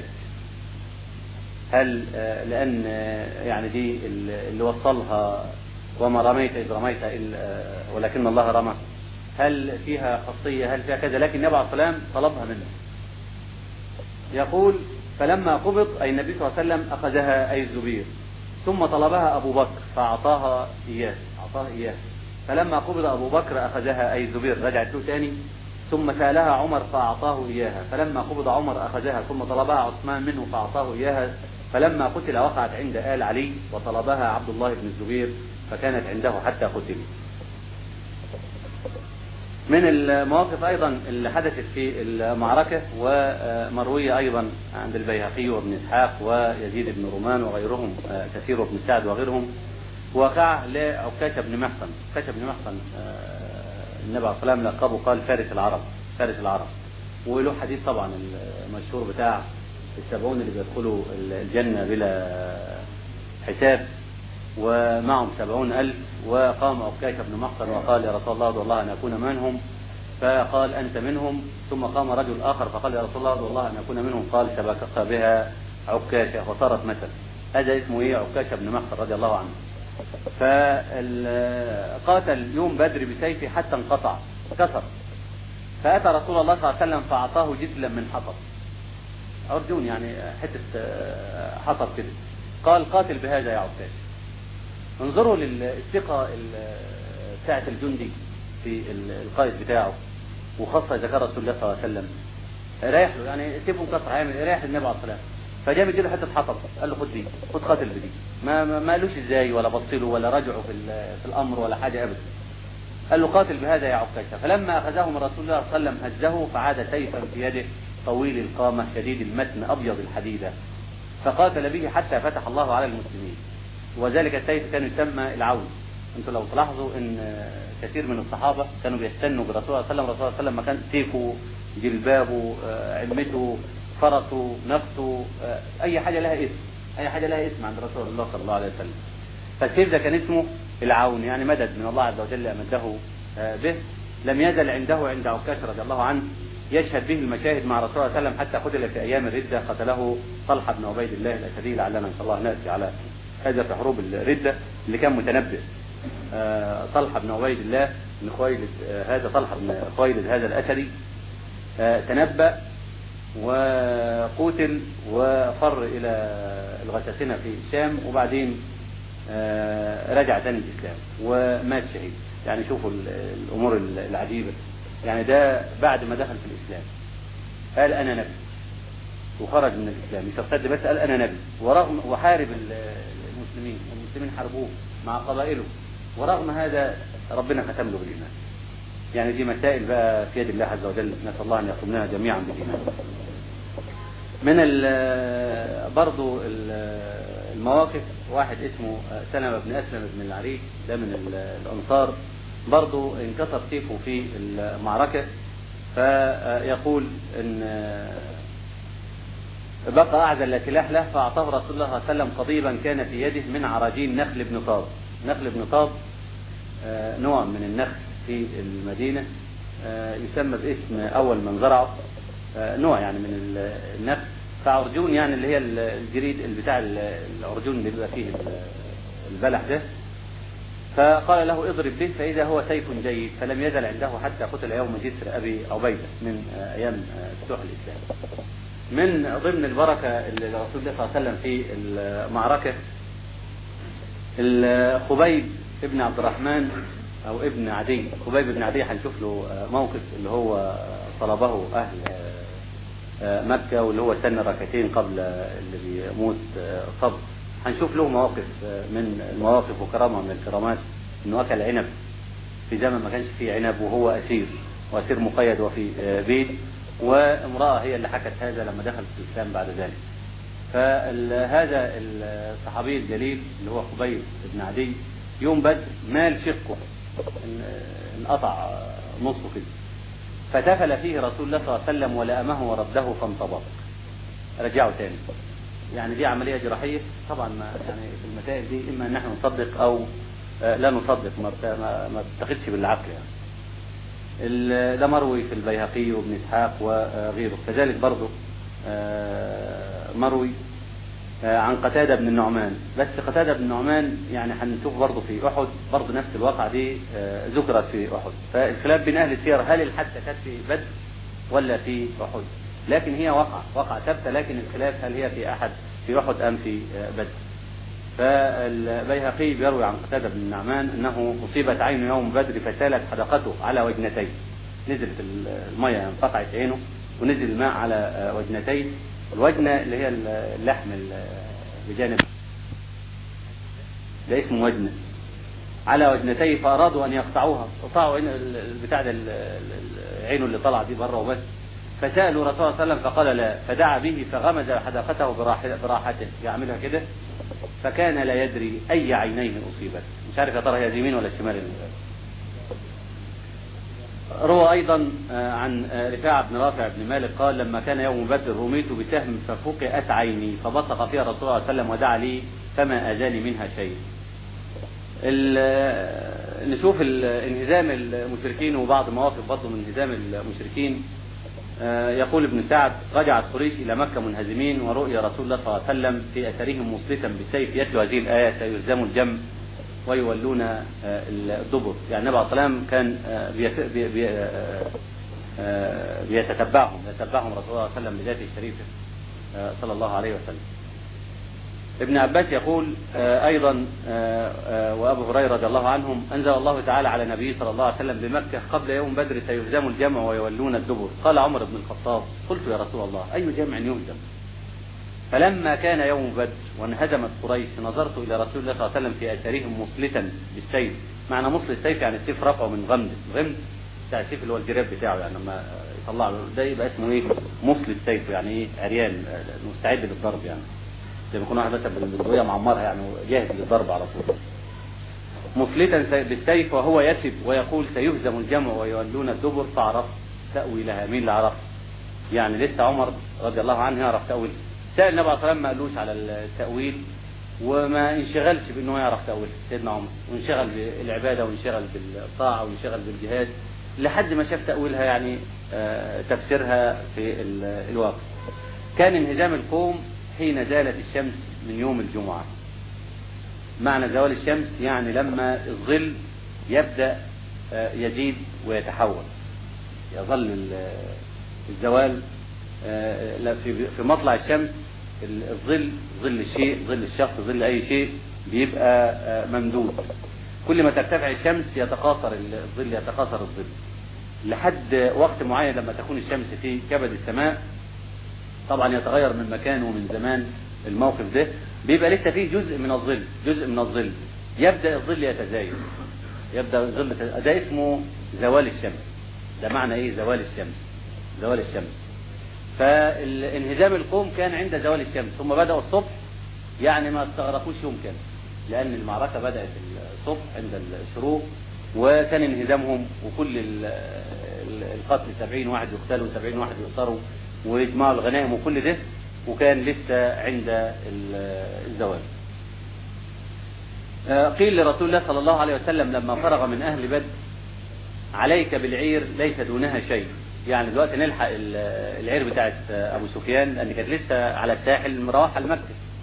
هل لأن يعني دي اللي وصلها وما رميت إذ رميت إلا ولكن الله رمى هل فيها خاصية هل فيها كذا لكن النبي عليه الصلاة والسلام طلبها منه يقول فلما قبض أي النبي صلى الله عليه وسلم أخذها أي الزبير ثم طلبها أبو بكر فأعطاها إياه أعطاها إياه فلما قبض أبو بكر أخذها أي الزبير رجعت له تاني ثم سألها عمر فأعطاه إياها فلما قبض عمر أخذها ثم طلبها عثمان منه فأعطاه إياها فلما قتل وقعت عند آل علي وطلبها عبد الله بن الزبير فكانت عنده حتى قتل من المواقف أيضا اللي حدثت في المعركة ومروية أيضا عند البيهقي وابن إسحاق ويزيد بن رومان وغيرهم كثير بن سعد وغيرهم وقع لعكاشة بن محصن عكاشة بن محصن النبي عليه الصلاة والسلام لقبه قال فارس العرب فارس العرب وله حديث طبعا المشهور بتاع السبعون اللي بيدخلوا الجنة بلا حساب ومعهم سبعون ألف وقام عكاشة بن محصن وقال يا رسول الله ادعو الله أن أكون منهم فقال أنت منهم ثم قام رجل آخر فقال يا رسول الله ادعو الله أن أكون منهم قال سبقك بها عكاشة وصارت مثل هذا اسمه ايه عكاشة بن محصن رضي الله عنه فقاتل يوم بدر بسيفه حتى انقطع كسر فأتى رسول الله صلى الله عليه وسلم فأعطاه جدلا من حطب أرجون يعني حتة حطب كده قال قاتل بهذا يا عكاش انظروا للثقة بتاعة الجندي في القائد بتاعه وخاصة إذا كان رسول الله صلى الله عليه وسلم رايح له يعني سيبه مكسر هيعمل رايح النبي عليه الصلاة فجاب يديله حته حطب قال له خد دي خد قاتل بدي ما ما ما قالوش ازاي ولا بص له ولا رجعه في في الامر ولا حاجه ابدا قال له قاتل بهذا يا عكاشة فلما أخذه من رسول الله صلى الله عليه وسلم هزه فعاد سيفا في يده طويل القامة شديد المتن أبيض الحديدة فقاتل به حتى فتح الله على المسلمين وذلك السيف كان يسمى العون انتوا لو تلاحظوا ان كثير من الصحابة كانوا بيستنوا برسول الله صلى الله عليه وسلم الرسول صلى الله عليه وسلم مكان سيفه جلبابه عمته فرسه نفسه اي حاجة لها اسم اي حاجة لها اسم عند رسول الله صلى الله عليه وسلم فالسيف ده كان اسمه العون يعني مدد من الله عز وجل أمده به لم يزل عنده عند عكاش رضي الله عنه يشهد به المشاهد مع رسول الله صلى الله عليه وسلم حتى قتل في أيام الردة قتله طلحة بن عبيد الله الأسدي لعلنا إن شاء الله نأتي على هذا في حروب الردة اللي كان متنبئ طلحة بن عبيد الله بن خويلد هذا طلحة بن خويلد هذا الأسدي تنبأ وقتل وفر إلى الغساسنة في الشام وبعدين رجع تاني الإسلام ومات شهيد يعني شوفوا الأمور العجيبة يعني ده بعد ما دخل في الإسلام قال أنا نبي وخرج من الإسلام مش ارتد بس قال أنا نبي ورغم وحارب المسلمين المسلمين حاربوه مع قبائله ورغم هذا ربنا ختم له بالإيمان يعني دي مسائل بقى في يد الله عز وجل نسأل الله أن يقومنا جميعا بالإيمان من ال برضو المواقف واحد اسمه سلمة بن أسلم بن العريش ده من الأنصار برضو انكسر سيفه في المعركة فيقول ان بقى أعزل لا سلاح له فأعطاه رسول الله صلى الله عليه وسلم قضيبا كان في يده من عراجين نخل بن طاب نخل بن طاب نوع من النخل في المدينة يسمى باسم أول من زرعه نوع يعني من النخل فعرجون يعني اللي هي الجريد اللي بتاع العرجون اللي بيبقى فيه البلح ده فقال له اضرب به فإذا هو سيف جيد فلم يزل عنده حتى قتل يوم جسر أبي عبيدة من أيام فتوح الإسلام من ضمن البركة اللي رسول الله صلى الله عليه وسلم في المعركة الخبيب ابن عبد الرحمن أو ابن عدي خبيب بن عدي هنشوف له موقف اللي هو طلبه أهل مكة واللي هو سن ركعتين قبل اللي بيموت صبر هنشوف له مواقف من المواقف وكرامة من الكرامات انه اكل عنب في زمن ما كانش فيه عنب وهو اسير واسير مقيد وفي بيت وامرأة هي اللي حكت هذا لما دخل في الاسلام بعد ذلك فهذا الصحابي الجليل اللي هو خبيب بن عدي يوم بدر مال شقه انقطع نصه كده فتفل فيه رسول الله صلى الله عليه وسلم ولأمه ورده فانطبق رجعه تاني يعني دي عملية جراحية طبعا ما يعني في المسائل دي إما أن نحن نصدق أو لا نصدق ما ما تتخذش بالعقل يعني ده مروي في البيهقي وابن إسحاق وغيره كذلك برضه مروي عن قتادة بن النعمان بس قتادة بن النعمان يعني هنشوف برضه في أحد برضه نفس الواقعة دي ذكرت في أحد فالخلاف بين أهل السير هل الحادثة كانت في بدر ولا في أحد لكن هي وقع وقع ثابتة لكن الخلاف هل هي في أحد في أحد أم في بدر فالبيهقي بيروي عن قتادة بن النعمان أنه أصيبت عين يوم بدر فسالت حدقته على وجنتيه نزلت المية انقطعت عينه ونزل الماء على وجنتيه الوجنة اللي هي اللحم بجانب ده اسمه وجنة على وجنتيه فأرادوا أن يقطعوها قطعوا البتاع ده عينه اللي طلع دي بره وبس فسألوا رسول الله صلى الله عليه وسلم فقال لا فدعا به فغمز حدقته براحته يعملها كده فكان لا يدري أي عينيه أصيبت مش عارف يا ترى هي اليمين ولا الشمال روى أيضا عن رفاعة بن رافع بن مالك قال لما كان يوم بدر رميت بسهم ففقئت عيني فبصق فيها رسول الله صلى الله عليه وسلم ودعا لي فما أزاني منها شيء نشوف انهزام المشركين وبعض مواقف برضه من انهزام المشركين يقول ابن سعد رجعت قريش إلى مكة منهزمين ورؤي رسول الله صلى الله عليه وسلم في أثرهم مصلتا بالسيف يتلو هذه الآية سيهزم الجم ويولون الدبر يعني النبي عليه الصلاة والسلام كان بي بي آه، بيتتبعهم يتبعهم رسول الله صلى الله عليه وسلم بذاته الشريفة آه، صلى الله عليه وسلم ابن عباس يقول آه، أيضا آه، آه، وأبو هريرة رضي الله عنهم أنزل الله تعالى على النبي صلى الله عليه وسلم بمكة قبل يوم بدر سيهزم الجمع ويولون الدبر قال عمر بن الخطاب قلت يا رسول الله أي جمع يهزم فلما كان يوم بدر وانهزمت قريش نظرت إلى رسول الله صلى الله عليه وسلم في أثرهم مصلتا بالسيف معنى مصل السيف يعني السيف رفعه من غمد غمد بتاع السيف اللي هو الجراب بتاعه يعني لما يطلع له ده يبقى اسمه ايه مصل السيف يعني ايه عريان آه، مستعد للضرب يعني زي ما يكون واحد مثلا بالبندقية معمرها يعني جاهز للضرب على طول مفلتا بالسيف وهو يسب ويقول سيهزم الجمع ويولون الدبر فعرف تأويلها مين اللي عرف يعني لسه عمر رضي الله عنه يعرف تأويل سأل النبي عليه الصلاة والسلام ما قالوش على التأويل وما انشغلش بأنه يعرف تأويل سيدنا عمر وانشغل بالعبادة وانشغل بالطاعة وانشغل بالجهاد لحد ما شاف تأويلها يعني آه، تفسيرها في ال- الواقع كان انهزام القوم حين زالت الشمس من يوم الجمعة معنى زوال الشمس يعني لما الظل يبدأ آه، يزيد ويتحول يظل ال- الزوال آه، لا، في في مطلع الشمس ال- الظل ظل الشيء ظل الشخص ظل أي شيء بيبقى آه، ممدود كل ما ترتفع الشمس يتقاصر الظل يتقاصر الظل لحد وقت معين لما تكون الشمس في كبد السماء طبعا يتغير من مكان ومن زمان الموقف ده بيبقى لسه فيه جزء من الظل جزء من الظل يبدا الظل يتزايد يبدا الظل يت- ده اسمه زوال الشمس ده معنى ايه زوال الشمس زوال الشمس فالانهزام القوم كان عند زوال الشمس ثم بداوا الصبح يعني ما استغرقوش يوم كامل لان المعركه بدات الصبح عند الشروق وكان انهزامهم وكل ال- ال- القتل 70 واحد يقتلوا 70 واحد يؤسروا ويجمعوا الغنائم وكل ده وكان لسه عند ال- الزوال آه، قيل لرسول الله صلى الله عليه وسلم لما فرغ من أهل بدر عليك بالعير ليس دونها شيء يعني دلوقتي نلحق ال- العير بتاعت أبو سفيان لأن كانت لسه على الساحل مروحة لمكة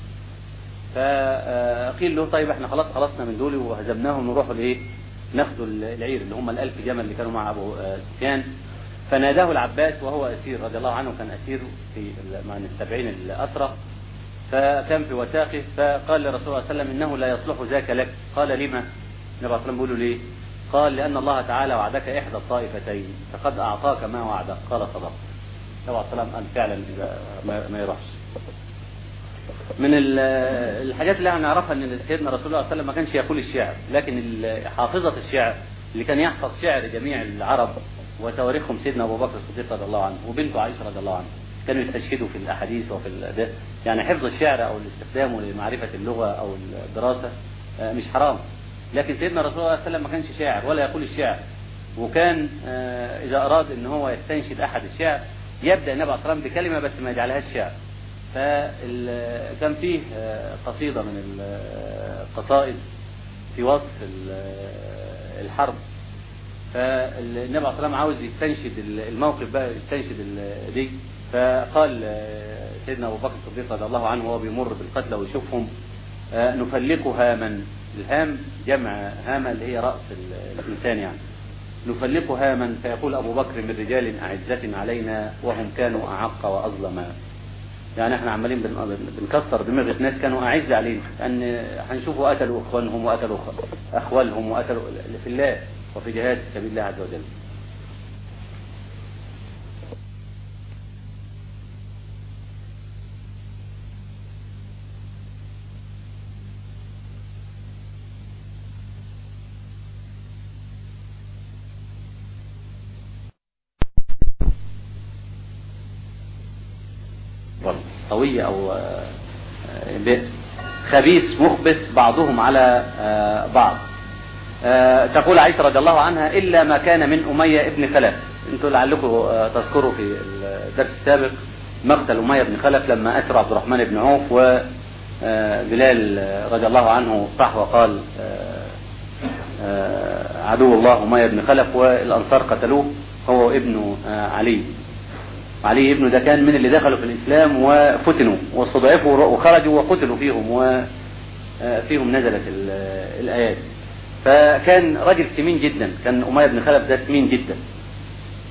فقيل له طيب احنا خلاص خلصنا من دول وهزمناهم نروحوا لايه ناخدوا العير اللي هم الألف جمل اللي كانوا مع أبو آه، سفيان فناداه العباس وهو أسير رضي الله عنه كان أسير في ال- من السبعين الأسرى فكان في وثاقه فقال لرسول الله صلى الله عليه وسلم إنه لا يصلح ذاك لك قال لما النبي صلى الله عليه وسلم بيقول له ليه قال لأن الله تعالى وعدك إحدى الطائفتين فقد أعطاك ما وعدك قال صدق النبي صلى الله عليه وسلم قال فعلا إذا ما, ما يروحش من ال- الحاجات اللي هنعرفها ان سيدنا رسول الله صلى الله عليه وسلم ما كانش يقول الشعر لكن ال- حافظة الشعر اللي كان يحفظ شعر جميع العرب وتواريخهم سيدنا ابو بكر الصديق رضي الله عنه وبنته عائشه رضي الله عنها كانوا يستشهدوا في الاحاديث وفي ال- ده يعني حفظ الشعر او الاستخدام لمعرفه اللغه او الدراسه آه، مش حرام لكن سيدنا رسول الله صلى الله عليه وسلم ما كانش شاعر ولا يقول الشعر وكان آه، اذا اراد ان هو يستنشد احد الشعر يبدا النبي عليه الصلاه والسلام بكلمه بس ما يجعلهاش شعر فكان فيه آه، قصيدة من القصائد في وصف ال- الحرب فالنبي عليه الصلاة والسلام عاوز يستنشد الموقف بقى يستنشد ال- دي فقال آه، سيدنا أبو بكر الصديق رضي الله عنه وهو بيمر بالقتلى ويشوفهم آه، نفلق هاما الهام جمع هامة اللي هي رأس ال- الإنسان يعني نفلق هاما فيقول أبو بكر من رجال أعزة علينا وهم كانوا أعق وأظلما يعني احنا عمالين بن- بنكسر دماغ ناس كانوا اعز علينا لان هنشوفوا قتلوا اخوانهم وقتلوا أخ- اخوالهم وقتلوا في الله وفي جهاد سبيل الله عز وجل. طوية أو آه، آه، بئر خبيث مخبث بعضهم على آه، بعض آه، تقول عائشة رضي الله عنها إلا ما كان من أمية ابن خلف انتوا لعلكم آه، تذكروا في الدرس السابق مقتل أمية بن خلف لما أسر عبد الرحمن بن عوف وبلال رضي الله عنه صح وقال آه، آه، عدو الله أمية بن خلف والأنصار قتلوه هو ابن آه، علي علي ابنه ده كان من اللي دخلوا في الإسلام وفتنوا واستضعفوا وخرجوا وقتلوا فيهم وفيهم نزلت ال- الآيات فكان رجل سمين جدا كان أمية بن خلف ده سمين جدا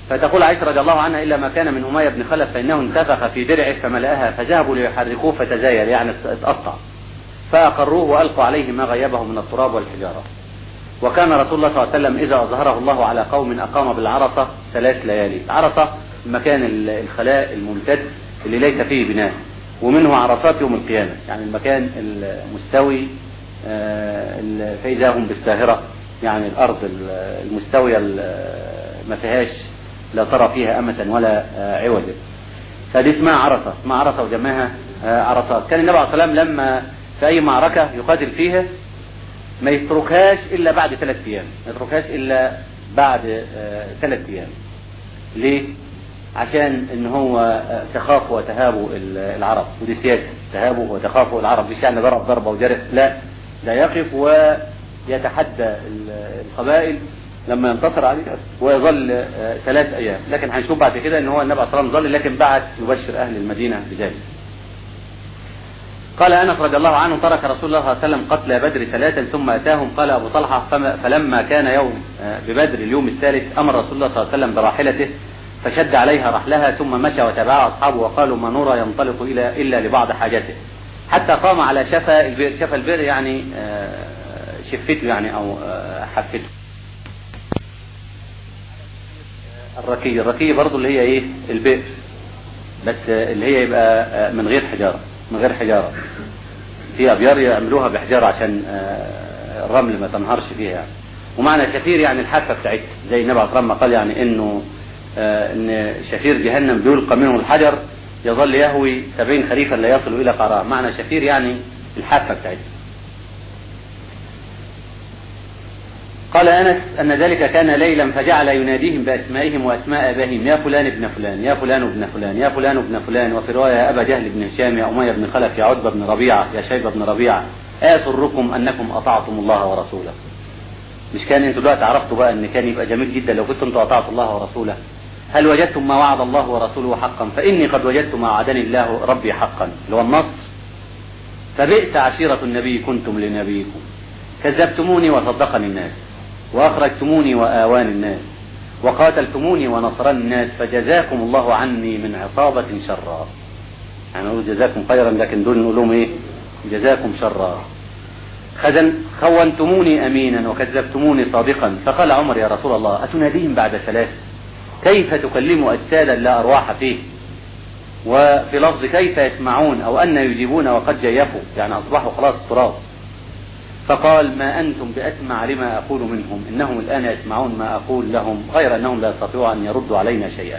فتقول عائشة رضي الله عنها إلا ما كان من أمية بن خلف فإنه انتفخ في درعه فملأها فذهبوا ليحرقوه فتزايل يعني اتقطع فأقروه وألقوا عليه ما غيبه من التراب والحجارة وكان رسول الله صلى الله عليه وسلم إذا أظهره الله على قوم أقام بالعرصة ثلاث ليالي عرصة المكان الخلاء الممتد اللي ليس فيه بناء ومنه عرصات يوم القيامة يعني المكان المستوي آه، فإذا هم بالساهرة يعني الأرض المستوية ما فيهاش لا ترى فيها أمة ولا آه، عوجا فدي اسمها عرصة اسمها عرصة وجمعها آه، عرصات كان النبي عليه الصلاة والسلام لما في أي معركة يقاتل فيها ما يتركهاش إلا بعد ثلاث أيام ما يتركهاش إلا بعد ثلاث أيام ليه؟ عشان ان هو تخافوا وتهابوا العرب ودي سياسه تهابوا وتخافوا العرب مش يعني ضرب ضربه وجرح لا ده يقف ويتحدى القبائل لما ينتصر عليه ويظل ثلاث ايام لكن هنشوف بعد كده ان هو النبي صلى الله عليه وسلم ظل لكن بعد يبشر اهل المدينه بذلك قال انس رضي الله عنه ترك رسول الله صلى الله عليه وسلم قتل بدر ثلاثا ثم اتاهم قال ابو طلحه فلما كان يوم ببدر اليوم الثالث امر رسول الله صلى الله عليه وسلم براحلته فشد عليها رحلها ثم مشى وتبعها أصحابه وقالوا ما نرى ينطلق إلى إلا لبعض حاجته حتى قام على شفا البئر شفا البئر يعني شفته يعني أو حفته الركي الركي برضو اللي هي ايه البئر بس اللي هي يبقى من غير حجارة من غير حجارة في أبيار يعملوها بحجارة عشان الرمل ما تنهارش فيها يعني ومعنى شفير يعني الحافة بتاعتها زي النبي عليه الصلاة قال يعني انه آه ان شفير جهنم بيلقى منه الحجر يظل يهوي سبعين خريفا لا يصل الى قرار معنى شفير يعني الحافة بتاعتها قال انس ان ذلك كان ليلا فجعل يناديهم باسمائهم واسماء ابائهم يا فلان ابن فلان يا فلان ابن فلان يا فلان ابن فلان وفي روايه يا ابا جهل بن هشام يا اميه بن خلف يا عتبه بن ربيعه يا شيبه بن ربيعه اسركم انكم اطعتم الله ورسوله مش كان انتوا دلوقتي عرفتوا بقى ان كان يبقى جميل جدا لو كنتم انتوا اطعتوا الله ورسوله هل وجدتم ما وعد الله ورسوله حقا فاني قد وجدت ما وعدني الله ربي حقا اللي هو النصر فبئس عشيرة النبي كنتم لنبيكم كذبتموني وصدقني الناس واخرجتموني واواني الناس وقاتلتموني ونصرني الناس فجزاكم الله عني من عصابة شرا يعني نقول جزاكم خيرا لكن دول نقول لهم ايه جزاكم شرا خزن خونتموني امينا وكذبتموني صادقا فقال عمر يا رسول الله اتناديهم بعد ثلاث كيف تكلم اجسادا لا ارواح فيه وفي لفظ كيف يسمعون او ان يجيبون وقد جيفوا يعني اصبحوا خلاص تراب فقال ما انتم باسمع لما اقول منهم انهم الان يسمعون ما اقول لهم غير انهم لا يستطيعوا ان يردوا علينا شيئا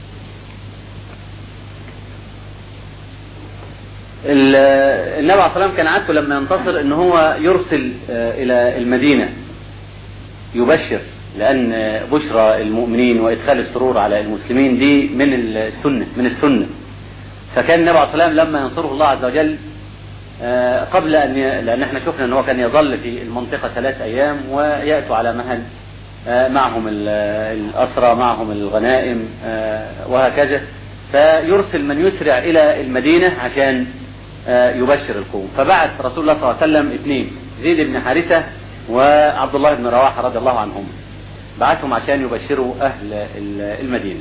النبي عليه الصلاه والسلام كان عادته لما ينتصر ان هو يرسل الى المدينه يبشر لان بشرى المؤمنين وادخال السرور على المسلمين دي من السنه من السنه فكان النبي عليه الصلاه والسلام لما ينصره الله عز وجل قبل ان ي... لان احنا شفنا ان هو كان يظل في المنطقه ثلاث ايام وياتوا على مهل معهم الاسرى معهم الغنائم وهكذا فيرسل من يسرع الى المدينه عشان يبشر القوم فبعث رسول الله صلى الله عليه وسلم اثنين زيد بن حارثه وعبد الله بن رواحه رضي الله عنهم بعثهم عشان يبشروا اهل المدينه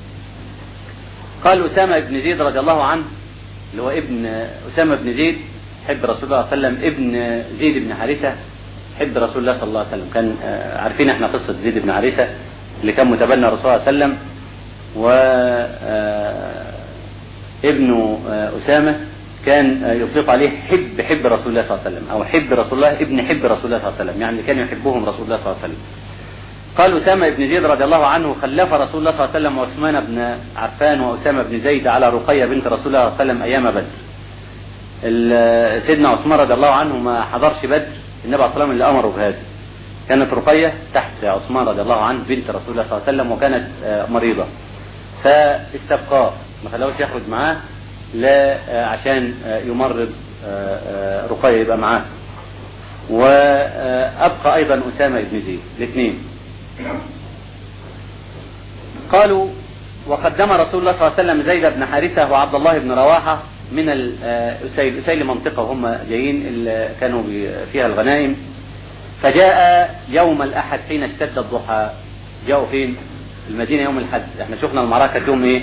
قال اسامه بن زيد رضي الله عنه اللي هو ابن اسامه بن زيد حب رسول الله صلى الله عليه وسلم ابن زيد بن حارثه حب رسول الله صلى الله عليه وسلم كان عارفين احنا قصه زيد بن حارثه اللي كان متبنى رسول الله صلى الله عليه وسلم و ابن اسامه كان يطلق عليه حب حب رسول الله صلى الله عليه وسلم او حب رسول الله ابن حب رسول الله صلى الله عليه وسلم يعني كان يحبهم رسول الله صلى الله عليه وسلم قال أسامة بن زيد رضي الله عنه خلف رسول الله صلى الله عليه وسلم وعثمان بن عفان وأسامة بن زيد على رقية بنت رسول الله صلى الله عليه وسلم أيام بدر سيدنا عثمان رضي الله عنه ما حضرش بدر النبي عليه الصلاة والسلام اللي أمره بهذا كانت رقية تحت عثمان رضي الله عنه بنت رسول الله صلى الله عليه وسلم وكانت مريضة فاستبقاه ما خلاهوش يخرج معاه لا عشان يمرض رقية يبقى معاه وأبقى أيضا أسامة بن زيد الاثنين قالوا وقدم رسول الله صلى الله عليه وسلم زيد بن حارثة وعبد الله بن رواحة من الأسيل أسيل منطقة وهم جايين اللي كانوا فيها الغنائم فجاء يوم الأحد حين اشتد الضحى جاءوا فين المدينة يوم الحج احنا شفنا المعركة يوم ايه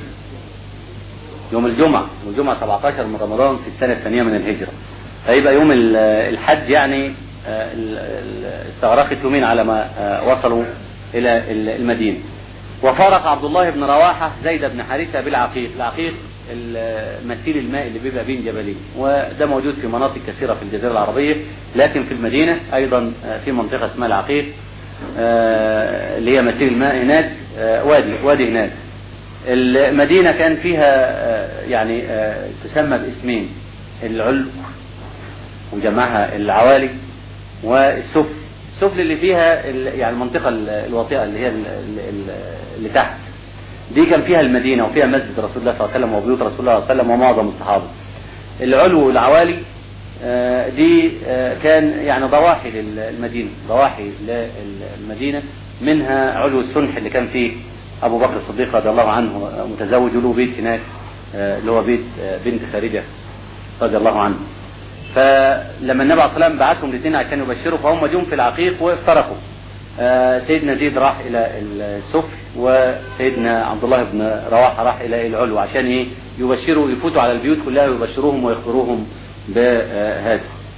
يوم الجمعة يوم الجمعة 17 من رمضان في السنة الثانية من الهجرة فيبقى يوم ال- الحج يعني آه، ال- ال- استغرقت يومين على ما آه، وصلوا إلى ال- المدينة وفارق عبد الله بن رواحة زيد بن حارثة بالعقيق العقيق ال- مثيل الماء اللي بيبقى بين جبلين وده موجود في مناطق كثيرة في الجزيرة العربية لكن في المدينة أيضا آه، في منطقة اسمها العقيق آه، اللي هي مثيل الماء هناك آه، وادي وادي هناك المدينة كان فيها آه، يعني آه، تسمى باسمين العلو وجمعها العوالي والسفل السفل اللي فيها ال- يعني المنطقة ال- الواطئة اللي هي ال- ال- ال- اللي تحت دي كان فيها المدينة وفيها مسجد رسول الله صلى الله عليه وسلم وبيوت رسول الله صلى الله عليه وسلم ومعظم الصحابة العلو والعوالي آه، دي آه، كان يعني ضواحي للمدينة ضواحي للمدينة منها علو السنح اللي كان فيه أبو بكر الصديق رضي الله عنه آه، متزوج له بيت هناك آه، اللي هو بيت آه، بنت خارجة رضي الله عنه فلما النبي عليه الصلاه والسلام بعتهم الاثنين عشان يبشروا فهم جم في العقيق وافترقوا آه، سيدنا زيد راح الى السفل وسيدنا عبد الله بن رواحه راح الى العلو عشان ايه يبشروا يفوتوا على البيوت كلها ويبشروهم ويخبروهم بهذا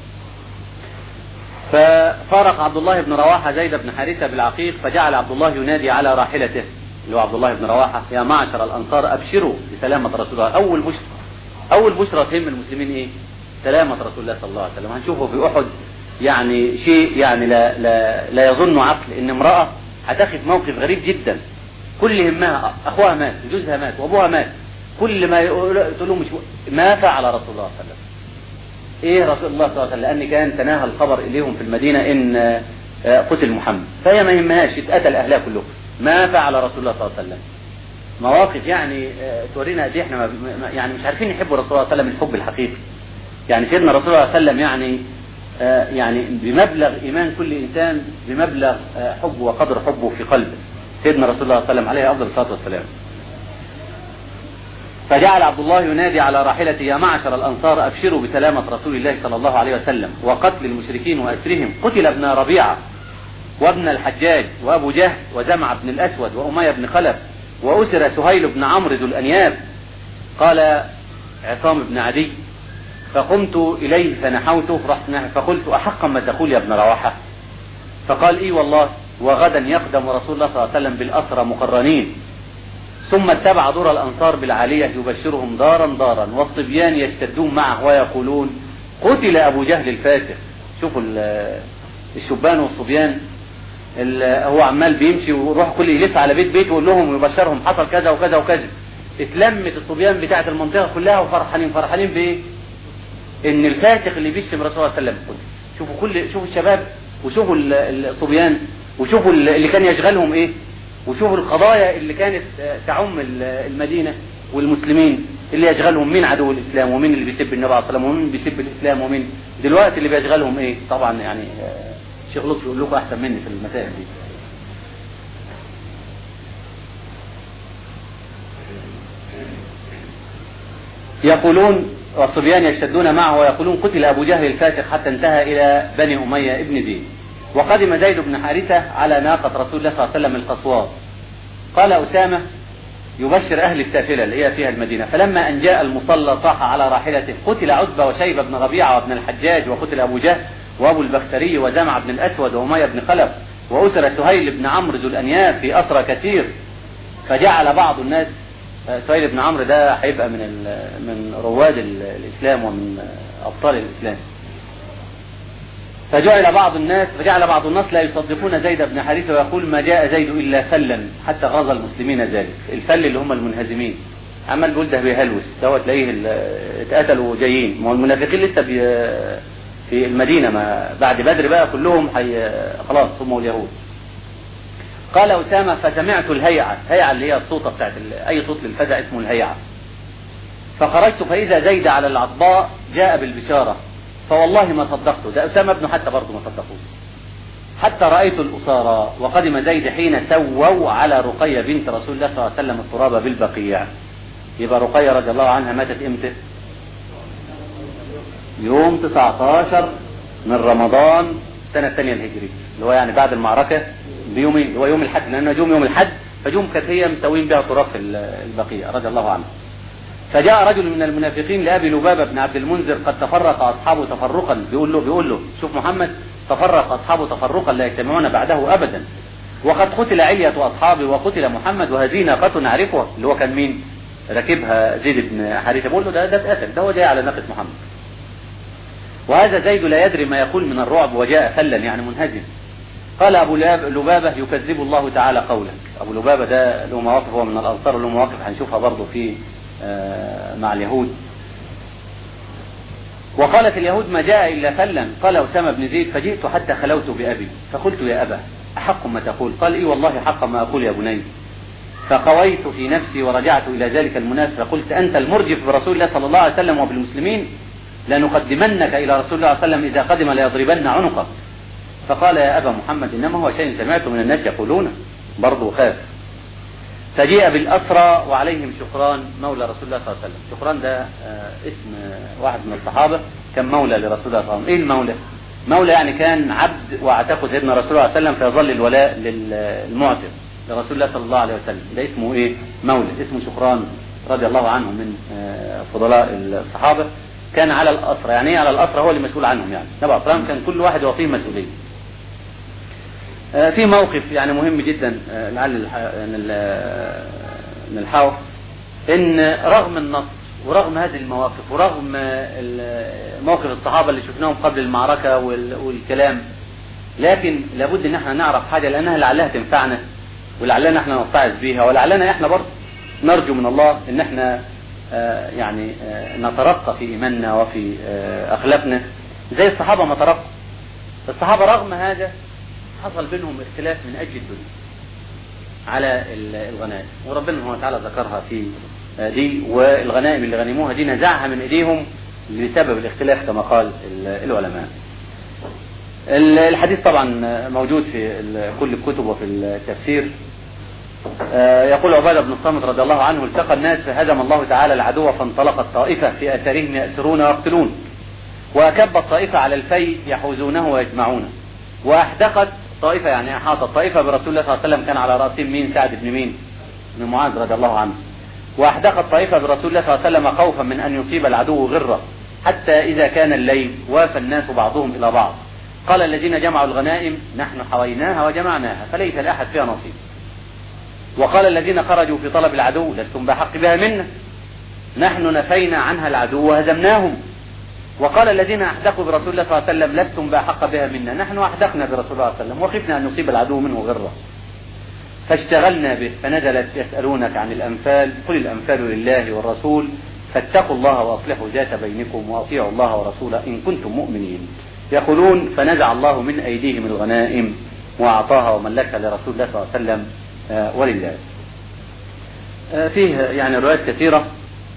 ففارق عبد الله بن رواحه زيد بن حارثه بالعقيق فجعل عبد الله ينادي على راحلته اللي هو عبد الله بن رواحه يا معشر الانصار ابشروا بسلامه رسول الله اول بشرى اول بشرى تهم المسلمين ايه؟ سلامه رسول الله صلى الله عليه وسلم هنشوفه في احد يعني شيء يعني لا لا لا يظن عقل ان امراه هتاخد موقف غريب جدا كل همها اخوها مات وجوزها مات وابوها مات كل ما يقول تقول لهم مش ما فعل رسول الله صلى الله عليه وسلم ايه رسول الله صلى الله عليه وسلم لان كان تناهى الخبر اليهم في المدينه ان آه، قتل محمد فهي ما يهمهاش اتقتل اهلها كلهم ما فعل رسول الله صلى الله عليه وسلم مواقف يعني آه، تورينا قد ايه احنا ما- ما- يعني مش عارفين نحب رسول الله صلى الله عليه وسلم الحب الحقيقي يعني سيدنا رسول الله صلى الله عليه وسلم يعني آه، يعني بمبلغ ايمان كل انسان بمبلغ آه، حبه وقدر حبه في قلبه سيدنا رسول الله صلى الله عليه وسلم عليه افضل الصلاه والسلام فجعل عبد الله ينادي على راحلته يا معشر الانصار ابشروا بسلامه رسول الله صلى الله عليه وسلم وقتل المشركين واسرهم قتل ابن ربيعه وابن الحجاج وابو جهل وزمع بن الاسود واميه بن خلف واسر سهيل بن عمرو ذو الانياب قال عصام بن عدي فقمت اليه فنحوته رحت نحو فقلت احقا ما تقول يا ابن رواحه فقال اي والله وغدا يقدم رسول الله صلى الله عليه وسلم بالاسرى مقرنين ثم اتبع دور الأنصار بالعالية يبشرهم دارا دارا والصبيان يشتدون معه ويقولون قتل أبو جهل الفاسق شوفوا ال- الشبان والصبيان ال- هو عمال بيمشي ويروح كل يلف على بيت بيت ويقول لهم ويبشرهم حصل كذا وكذا وكذا اتلمت الصبيان بتاعة المنطقة كلها وفرحانين فرحانين بإيه؟ إن الفاسق اللي بيشتم الرسول صلى الله عليه وسلم قتل شوفوا كل شوفوا الشباب وشوفوا ال- الصبيان وشوفوا ال- اللي كان يشغلهم إيه؟ وشوفوا القضايا اللي كانت آه، تعم ال- المدينة والمسلمين اللي يشغلهم مين عدو الإسلام ومين اللي بيسب النبي عليه الصلاة والسلام ومين بيسب الإسلام ومين دلوقتي اللي بيشغلهم إيه طبعا يعني آه، شيخ لطفي يقول لكم أحسن مني في المسائل دي يقولون والصبيان يشتدون معه ويقولون قتل أبو جهل الفاسق حتى انتهى إلى بني أمية ابن زيد وقدم زيد بن حارثة على ناقة رسول الله صلى الله عليه وسلم القصواء قال أسامة يبشر أهل السافلة اللي هي فيها المدينة فلما أن جاء المصلى صاح على راحلته قتل عتبة وشيبة بن ربيعة وابن الحجاج وقتل أبو جهل وأبو البختري وزمع بن الأسود وأمية بن خلف وأسر سهيل بن عمرو ذو الأنياب في أسرى كثير فجعل بعض الناس آه، سهيل بن عمرو ده هيبقى من ال- من رواد ال- الإسلام ومن آه، أبطال الإسلام فجعل بعض الناس فجعل بعض الناس لا يصدقون زيد بن حارثة ويقول ما جاء زيد إلا فلا حتى غزا المسلمين ذلك الفل اللي هم المنهزمين عمال بيقول ده بيهلوس ده تلاقيه ال- اتقتلوا جايين ما هو المنافقين لسه بي في المدينة ما بعد بدر بقى كلهم حي خلاص هم واليهود قال أسامة فسمعت الهيعة هيعة اللي هي الصوتة بتاعت ال- أي صوت للفزع اسمه الهيعة فخرجت فإذا زيد على العطباء جاء بالبشارة فوالله ما صدقته ده أسامة ابنه حتى برضه ما صدقوه حتى رأيت الأسارى وقدم زيد حين سووا على رقية بنت رسول الله صلى الله عليه وسلم التراب بالبقيع يبقى رقية رضي الله عنها ماتت امتى يوم 19 من رمضان السنة الثانية الهجرية اللي هو يعني بعد المعركة بيومين اللي هو يوم الحد لأنه يوم يوم الحد فجم كانت هي مسوين بها تراب في البقيع رضي الله عنه فجاء رجل من المنافقين لابي لبابه بن عبد المنذر قد تفرق اصحابه تفرقا بيقول له بيقول له شوف محمد تفرق اصحابه تفرقا لا يجتمعون بعده ابدا وقد قتل علية اصحابه وقتل محمد وهذه ناقة نعرفها اللي هو كان مين؟ راكبها زيد بن حارثه بيقول له ده ده اتقتل ده هو جاي على ناقة محمد وهذا زيد لا يدري ما يقول من الرعب وجاء فلا يعني منهزم قال أبو لبابة يكذب الله تعالى قولك أبو لبابة ده له مواقف هو من الأنصار له مواقف هنشوفها برضه في مع اليهود وقالت اليهود ما جاء إلا فلا قال أسامة بن زيد فجئت حتى خلوت بأبي فقلت يا أبا أحق ما تقول قال إي والله حق ما أقول يا بني فقويت في نفسي ورجعت إلى ذلك المنافق فقلت أنت المرجف برسول الله صلى الله عليه وسلم وبالمسلمين لنقدمنك إلى رسول الله صلى الله عليه وسلم إذا قدم ليضربن عنقك فقال يا أبا محمد إنما هو شيء سمعت من الناس يقولونه برضه خاف فجيء بالأسرى وعليهم شكران مولى رسول الله صلى الله عليه وسلم شكران ده آه اسم واحد من الصحابة كان مولى لرسول الله صلى الله عليه وسلم إيه المولى مولى يعني كان عبد واعتقد سيدنا رسول الله صلى الله عليه وسلم فيظل الولاء للمعتق لرسول الله صلى الله عليه وسلم ده اسمه ايه مولى اسمه شكران رضي الله عنه من آه فضلاء الصحابة كان على الأسرى يعني ايه على الأسرى هو اللي مسؤول عنهم يعني نبع كان كل واحد يعطيه مسؤولية في موقف يعني مهم جدا لعل نلحقه ان رغم النصر ورغم هذه المواقف ورغم موقف الصحابه اللي شفناهم قبل المعركه والكلام لكن لابد ان احنا نعرف حاجه لانها لعلها تنفعنا ولعلنا احنا نتعظ بيها ولعلنا احنا برضه نرجو من الله ان احنا يعني نترقى في ايماننا وفي اخلاقنا زي الصحابه ما ترقوا الصحابه رغم هذا حصل بينهم اختلاف من اجل الدنيا على الغنائم وربنا سبحانه وتعالى ذكرها في دي والغنائم اللي غنموها دي نزعها من ايديهم لسبب الاختلاف كما قال العلماء الحديث طبعا موجود في كل الكتب وفي التفسير يقول عبادة بن الصامت رضي الله عنه التقى الناس فهزم الله تعالى العدو فانطلقت طائفة في أثرهم يأسرون ويقتلون وأكبت طائفة على الفيء يحوزونه ويجمعونه وأحدقت طائفة يعني أحاطت طائفة برسول الله صلى الله عليه وسلم كان على رأسهم مين سعد بن مين بن معاذ رضي الله عنه وأحدقت طائفة برسول الله صلى الله عليه وسلم خوفا من أن يصيب العدو غرة حتى إذا كان الليل وافى الناس بعضهم إلى بعض قال الذين جمعوا الغنائم نحن حويناها وجمعناها فليس لأحد فيها نصيب وقال الذين خرجوا في طلب العدو لستم بحق بها منا نحن نفينا عنها العدو وهزمناهم وقال الذين احدقوا برسول الله صلى الله عليه وسلم لستم باحق بها منا نحن احدقنا برسول الله صلى الله عليه وسلم وخفنا ان يصيب العدو منه غره فاشتغلنا به فنزلت يسالونك عن الانفال قل الانفال لله والرسول فاتقوا الله واصلحوا ذات بينكم واطيعوا الله ورسوله ان كنتم مؤمنين يقولون فنزع الله من ايديهم الغنائم واعطاها وملكها لرسول الله صلى الله عليه وسلم ولله فيه يعني روايات كثيره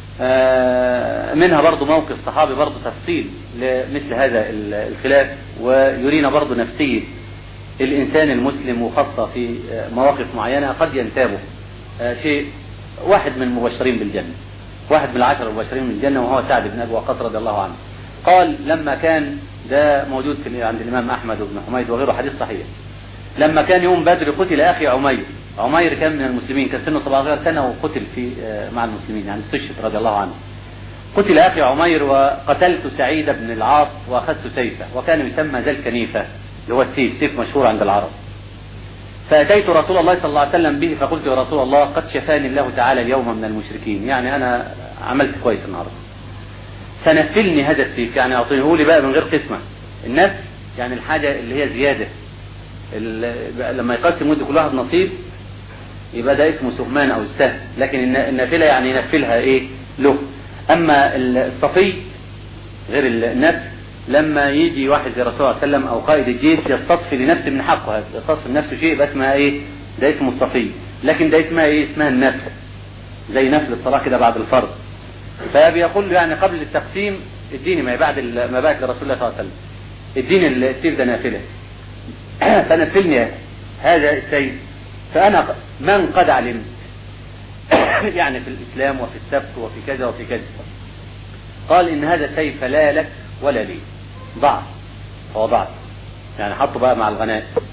منها برضو موقف صحابي برضو تفصيل لمثل هذا الخلاف ويرينا برضو نفسية الإنسان المسلم وخاصة في مواقف معينة قد ينتابه شيء واحد من المبشرين بالجنة واحد من العشر المبشرين بالجنة وهو سعد بن أبي وقاص رضي الله عنه قال لما كان ده موجود في عند الإمام أحمد بن حميد وغيره حديث صحيح لما كان يوم بدر قتل أخي عمير عمير كان من المسلمين كان سنه 17 سنة وقتل في مع المسلمين يعني استشهد رضي الله عنه قتل أخي عمير وقتلت سعيد بن العاص وأخذت سيفه وكان يسمى ذا الكنيفة اللي هو السيف سيف مشهور عند العرب فأتيت رسول الله صلى الله عليه وسلم به فقلت يا رسول الله قد شفاني الله تعالى اليوم من المشركين يعني أنا عملت كويس النهارده فنفلني هذا السيف يعني أعطيه لي بقى من غير قسمة النفل يعني الحاجة اللي هي زيادة لما يقسم مد كل واحد نصيب يبقى ده اسمه سهمان او السهم لكن النافله يعني ينفلها ايه له اما الصفي غير النفل لما يجي واحد زي الرسول صلى الله عليه وسلم او قائد الجيش يستصفي لنفسه من حقه يستصفي لنفسه شيء يبقى اسمها ايه ده اسمه الصفي لكن ده اسمها ايه اسمها النفل زي نفل الصلاه كده بعد الفرض فبيقول له يعني قبل التقسيم اديني ما بعد ما بعت لرسول الله صلى الله عليه وسلم اديني السيف ده نافله فنفلني هذا السيف فأنا من قد علمت يعني في الإسلام وفي السبت وفي كذا وفي كذا قال إن هذا السيف لا لك ولا لي ضع فوضعت يعني حطه بقى مع الغنائم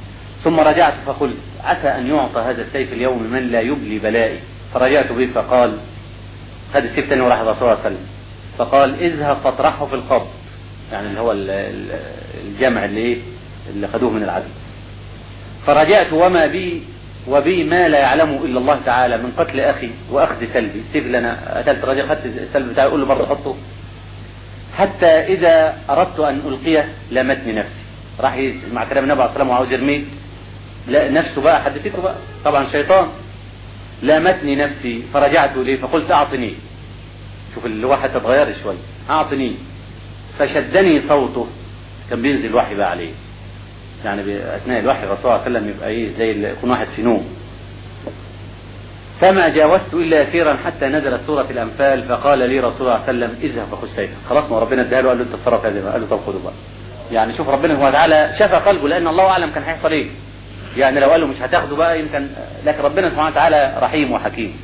ثم رجعت فقلت عسى أن يعطى هذا السيف اليوم من لا يبلي بلائي فرجعت به فقال خد السيف تاني وراح الرسول صلى الله عليه وسلم فقال اذهب فاطرحه في القبر يعني اللي هو ال- ال- الجمع اللي ايه اللي خدوه من العدل فرجعت وما بي وبي ما لا يعلمه الا الله تعالى من قتل اخي واخذ سلبي السيف اللي انا قتلت الراجل خدت السلب بتاعي يقول له برضه حطه حتى اذا اردت ان القيه لمتني نفسي راح مع كلام النبي عليه الصلاه والسلام وعاوز يرميه لا نفسه بقى حدثته بقى طبعا شيطان لامتني نفسي فرجعت اليه فقلت اعطني شوف الواحد تتغير شوي اعطني فشدني صوته كان بينزل الوحي بقى عليه يعني اثناء الوحي الرسول صلى الله عليه وسلم يبقى ايه زي اللي يكون واحد في نوم فما جاوزت الا يسيرا حتى نزلت سوره الانفال فقال لي رسول الله صلى الله عليه وسلم اذهب فخذ سيفك خلاص ما ربنا اداها له قال له انت اتصرف هذه قال له طب خده بقى يعني شوف ربنا سبحانه وتعالى شفى قلبه لان الله اعلم كان هيحصل ايه يعني لو قال له مش هتاخده بقى يمكن لكن ربنا سبحانه وتعالى رحيم وحكيم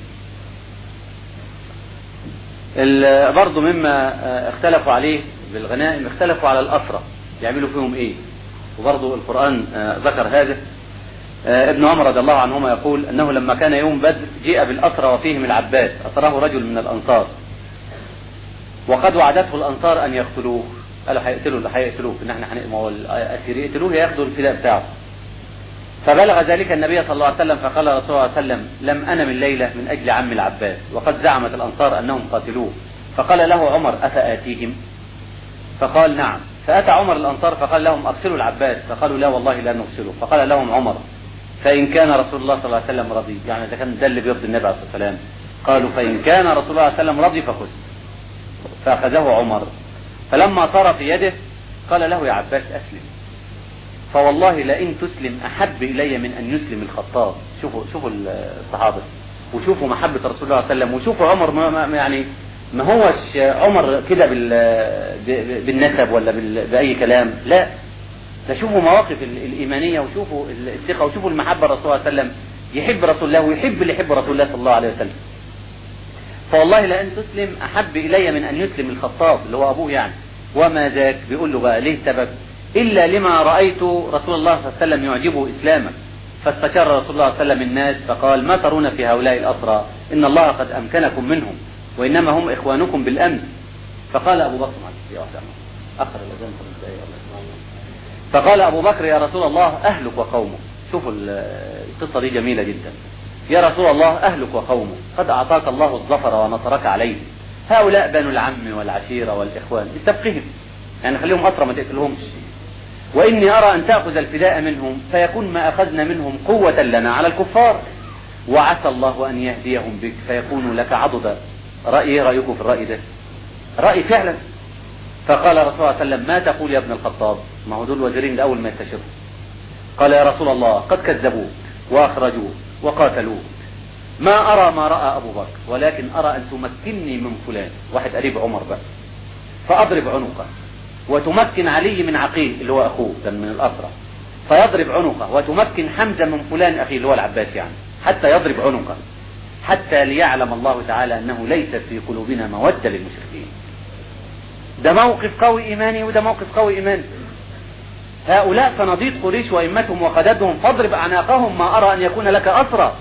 ال- برضه مما آه، اختلفوا عليه بالغنائم اختلفوا على الأسرة يعملوا فيهم ايه وبرضه القرآن آه، ذكر هذا آه، ابن عمر رضي الله عنهما يقول انه لما كان يوم بدر جيء بالأسرى وفيهم العباس أسره رجل من الأنصار وقد وعدته الأنصار أن يقتلوه قالوا هيقتلوا اللي هيقتلوه ان احنا هن- ما هو الأسير يقتلوه ياخدوا الفداء بتاعه فبلغ ذلك النبي صلى الله عليه وسلم فقال رسول الله صلى الله عليه وسلم لم أنم الليلة من أجل عم العباس وقد زعمت الأنصار أنهم قاتلوه فقال له عمر أفآتيهم فقال نعم فأتى عمر الأنصار فقال لهم أرسلوا العباس فقالوا لا والله لا نرسله فقال لهم عمر فإن كان رسول الله صلى الله عليه وسلم رضي يعني إذا كان ده اللي بيرضي النبي عليه الصلاة والسلام قالوا فإن كان رسول الله صلى الله عليه وسلم رضي فخذ فأخذه عمر فلما صار في يده قال له يا عباس أسلم فوالله لئن تسلم أحب إلي من أن يسلم الخطاب شوفوا شوفوا الصحابة وشوفوا محبة رسول الله صلى الله عليه وسلم وشوفوا عمر ما ما- يعني ما هوش عمر كده بال- ب- بالنسب ولا بال- بأي كلام لا ده شوفوا مواقف ال- الإيمانية وشوفوا الثقة وشوفوا المحبة الرسول صلى الله عليه وسلم يحب رسول الله ويحب اللي يحب رسول الله صلى الله عليه وسلم فوالله لأن تسلم أحب إلي من أن يسلم الخطاب اللي هو أبوه يعني وما ذاك بيقول له بقى ليه سبب إلا لما رأيت رسول الله صلى الله عليه وسلم يعجبه إسلامه فاستشار رسول الله صلى الله عليه وسلم الناس فقال ما ترون في هؤلاء الأسرى إن الله قد أمكنكم منهم وإنما هم إخوانكم بالأمن فقال أبو بكر معلش يا واحدة أخر الأذان خمس دقايق الله يسلمك. فقال أبو بكر يا رسول الله أهلك وقومك شوفوا ال- القصة دي جميلة جدا يا رسول الله أهلك وقومك قد أعطاك الله الظفر ونصرك عليه هؤلاء بنو العم والعشيرة والإخوان استبقهم يعني خليهم أسرى ما تقتلهمش وإني أرى أن تأخذ الفداء منهم فيكون ما أخذنا منهم قوة لنا على الكفار وعسى الله أن يهديهم بك فيكونوا لك عضدا رأي إيه رأيكم في الرأي ده رأي فعلا فقال رسول الله صلى الله عليه وسلم ما تقول يا ابن الخطاب ما هو دول وزيرين الأول ما يستشروا قال يا رسول الله قد كذبوك وأخرجوك وقاتلوك ما أرى ما رأى أبو بكر ولكن أرى أن تمكنني من فلان واحد قريب عمر بقى فأضرب عنقه وتمكن علي من عقيل اللي هو أخوه ده من الأسرى فيضرب عنقه وتمكن حمزة من فلان أخيه اللي هو العباس يعني حتى يضرب عنقه حتى ليعلم الله تعالى أنه ليس في قلوبنا مودة للمشركين ده موقف قوي إيماني وده موقف قوي إيماني هؤلاء صناديد قريش وإمتهم وقددهم فاضرب أعناقهم ما أرى أن يكون لك أسرى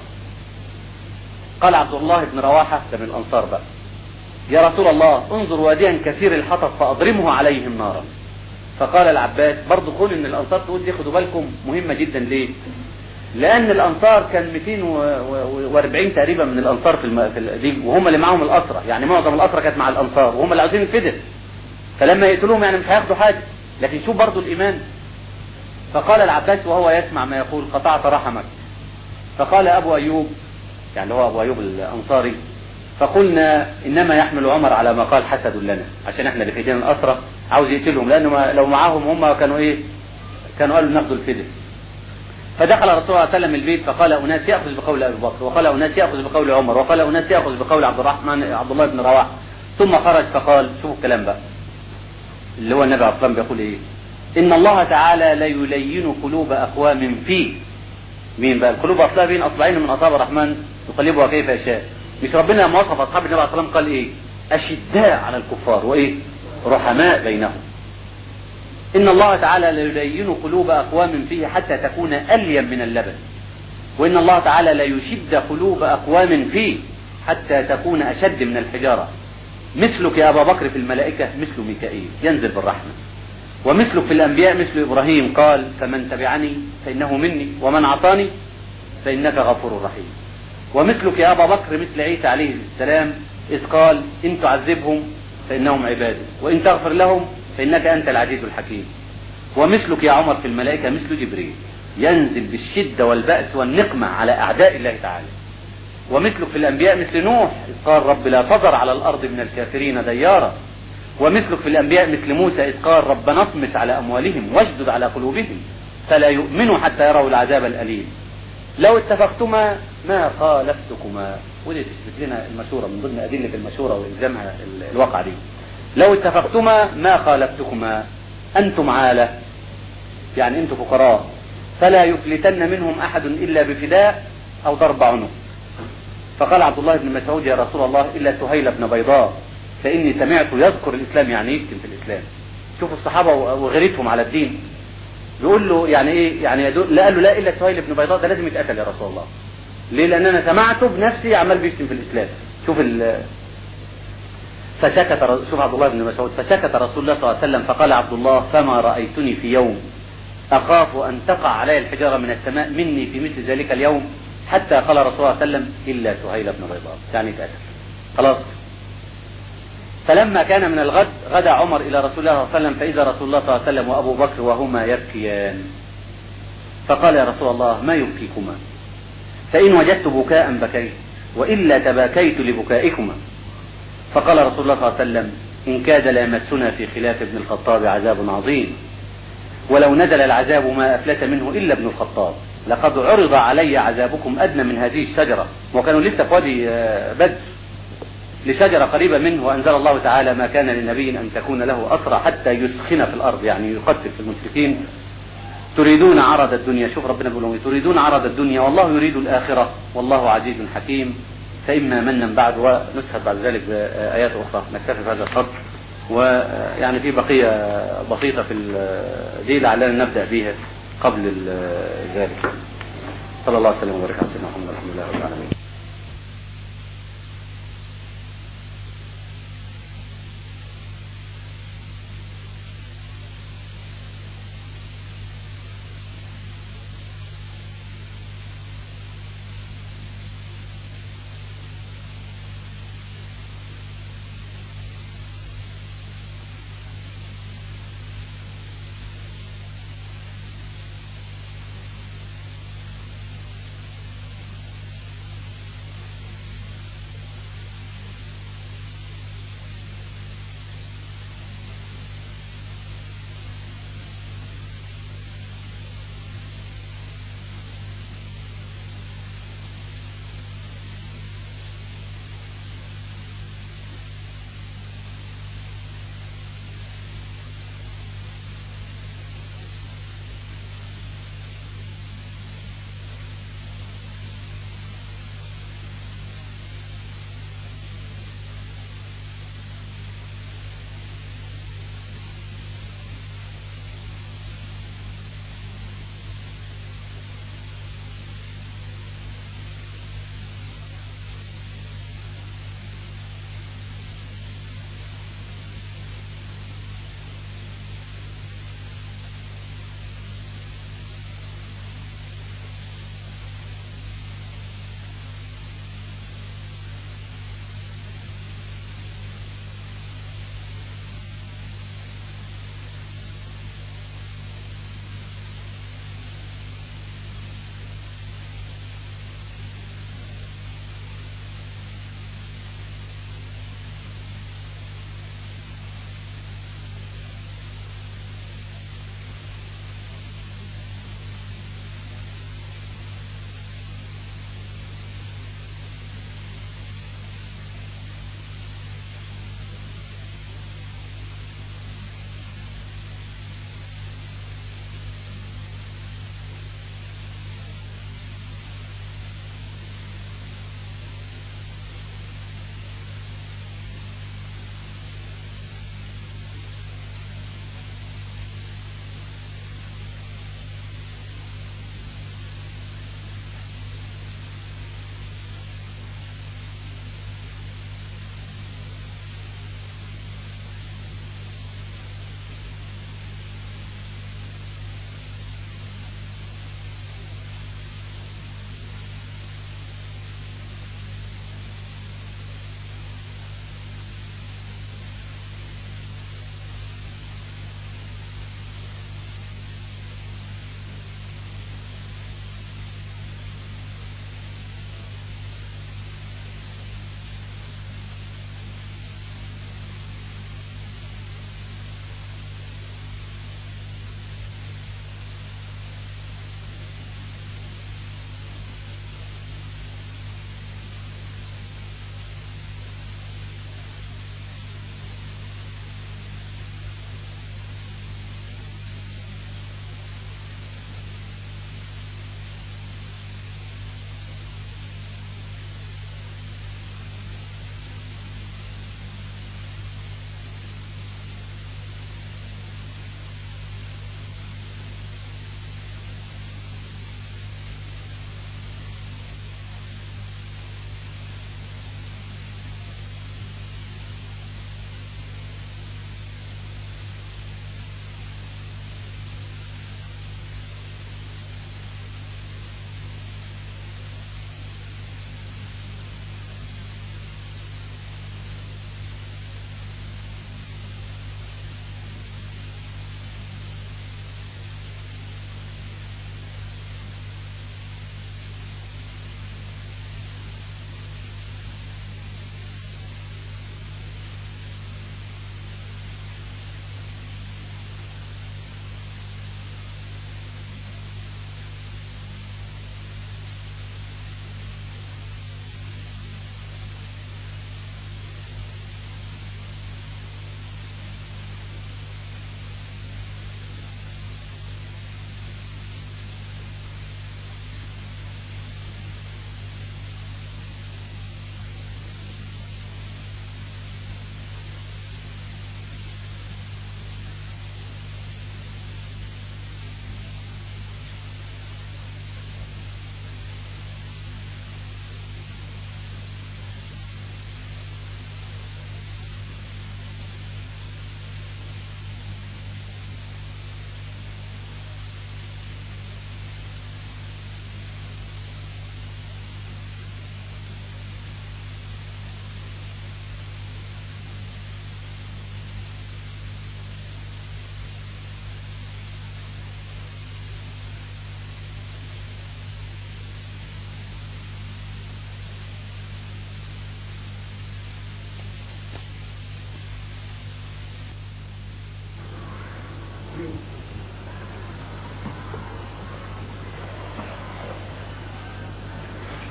قال عبد الله بن رواحة ده من الأنصار بقى يا رسول الله انظر واديا كثير الحطب فأضرمه عليهم نارا فقال العباس برضه كون ان الانصار تقول دي خدوا بالكم مهمه جدا ليه؟ لان الانصار كان 240 تقريبا من الانصار في, الم... في ال... دي وهم اللي معاهم الاسرى يعني معظم الاسرى كانت مع الانصار وهم اللي عاوزين الفدر فلما يقتلوهم يعني مش هياخدوا حاجه لكن شوف برضه الايمان فقال العباس وهو يسمع ما يقول قطعت رحمك فقال ابو ايوب يعني هو ابو ايوب الانصاري فقلنا انما يحمل عمر على ما قال حسد لنا عشان احنا اللي في ايدينا الاسرى عاوز يقتلهم لانه ما لو معاهم هم كانوا ايه كانوا قالوا ناخذوا الفدية فدخل الرسول صلى الله عليه وسلم البيت فقال اناس ياخذ بقول ابي بكر وقال اناس ياخذ بقول عمر وقال اناس ياخذ بقول عبد الرحمن عبد الله بن رواحه ثم خرج فقال شوفوا الكلام بقى اللي هو النبي عليه الصلاه والسلام بيقول ايه ان الله تعالى لا يلين قلوب اقوام فيه مين بقى القلوب اصلها بين اصبعين من اصابع الرحمن يقلبها كيف يشاء مش ربنا لما وصف اصحاب النبي عليه الصلاه والسلام قال ايه اشداء على الكفار وايه رحماء بينهم إن الله تعالى ليلين قلوب أقوام فيه حتى تكون ألين من اللبن وإن الله تعالى ليشد قلوب أقوام فيه حتى تكون أشد من الحجارة مثلك يا أبا بكر في الملائكة مثل ميكائيل ينزل بالرحمة ومثلك في الأنبياء مثل إبراهيم قال فمن تبعني فإنه مني ومن عصاني فإنك غفور رحيم ومثلك يا أبا بكر مثل عيسى عليه السلام إذ قال إن تعذبهم فإنهم عبادي وإن تغفر لهم فإنك أنت العزيز الحكيم ومثلك يا عمر في الملائكة مثل جبريل ينزل بالشدة والبأس والنقمة على أعداء الله تعالى ومثلك في الأنبياء مثل نوح إذ قال رب لا تذر على الأرض من الكافرين ديارا ومثلك في الأنبياء مثل موسى إذ قال ربنا اطمس على أموالهم واشدد على قلوبهم فلا يؤمنوا حتى يروا العذاب الأليم لو اتفقتما ما خالفتكما ودي تثبت لنا المشورة من ضمن أدلة المشورة وإلزامها الواقع دي لو اتفقتما ما خالفتكما أنتم عالة يعني أنتم فقراء فلا يفلتن منهم أحد إلا بفداء أو ضرب عنق فقال عبد الله بن مسعود يا رسول الله إلا سهيل بن بيضاء فإني سمعت يذكر الإسلام يعني يشتم في الإسلام شوفوا الصحابة وغيرتهم على الدين بيقول له يعني ايه يعني يدل لا قال له لا الا سهيل بن بيضاء ده لازم يتقتل يا رسول الله ليه لان انا سمعته بنفسي عمال بيشتم في الاسلام شوف ال فسكت ر- شوف عبد الله بن مسعود فسكت رسول الله صلى الله عليه وسلم فقال عبد الله فما رايتني في يوم اخاف ان تقع علي الحجاره من السماء مني في مثل ذلك اليوم حتى قال رسول الله صلى الله عليه وسلم الا سهيل بن بيضاء يعني اتقتل خلاص فلما كان من الغد غدا عمر إلى رسول الله صلى الله عليه وسلم فإذا رسول الله صلى الله عليه وسلم وأبو بكر وهما يبكيان فقال يا رسول الله ما يبكيكما فإن وجدت بكاء بكيت وإلا تباكيت لبكائكما فقال رسول الله صلى الله عليه وسلم إن كاد ليمسنا في خلاف ابن الخطاب عذاب عظيم ولو نزل العذاب ما أفلت منه إلا ابن الخطاب لقد عرض علي عذابكم أدنى من هذه الشجرة وكانوا لسه في وادي آه، بدر لشجرة قريبة منه وأنزل الله تعالى ما كان للنبي أن تكون له أسرى حتى يسخن في الأرض يعني يقتل في المشركين تريدون عرض الدنيا شوف ربنا بيقول لهم إيه؟ تريدون عرض الدنيا والله يريد الآخرة والله عزيز حكيم فإما منا بعد ونسخت بعد ذلك بآيات أخرى نكتفي بهذا القدر ويعني في بقية بسيطة في ال- دي لعلنا نبدأ بها قبل ال- ذلك صلى الله وسلم وبارك على سيدنا محمد الحمد لله رب العالمين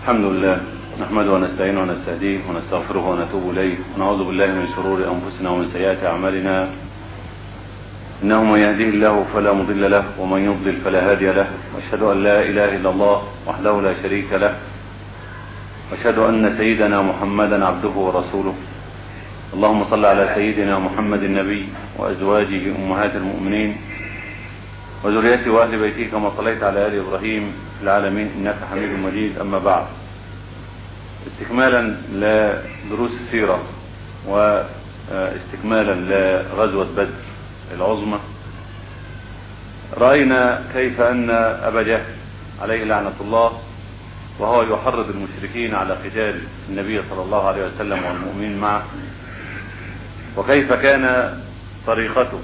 الحمد لله نحمده ونستعينه ونستهديه ونستغفره ونتوب إليه ونعوذ بالله من شرور أنفسنا ومن سيئات أعمالنا إنه من يهديه الله فلا مضل له ومن يضلل فلا هادي له وأشهد أن لا إله إلا الله وحده لا شريك له وأشهد أن سيدنا محمدا عبده ورسوله اللهم صل على سيدنا محمد النبي وأزواجه أمهات المؤمنين وذريته وأهل بيته كما صليت على آل إبراهيم في العالمين إنك حميد مجيد أما بعد استكمالا لدروس السيرة واستكمالا لغزوة بدر العظمى رأينا كيف أن أبا جهل عليه لعنة الله وهو يحرض المشركين على قتال النبي صلى الله عليه وسلم والمؤمنين معه وكيف كان طريقته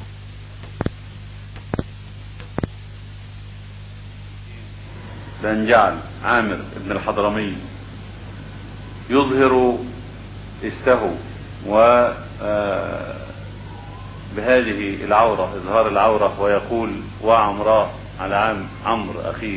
بأن جعل عامر بن الحضرمي يظهر استه و بهذه العورة إظهار العورة ويقول وعمراء على عام عمرو أخيه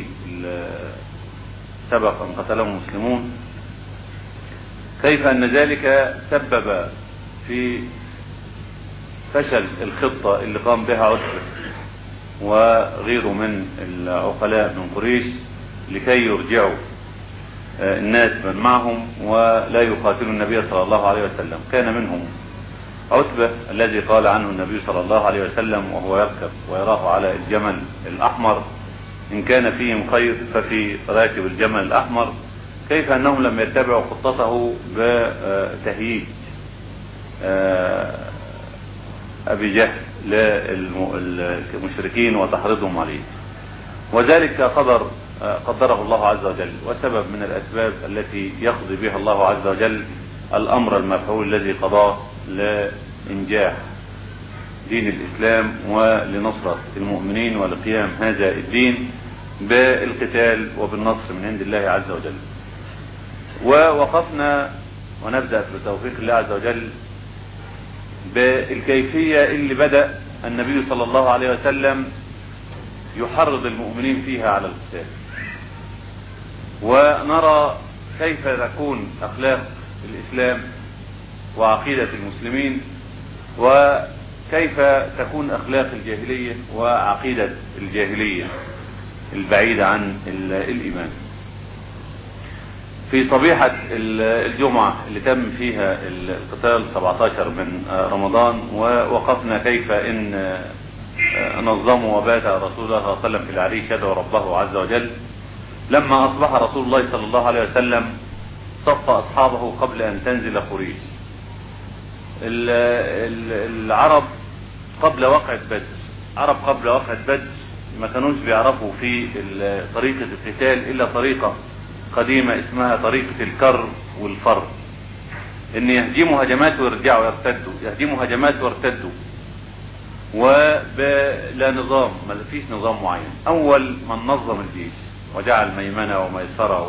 سبق أن قتله المسلمون كيف أن ذلك سبب في فشل الخطة اللي قام بها عتبة وغيره من العقلاء من قريش لكي يرجعوا الناس من معهم ولا يقاتلوا النبي صلى الله عليه وسلم كان منهم عتبة الذي قال عنه النبي صلى الله عليه وسلم وهو يركب ويراه على الجمل الأحمر إن كان فيهم خير ففي راكب الجمل الأحمر كيف أنهم لم يتبعوا خطته بتهييج أبي جهل للمشركين وتحريضهم عليه وذلك قدر قدره الله عز وجل وسبب من الأسباب التي يقضي بها الله عز وجل الأمر المفعول الذي قضاه لإنجاح دين الإسلام ولنصرة المؤمنين ولقيام هذا الدين بالقتال وبالنصر من عند الله عز وجل ووقفنا ونبدأ بتوفيق الله عز وجل بالكيفية اللي بدأ النبي صلى الله عليه وسلم يحرض المؤمنين فيها على القتال ونرى كيف تكون أخلاق الإسلام وعقيدة المسلمين وكيف تكون أخلاق الجاهلية وعقيدة الجاهلية البعيدة عن الإيمان في صبيحة الجمعة اللي تم فيها القتال 17 من رمضان ووقفنا كيف ان نظموا وبات رسول الله صلى الله عليه وسلم في العريش يدعو ربه عز وجل لما اصبح رسول الله صلى الله عليه وسلم صف اصحابه قبل ان تنزل قريش العرب قبل وقعة بدر عرب قبل وقعة بدر ما كانوش بيعرفوا في طريقة القتال الا طريقة قديمة اسمها طريقة الكر والفر ان يهجموا هجمات ويرجعوا يرتدوا يهجموا هجمات ويرتدوا وبلا نظام ما فيش نظام معين اول من نظم الجيش وجعل ميمنة وميسرة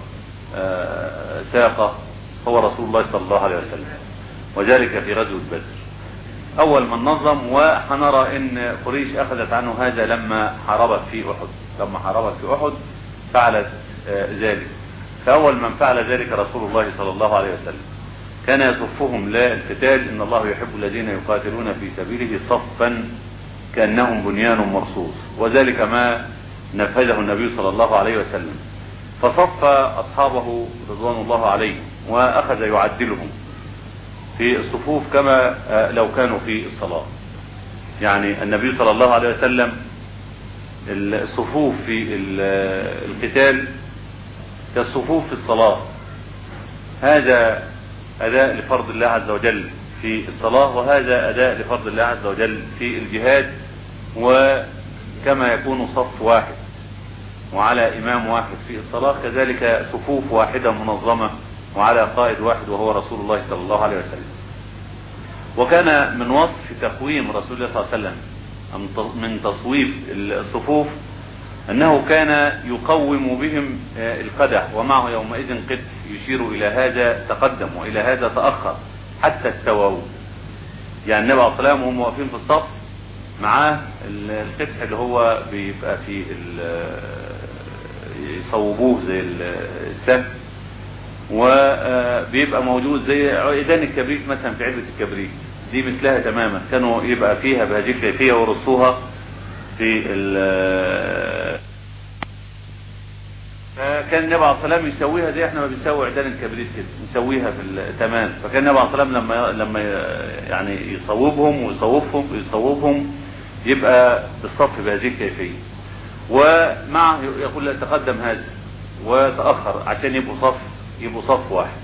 وساقة هو رسول الله صلى الله عليه وسلم وذلك في غزوة بدر اول من نظم وحنرى ان قريش اخذت عنه هذا لما حاربت في احد لما حاربت في احد فعلت ذلك فأول من فعل ذلك رسول الله صلى الله عليه وسلم كان يصفهم لا القتال إن الله يحب الذين يقاتلون في سبيله صفا كأنهم بنيان مرصوص وذلك ما نفذه النبي صلى الله عليه وسلم فصف أصحابه رضوان الله عليه وأخذ يعدلهم في الصفوف كما لو كانوا في الصلاة يعني النبي صلى الله عليه وسلم الصفوف في القتال كالصفوف في الصلاة هذا أداء لفرض الله عز وجل في الصلاة وهذا أداء لفرض الله عز وجل في الجهاد وكما يكون صف واحد وعلى إمام واحد في الصلاة كذلك صفوف واحدة منظمة وعلى قائد واحد وهو رسول الله صلى الله عليه وسلم وكان من وصف تقويم رسول الله صلى الله عليه وسلم من تصويب الصفوف انه كان يقوم بهم القدح ومعه يومئذ قدح يشير الى هذا تقدم والى هذا تأخر حتى استووا يعني النبي عليه الصلاة والسلام وهم واقفين في الصف معاه القدح اللي هو بيبقى في يصوبوه زي السهم وبيبقى موجود زي عيدان الكبريت مثلا في علبة الكبريت دي مثلها تماما كانوا يبقى فيها بهذه الكيفية ورصوها في فكان النبي عليه الصلاه والسلام يسويها زي احنا ما بنسوي عيدان الكبريت كده نسويها في التمام فكان النبي عليه الصلاه والسلام لما لما يعني يصوبهم ويصوبهم ويصوبهم يبقى بالصف بهذه الكيفيه ومعه يقول لا تقدم هذا وتاخر عشان يبقوا صف يبقوا صف واحد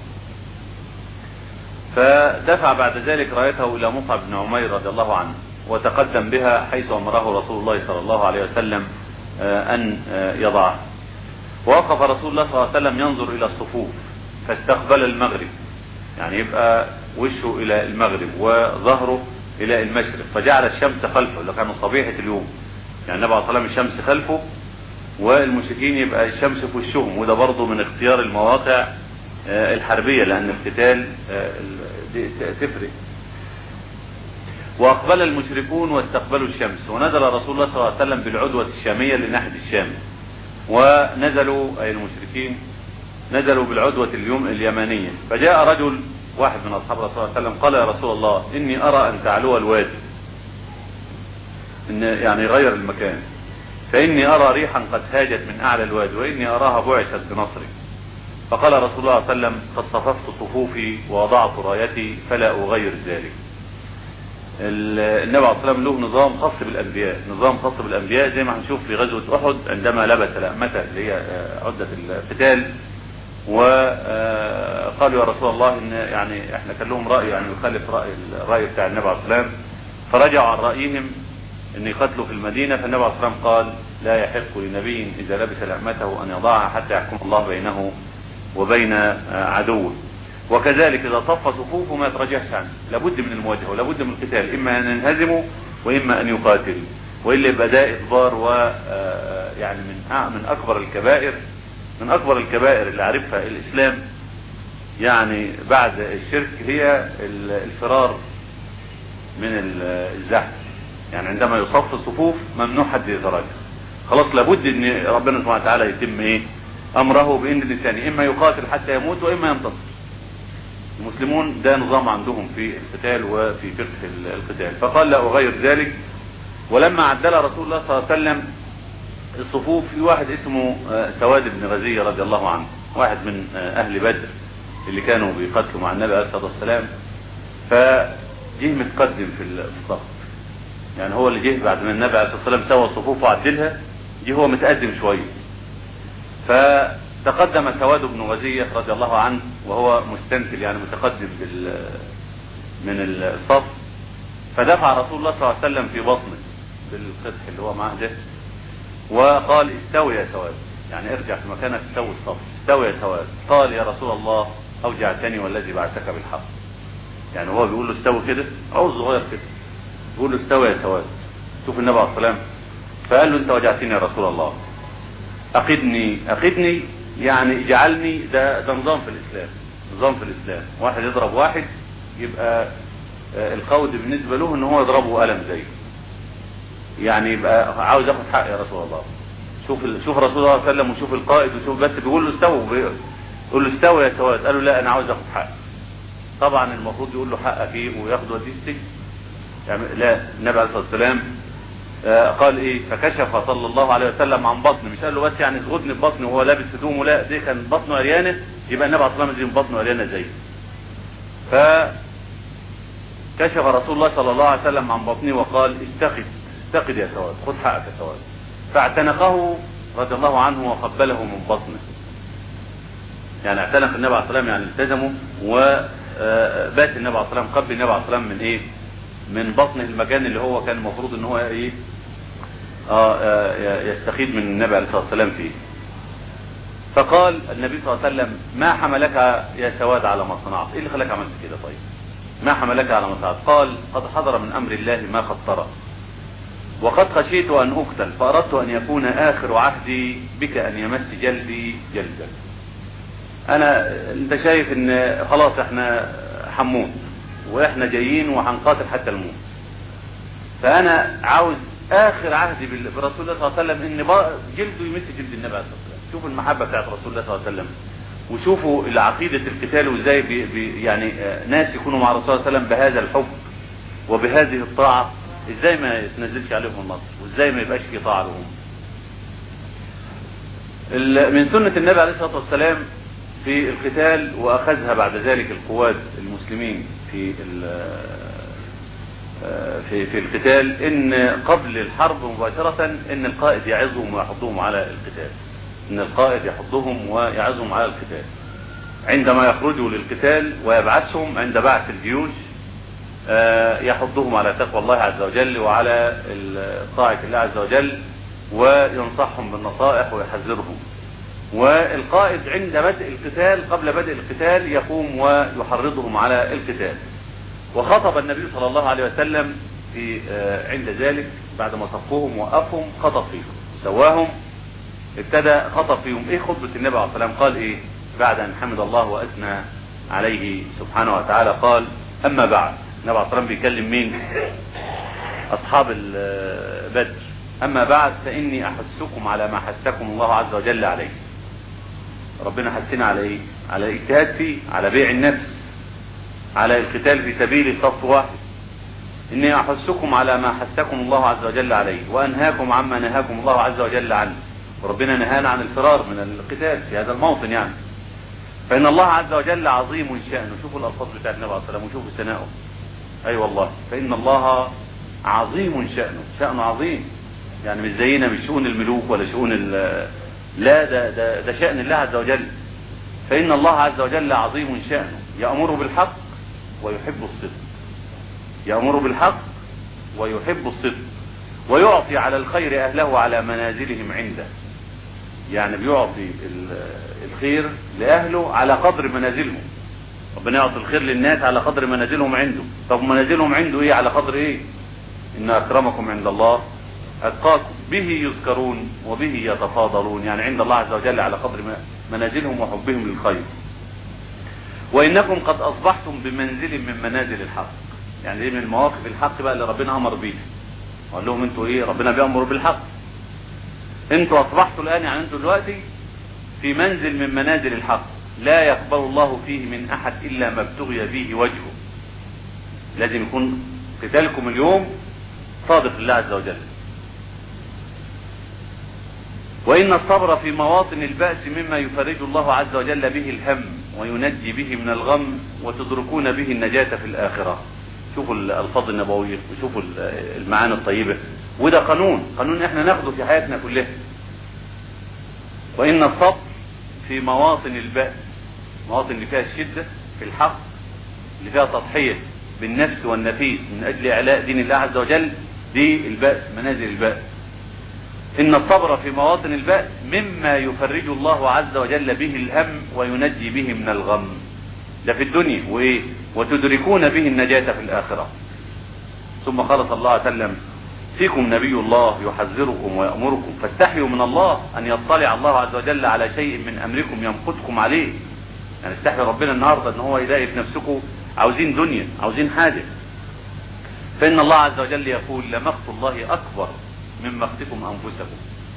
فدفع بعد ذلك رايته الى مصعب بن عمير رضي الله عنه وتقدم بها حيث امره رسول الله صلى الله عليه وسلم ان يضعها ووقف رسول الله صلى الله عليه وسلم ينظر الى الصفوف فاستقبل المغرب يعني يبقى وشه الى المغرب وظهره الى المشرق فجعل الشمس خلفه اللي كانوا صبيحة اليوم يعني النبي عليه الصلاة والسلام الشمس خلفه والمشركين يبقى الشمس في وشهم وده برضه من اختيار المواقع الحربية لان القتال تفرق واقبل المشركون واستقبلوا الشمس ونزل رسول الله صلى الله عليه وسلم بالعدوة الشامية لناحية الشام ونزلوا أي المشركين نزلوا بالعدوة اليوم اليمانية فجاء رجل واحد من أصحاب رسول الله صلى الله عليه وسلم قال يا رسول الله إني أرى أن تعلو الوادي إن يعني غير المكان فإني أرى ريحا قد هاجت من أعلى الوادي وإني أراها بعثت بنصري فقال رسول الله صلى الله عليه وسلم قد صففت صفوفي ووضعت رايتي فلا أغير ذلك النبي عليه الصلاه والسلام له نظام خاص بالانبياء نظام خاص بالانبياء زي ما هنشوف في غزوه احد عندما لبس لأمته اللي هي عده القتال وقالوا يا رسول الله ان يعني احنا كان لهم راي يعني يخالف راي الراي بتاع النبي عليه الصلاه والسلام فرجعوا عن رايهم ان يقتلوا في المدينه فالنبي عليه الصلاه والسلام قال لا يحق لنبي اذا لبس لأمته ان يضعها حتى يحكم الله بينه وبين عدوه وكذلك اذا صف صفوفه ما يترجعش عنه لابد من المواجهه ولابد من القتال اما ان ينهزموا واما ان يقاتلوا والا يبقى ده اخبار و يعني من من اكبر الكبائر من اكبر الكبائر اللي عرفها الاسلام يعني بعد الشرك هي الفرار من الزحف يعني عندما يصف الصفوف ممنوع حد يتراجع خلاص لابد ان ربنا سبحانه وتعالى يتم ايه امره بان الانسان اما يقاتل حتى يموت واما ينتصر المسلمون ده نظام عندهم في القتال وفي فقه القتال فقال لا أغير ذلك ولما عدل رسول الله صلى الله عليه وسلم الصفوف في واحد اسمه سواد بن غزية رضي الله عنه واحد من أهل بدر اللي كانوا بيقاتلوا مع النبي عليه الصلاة والسلام فجه متقدم في الصف يعني هو اللي جه بعد ما النبي عليه الصلاة والسلام سوى الصفوف وعدلها جه هو متقدم شوية ف تقدم سواد بن غزية رضي الله عنه وهو مستنفل يعني متقدم بال من الصف فدفع رسول الله صلى الله عليه وسلم في بطنه بالقدح اللي هو معاه ده وقال استوي يا سواد يعني ارجع في مكانك استوي الصف استوي يا سواد قال يا رسول الله اوجعتني والذي بعثك بالحق يعني هو بيقول له استوي كده عاوز صغير كده بيقول له استوي يا سواد شوف النبي عليه الصلاه والسلام فقال له انت وجعتني يا رسول الله اقدني اقدني يعني اجعلني ده ده نظام في الاسلام نظام في الاسلام واحد يضرب واحد يبقى القود بالنسبه له ان هو يضربه قلم زيه يعني يبقى عاوز ياخد حق يا رسول الله شوف شوف رسول الله صلى الله عليه وسلم وشوف القائد وشوف بس بيقول له استوى يقول له استوى يا سواد قال له لا انا عاوز اخد حق طبعا المفروض يقول له حقك ايه وياخده وديه السجن يعني لا النبي عليه الصلاه والسلام قال ايه فكشف صلى الله عليه وسلم عن بطنه مش قال له بس يعني اسغدني ببطني وهو لابس هدومه لا دي كان بطنه عريانه يبقى النبي عليه الصلاه والسلام بطنه عريانه زيه ف كشف رسول الله صلى الله عليه وسلم عن بطنه وقال استقد استقد يا سواد خذ حقك يا سواد فاعتنقه رضي الله عنه وقبله من بطنه يعني اعتنق النبي عليه الصلاه والسلام يعني التزمه وبات النبي عليه الصلاه والسلام قبل النبي عليه الصلاه والسلام من ايه من بطن المكان اللي هو كان المفروض ان هو ايه آه, آه يستخيد من النبي عليه الصلاه والسلام فيه فقال النبي صلى الله عليه وسلم ما حملك يا سواد على ما صنعت ايه اللي خلاك عملت كده طيب ما حملك على ما صنعت قال قد حضر من امر الله ما قد طرأ وقد خشيت ان اقتل فاردت ان يكون اخر عهدي بك ان يمس جلدي جلدك انا انت شايف ان خلاص احنا حموت واحنا جايين وهنقاتل حتى الموت فانا عاوز اخر عهدي برسول الله صلى الله عليه وسلم ان جلده يمس جلد النبي عليه الصلاه والسلام شوفوا المحبة بتاعت رسول الله صلى الله عليه وسلم وشوفوا العقيدة القتال وازاي بي بي يعني آه، ناس يكونوا مع الرسول صلى الله عليه وسلم بهذا الحب وبهذه الطاعة ازاي ما يتنزلش عليهم النصر وازاي ما يبقاش في طاعة لهم ال- من سنة النبي عليه الصلاة والسلام في القتال واخذها بعد ذلك القوات المسلمين في ال- آه، في في القتال ان قبل الحرب مباشرة ان القائد يعظهم ويحضهم على القتال ان القائد يحضهم ويعظهم على القتال عندما يخرجوا للقتال ويبعثهم عند بعث الجيوش آه، يحضهم على تقوى الله عز وجل وعلى ال- طاعة الله عز وجل وينصحهم بالنصائح ويحذرهم والقائد عند بدء القتال قبل بدء القتال يقوم ويحرضهم على القتال وخطب النبي صلى الله عليه وسلم في آه، عند ذلك بعد ما صفوهم وقفهم خطب فيهم سواهم ابتدى خطب فيهم ايه خطبة النبي عليه الصلاة والسلام قال ايه بعد ان حمد الله واثنى عليه سبحانه وتعالى قال اما بعد النبي عليه الصلاة والسلام بيكلم مين اصحاب ال- بدر اما بعد فاني احثكم على ما حثكم الله عز وجل عليه ربنا حثنا على ايه على الاجتهاد فيه على بيع النفس على القتال في سبيل صف واحد اني احثكم على ما حثكم الله عز وجل عليه وانهاكم عما نهاكم الله عز وجل عنه وربنا نهانا عن الفرار من القتال في هذا الموطن يعني فان الله عز وجل عظيم شأنه شوفوا الالفاظ بتاعت النبي عليه الصلاه والسلام وشوفوا ثناؤه اي أيوة والله فان الله عظيم شأنه شأنه عظيم يعني مش زينا مش شؤون الملوك ولا شؤون ال- لا ده, ده, ده شأن الله عز وجل فإن الله عز وجل عظيم شأنه يأمر بالحق ويحب الصدق يأمر بالحق ويحب الصدق ويعطي على الخير أهله على منازلهم عنده يعني بيعطي ال- الخير لأهله على قدر منازلهم ربنا يعطي الخير للناس على قدر منازلهم عنده طب منازلهم عنده ايه على قدر ايه ان اكرمكم عند الله اتقاكم به يذكرون وبه يتفاضلون يعني عند الله عز وجل على قدر ما- منازلهم وحبهم للخير وانكم قد اصبحتم بمنزل من منازل الحق يعني دي من مواقف الحق بقى اللي ربنا امر بيها وقال لهم انتوا ايه ربنا بيامر بالحق انتوا اصبحتوا الان يعني انتوا دلوقتي في منزل من منازل الحق لا يقبل الله فيه من احد الا ما ابتغي به وجهه لازم يكون قتالكم اليوم صادق لله عز وجل وإن الصبر في مواطن البأس مما يفرج الله عز وجل به الهم وينجي به من الغم وتدركون به النجاة في الآخرة شوفوا الألفاظ النبوية وشوفوا المعاني الطيبة وده قانون قانون احنا ناخده في حياتنا كلها وإن الصبر في مواطن البأس مواطن اللي فيها الشدة في الحق اللي فيها تضحية بالنفس والنفيس من أجل إعلاء دين الله عز وجل دي البأس منازل البأس إن الصبر في مواطن البأس مما يفرج الله عز وجل به الهم وينجي به من الغم ده في الدنيا وإيه وتدركون به النجاة في الآخرة ثم قال صلى الله عليه وسلم فيكم نبي الله يحذركم ويأمركم فاستحيوا من الله أن يطلع الله عز وجل على شيء من أمركم يمقتكم عليه يعني استحي ربنا النهاردة ان هو يلاقي في نفسكم عاوزين دنيا عاوزين حاجة فإن الله عز وجل يقول لمقت الله أكبر من مقتكم أنفسكم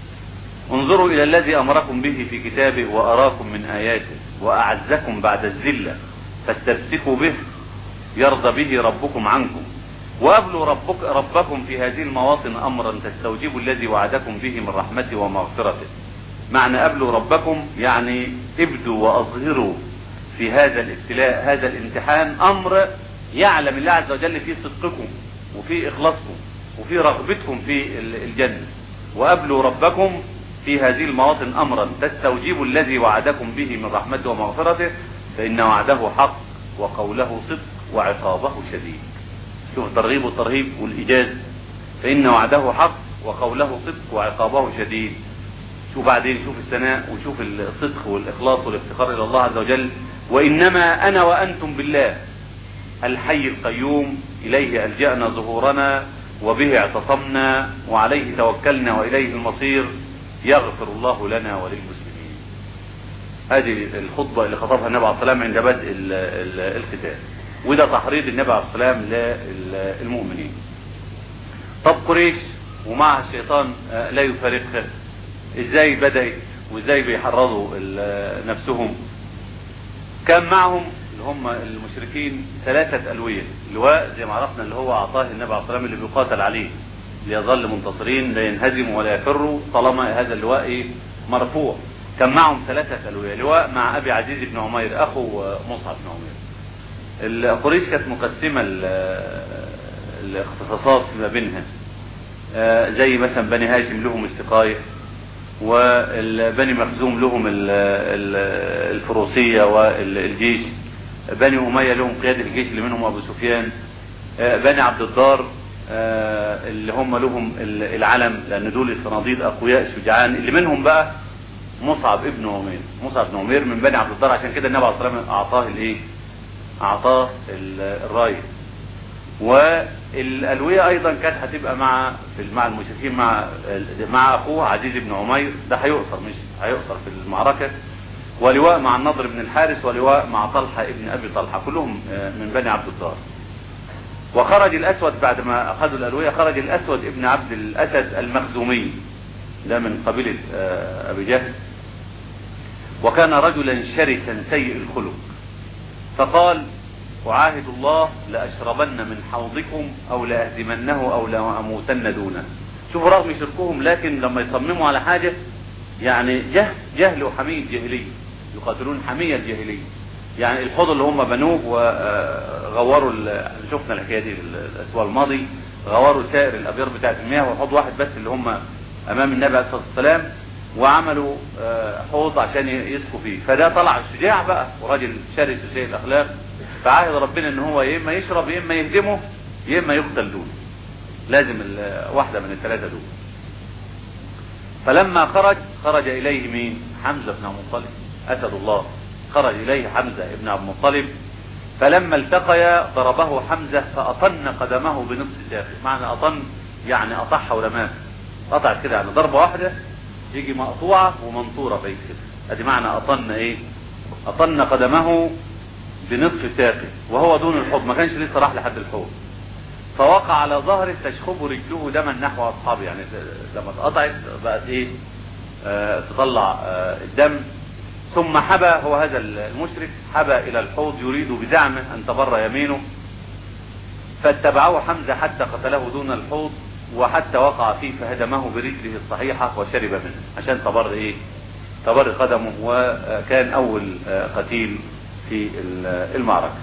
انظروا إلى الذي أمركم به في كتابه وأراكم من آياته وأعزكم بعد الذلة فاستمسكوا به يرضى به ربكم عنكم وقابلوا ربك ربكم في هذه المواطن أمرا تستوجبوا الذي وعدكم به من رحمته ومغفرته معنى قابلوا ربكم يعني ابدوا وأظهروا في هذا الابتلاء هذا الامتحان أمر يعلم الله عز وجل في صدقكم وفي إخلاصكم وفي رغبتكم في الجنة وقابلوا ربكم في هذه المواطن أمرا تستوجبوا الذي وعدكم به من رحمته ومغفرته فإن وعده حق وقوله صدق وعقابه شديد شوف الترغيب والترهيب والإيجاز فإن وعده حق وقوله صدق وعقابه شديد شوف بعدين شوف الثناء وشوف الصدق والإخلاص والافتقار إلى الله عز وجل وإنما أنا وأنتم بالله الحي القيوم إليه ألجأنا ظهورنا وبه اعتصمنا وعليه توكلنا وإليه المصير يغفر الله لنا وللمسلمين هذه الخطبة اللي خطبها النبي عليه الصلاة والسلام عند بدء القتال وده تحريض النبي عليه الصلاة والسلام للمؤمنين طب قريش ومع الشيطان لا يفارقها ازاي بدأت وازاي بيحرضوا ال- نفسهم كان معهم اللي هم المشركين ثلاثة ألوية لواء زي ما عرفنا اللي هو أعطاه النبي عليه الصلاة والسلام اللي بيقاتل عليه ليظل منتصرين لا ينهزموا ولا يفروا طالما هذا اللواء إيه مرفوع كان معهم ثلاثة ألوية لواء مع أبي عزيز بن عمير أخو مصعب بن عمير القريش كانت مقسمة ال- الاختصاصات ما بينها آه، زي مثلا بني هاشم لهم السقاية وبني مخزوم لهم ال- ال- الفروسية والجيش بني أمية لهم قيادة الجيش اللي منهم أبو سفيان آه، بني عبد الدار آه، اللي هم لهم ال- العلم لأن دول الصناديد أقوياء شجعان اللي منهم بقى مصعب ابن عمير مصعب بن عمير من بني عبد الدار عشان كده النبي عليه الصلاة والسلام أعطاه الإيه؟ أعطاه ال- الراية والألوية أيضا كانت هتبقى مع مع المشركين مع مع أخوه عزيز بن عمير ده هيؤثر مش هيؤثر في المعركة ولواء مع النضر بن الحارث ولواء مع طلحة ابن أبي طلحة كلهم آه، من بني عبد الدار وخرج الأسود بعد ما أخذوا الألوية خرج الأسود ابن عبد الأسد المخزومي ده من قبيلة آه، أبي جهل وكان رجلا شرسا سيء الخلق فقال أعاهد الله لأشربن من حوضكم أو لأهزمنه أو لأموتن دونه شوفوا رغم شركهم لكن لما يصمموا على حاجة يعني جهل, جهل وحمية جاهلية يقاتلون حمية الجاهلية يعني الحوض اللي هم بنوه وغوروا ال- شفنا الحكاية دي الأسبوع الماضي غوروا سائر الأبيار بتاعت المياه وحوض واحد بس اللي هم أمام النبي عليه الصلاة والسلام وعملوا آه، حوض عشان يسقوا فيه فده طلع الشجاع بقى وراجل شرس وسيء الأخلاق فعاهد ربنا ان هو يا اما يشرب يا اما يهدمه يا اما يقتل دون لازم ال- واحدة من الثلاثة دول فلما خرج خرج اليه مين حمزة بن عبد المطلب اسد الله خرج اليه حمزة بن عبد المطلب فلما التقيا ضربه حمزة فأطن قدمه بنصف ساقه معنى أطن يعني أطح ورماه قطعت كده يعني ضربة واحدة يجي مقطوعة ومنطورة بيت كده ادي معنى أطن ايه أطن قدمه بنصف ساقه وهو دون الحوض ما كانش لسه راح لحد الحوض فوقع على ظهره تشخب رجله دما نحو اصحابه يعني لما اتقطعت بقت ايه آه تطلع آه الدم ثم حبى هو هذا المشرك حبى الى الحوض يريد بزعمه ان تبر يمينه فاتبعه حمزه حتى قتله دون الحوض وحتى وقع فيه فهدمه برجله الصحيحه وشرب منه عشان تبر ايه تبر قدمه وكان اول آه قتيل في المعركة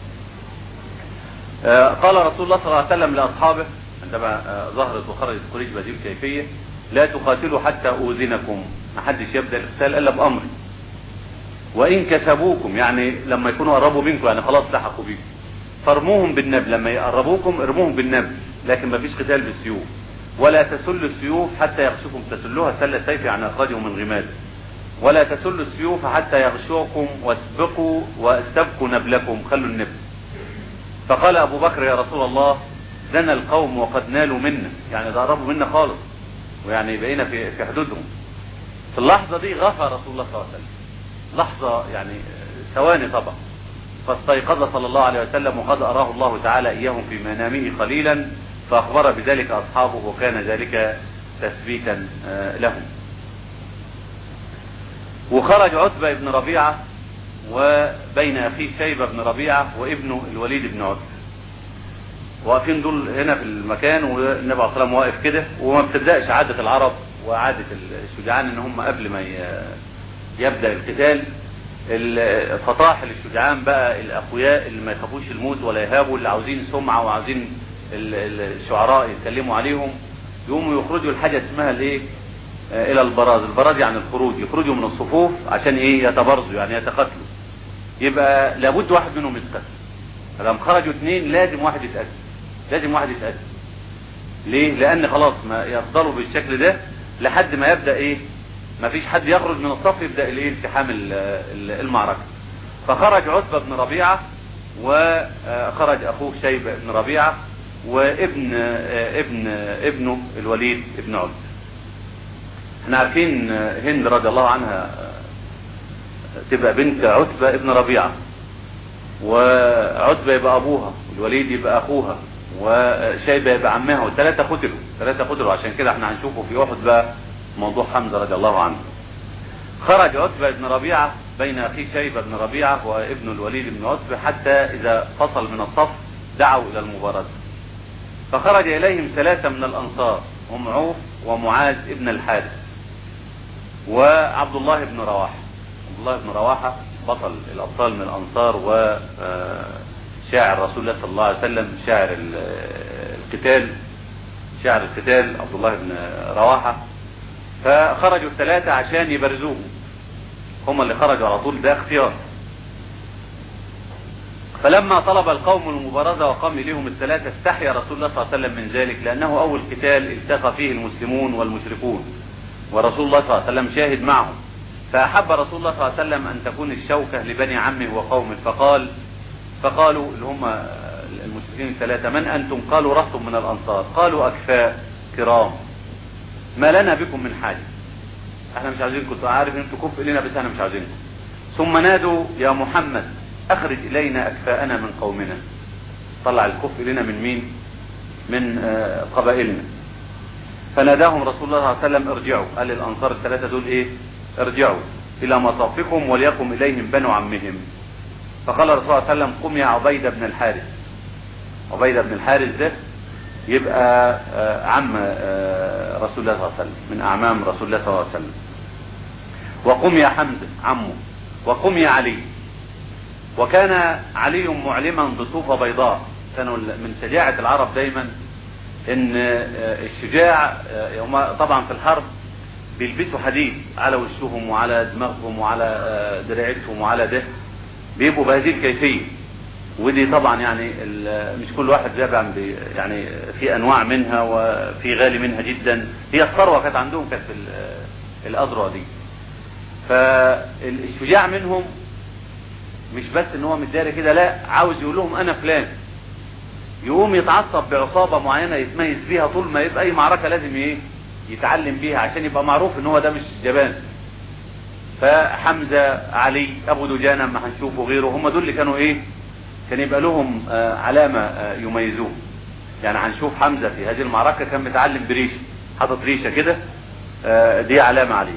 قال رسول الله صلى الله عليه وسلم لأصحابه عندما ظهرت وخرجت قريش بهذه الكيفية لا تقاتلوا حتى أوذنكم ما حدش يبدأ القتال إلا بأمري وإن كسبوكم يعني لما يكونوا قربوا منكم يعني خلاص لحقوا بيكم فارموهم بالنبل لما يقربوكم ارموهم بالنبل لكن ما فيش قتال بالسيوف ولا تسلوا السيوف حتى يغشكم تسلوها سل سيف يعني أخرجه من غماد ولا تسلوا السيوف حتى يغشوكم واسبقوا واستبقوا نبلكم خلوا النبل فقال ابو بكر يا رسول الله زنى القوم وقد نالوا منا يعني ده قربوا منا خالص ويعني بقينا في في حدودهم في اللحظه دي غفى رسول الله صلى الله عليه وسلم لحظه يعني ثواني طبعا فاستيقظ صلى الله عليه وسلم وقد اراه الله تعالى اياهم في منامه قليلا فاخبر بذلك اصحابه وكان ذلك تثبيتا لهم وخرج عتبة بن ربيعة وبين أخيه شيبة بن ربيعة وابنه الوليد بن عتبة واقفين دول هنا في المكان والنبي عليه الصلاة والسلام واقف كده وما بتبدأش عادة العرب وعادة الشجعان ان هم قبل ما يبدأ القتال الفطاحل الشجعان بقى الأقوياء اللي ما يخافوش الموت ولا يهابوا اللي عاوزين سمعة وعاوزين الشعراء يتكلموا عليهم يقوموا يخرجوا الحاجة اسمها الايه الى البراز البراز يعني الخروج يخرجوا من الصفوف عشان ايه يتبرزوا يعني يتقاتلوا يبقى لابد واحد منهم يتقتل فلما خرجوا اثنين لازم واحد يتقتل لازم واحد يتقتل ليه لان خلاص ما يفضلوا بالشكل ده لحد ما يبدا ايه ما فيش حد يخرج من الصف يبدا الايه التحام المعركه فخرج عتبه بن ربيعه وخرج اخوه شيبه بن ربيعه وابن ابن ابنه الوليد بن عتبه احنا عارفين هند رضي الله عنها تبقى بنت عتبة ابن ربيعة وعتبة يبقى ابوها والوليد يبقى اخوها وشيبة يبقى عمها والثلاثة قتلوا ثلاثة قتلوا عشان كده احنا هنشوفه في احد بقى موضوع حمزة رضي الله عنه خرج عتبة بن ربيعة بين أخي شيبة بن ربيعة وابن الوليد بن عتبة حتى إذا فصل من الصف دعوا إلى المباراة فخرج إليهم ثلاثة من الأنصار هم عوف ومعاذ ابن الحارث وعبد الله بن رواحة عبد الله بن رواحة بطل الأبطال من الأنصار وشاعر رسول الله صلى الله عليه وسلم شاعر القتال شاعر القتال عبد الله بن رواحة فخرجوا الثلاثة عشان يبرزوه هم اللي خرجوا على طول ده اختيار فلما طلب القوم المبارزة وقام إليهم الثلاثة استحيا رسول الله صلى الله عليه وسلم من ذلك لأنه أول قتال التقى فيه المسلمون والمشركون ورسول الله صلى الله عليه وسلم شاهد معهم فأحب رسول الله صلى الله عليه وسلم أن تكون الشوكة لبني عمه وقومه فقال فقالوا اللي هم المشركين الثلاثة من أنتم قالوا رهط من الأنصار قالوا أكفاء كرام ما لنا بكم من حاجة احنا مش عايزينكم عارف انتوا كف الينا بس احنا مش عايزينكم ثم نادوا يا محمد اخرج الينا اكفاءنا من قومنا طلع الكف الينا من مين من قبائلنا فناداهم رسول الله صلى الله عليه وسلم ارجعوا قال للانصار الثلاثه دول ايه ارجعوا الى مصافكم وليقم اليهم بنو عمهم فقال الرسول صلى الله عليه وسلم قم يا عبيده بن الحارث عبيده بن الحارث ده يبقى عم رسول الله صلى الله عليه وسلم من اعمام رسول الله صلى الله عليه وسلم وقم يا حمزه عمه وقم يا علي وكان علي معلما بصوفة بيضاء كانوا من شجاعة العرب دايما ان الشجاع يوم طبعا في الحرب بيلبسوا حديد على وشهم وعلى دماغهم وعلى دراعتهم وعلى ده بيبقوا بهذه الكيفية ودي طبعا يعني مش كل واحد جاب يعني في انواع منها وفي غالي منها جدا هي الثروه كانت عندهم كانت في الاذرع دي فالشجاع منهم مش بس ان هو متداري كده لا عاوز يقول لهم انا فلان يقوم يتعصب بعصابه معينه يتميز بيها طول ما يبقى اي معركه لازم ايه يتعلم بيها عشان يبقى معروف ان هو ده مش جبان فحمزه علي ابو دجانه ما هنشوفه غيره هم دول اللي كانوا ايه كان يبقى لهم علامة يميزوه يعني هنشوف حمزة في هذه المعركة كان متعلم بريشة حاطط ريشة كده دي علامة عليه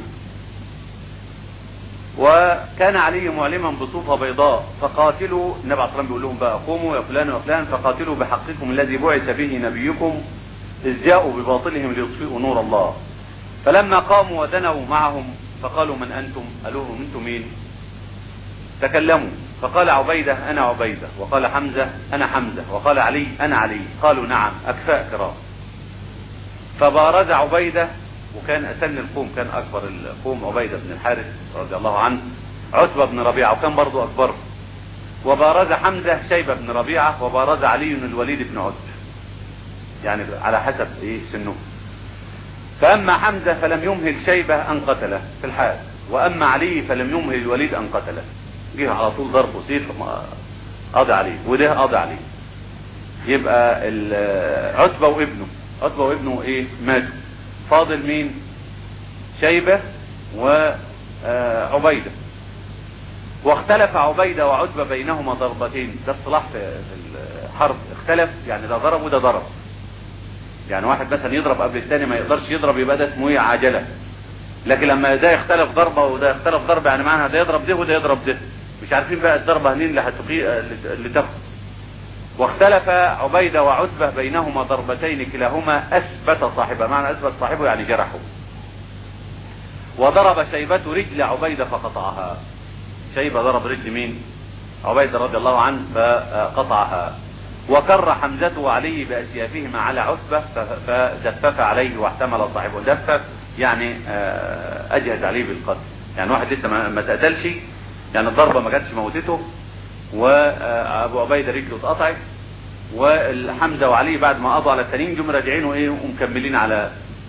وكان علي معلما بصوفة بيضاء فقاتلوا النبي عليه الصلاة والسلام بيقول لهم بقى قوموا يا فلان وفلان فقاتلوا بحقكم الذي بعث به نبيكم إذ جاءوا بباطلهم ليطفئوا نور الله فلما قاموا ودنوا معهم فقالوا من أنتم قالوا لهم أنتم مين تكلموا فقال عبيدة أنا عبيدة وقال حمزة أنا حمزة وقال علي أنا علي قالوا نعم أكفاء كرام فبارز عبيدة وكان أسن القوم كان أكبر القوم عبيدة بن الحارث رضي الله عنه عتبة بن ربيعة وكان برضو أكبر وبارز حمزة شيبة بن ربيعة وبارز علي الوليد بن عتبة يعني على حسب إيه سنه فأما حمزة فلم يمهل شيبة أن قتله في الحال وأما علي فلم يمهل الوليد أن قتله جه على طول ضربه سيف قضى عليه وده قضى عليه يبقى عتبة وابنه عتبة وابنه ايه ماتوا فاضل مين شيبة وعبيدة واختلف عبيدة وعتبة بينهما ضربتين ده الصلاح في الحرب اختلف يعني ده ضرب وده ضرب يعني واحد مثلا يضرب قبل الثاني ما يقدرش يضرب يبقى ده اسمه ايه عجلة لكن لما ده يختلف ضربة وده يختلف ضربة يعني معناها ده يضرب ده وده يضرب ده مش عارفين بقى الضربة منين اللي هتقي اللي تاخد واختلف عبيدة وعتبة بينهما ضربتين كلاهما أثبت صاحبه معنى أثبت صاحبه يعني جرحه وضرب شيبة رجل عبيدة فقطعها شيبة ضرب رجل مين عبيدة رضي الله عنه فقطعها وكر حمزة وعلي بأسيافهما على عتبة فدفف عليه واحتمل صاحبه دفف يعني أجهز عليه بالقتل يعني واحد لسه ما تقتلش يعني الضربة ما جاتش موتته وابو عبيده رجله اتقطعت والحمزه وعلي بعد ما قضوا على التانيين جم راجعين وايه ومكملين على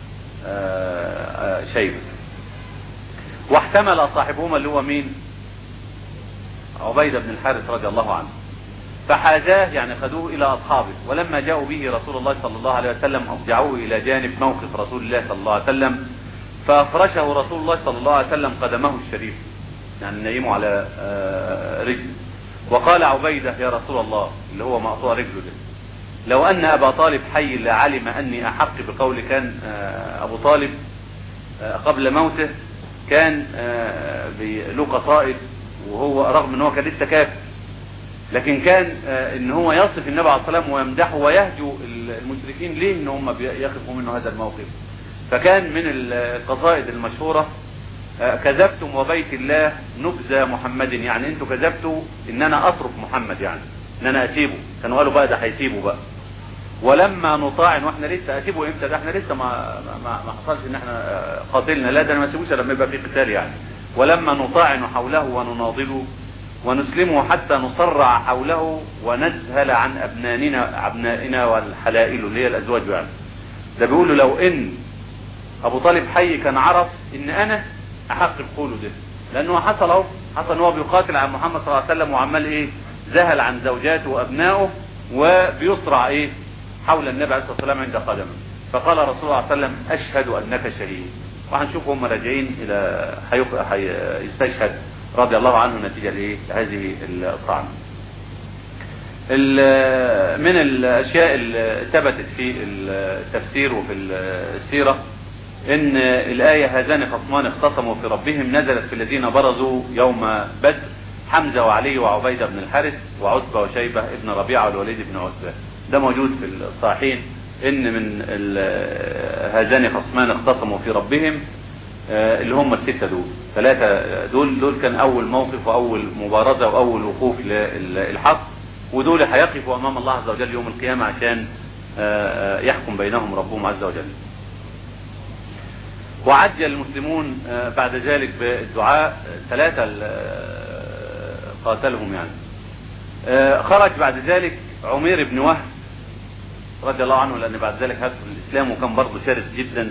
شيبه واحتمل صاحبهما اللي هو مين عبيده بن الحارث رضي الله عنه فحاجاه يعني خدوه الى اصحابه ولما جاءوا به رسول الله صلى الله عليه وسلم اضجعوه الى جانب موقف رسول الله صلى الله عليه وسلم فافرشه رسول الله صلى الله عليه وسلم قدمه الشريف يعني نيمه على رجل وقال عبيدة يا رسول الله اللي هو مقطوع رجله ده لو أن أبا طالب حي لعلم أني أحق بقول كان أبو طالب قبل موته كان له قصائد وهو رغم ان هو كان لسه كافر لكن كان ان هو يصف النبي عليه الصلاه والسلام ويمدحه ويهجو المشركين ليه ان هم يخافوا منه هذا الموقف فكان من القصائد المشهوره كذبتم وبيت الله نبذ محمد يعني انتوا كذبتوا ان انا اترك محمد يعني ان انا اسيبه كانوا قالوا بقى ده هيسيبه بقى ولما نطاعن واحنا لسه اسيبه امتى ده احنا لسه ما ما, ما حصلش ان احنا قاتلنا لا ده انا ما اسيبوش لما يبقى في قتال يعني ولما نطاعن حوله ونناضله ونسلمه حتى نصرع حوله ونذهل عن ابناننا ابنائنا والحلائل اللي هي الازواج يعني ده بيقول له لو ان ابو طالب حي كان عرف ان انا احق بقوله ده لانه حصل اهو حصل ان هو بيقاتل عن محمد صلى الله عليه وسلم وعمال ايه ذهل عن زوجاته وابنائه وبيصرع ايه حول النبي عليه الصلاه والسلام عند قدمه فقال رسول الله صلى الله عليه وسلم اشهد انك شهيد وهنشوف هم راجعين الى هيستشهد رضي الله عنه نتيجه لايه هذه الطعنه من الاشياء اللي ثبتت في التفسير وفي السيره ان الايه هذان خصمان اختصموا في ربهم نزلت في الذين برزوا يوم بدر حمزه وعلي وعبيده بن الحارث وعتبه وشيبه ابن ربيعه والوليد بن عتبه ده موجود في الصحيحين ان من هذان خصمان اختصموا في ربهم اللي هم الستة دول ثلاثة دول دول كان أول موقف وأول مبارزة وأول وقوف للحق ودول هيقفوا أمام الله عز وجل يوم القيامة عشان يحكم بينهم ربهم عز وجل وعجل المسلمون بعد ذلك بالدعاء ثلاثة قاتلهم يعني خرج بعد ذلك عمير بن وهب رضي الله عنه لأن بعد ذلك هدف الإسلام وكان برضه شرس جدا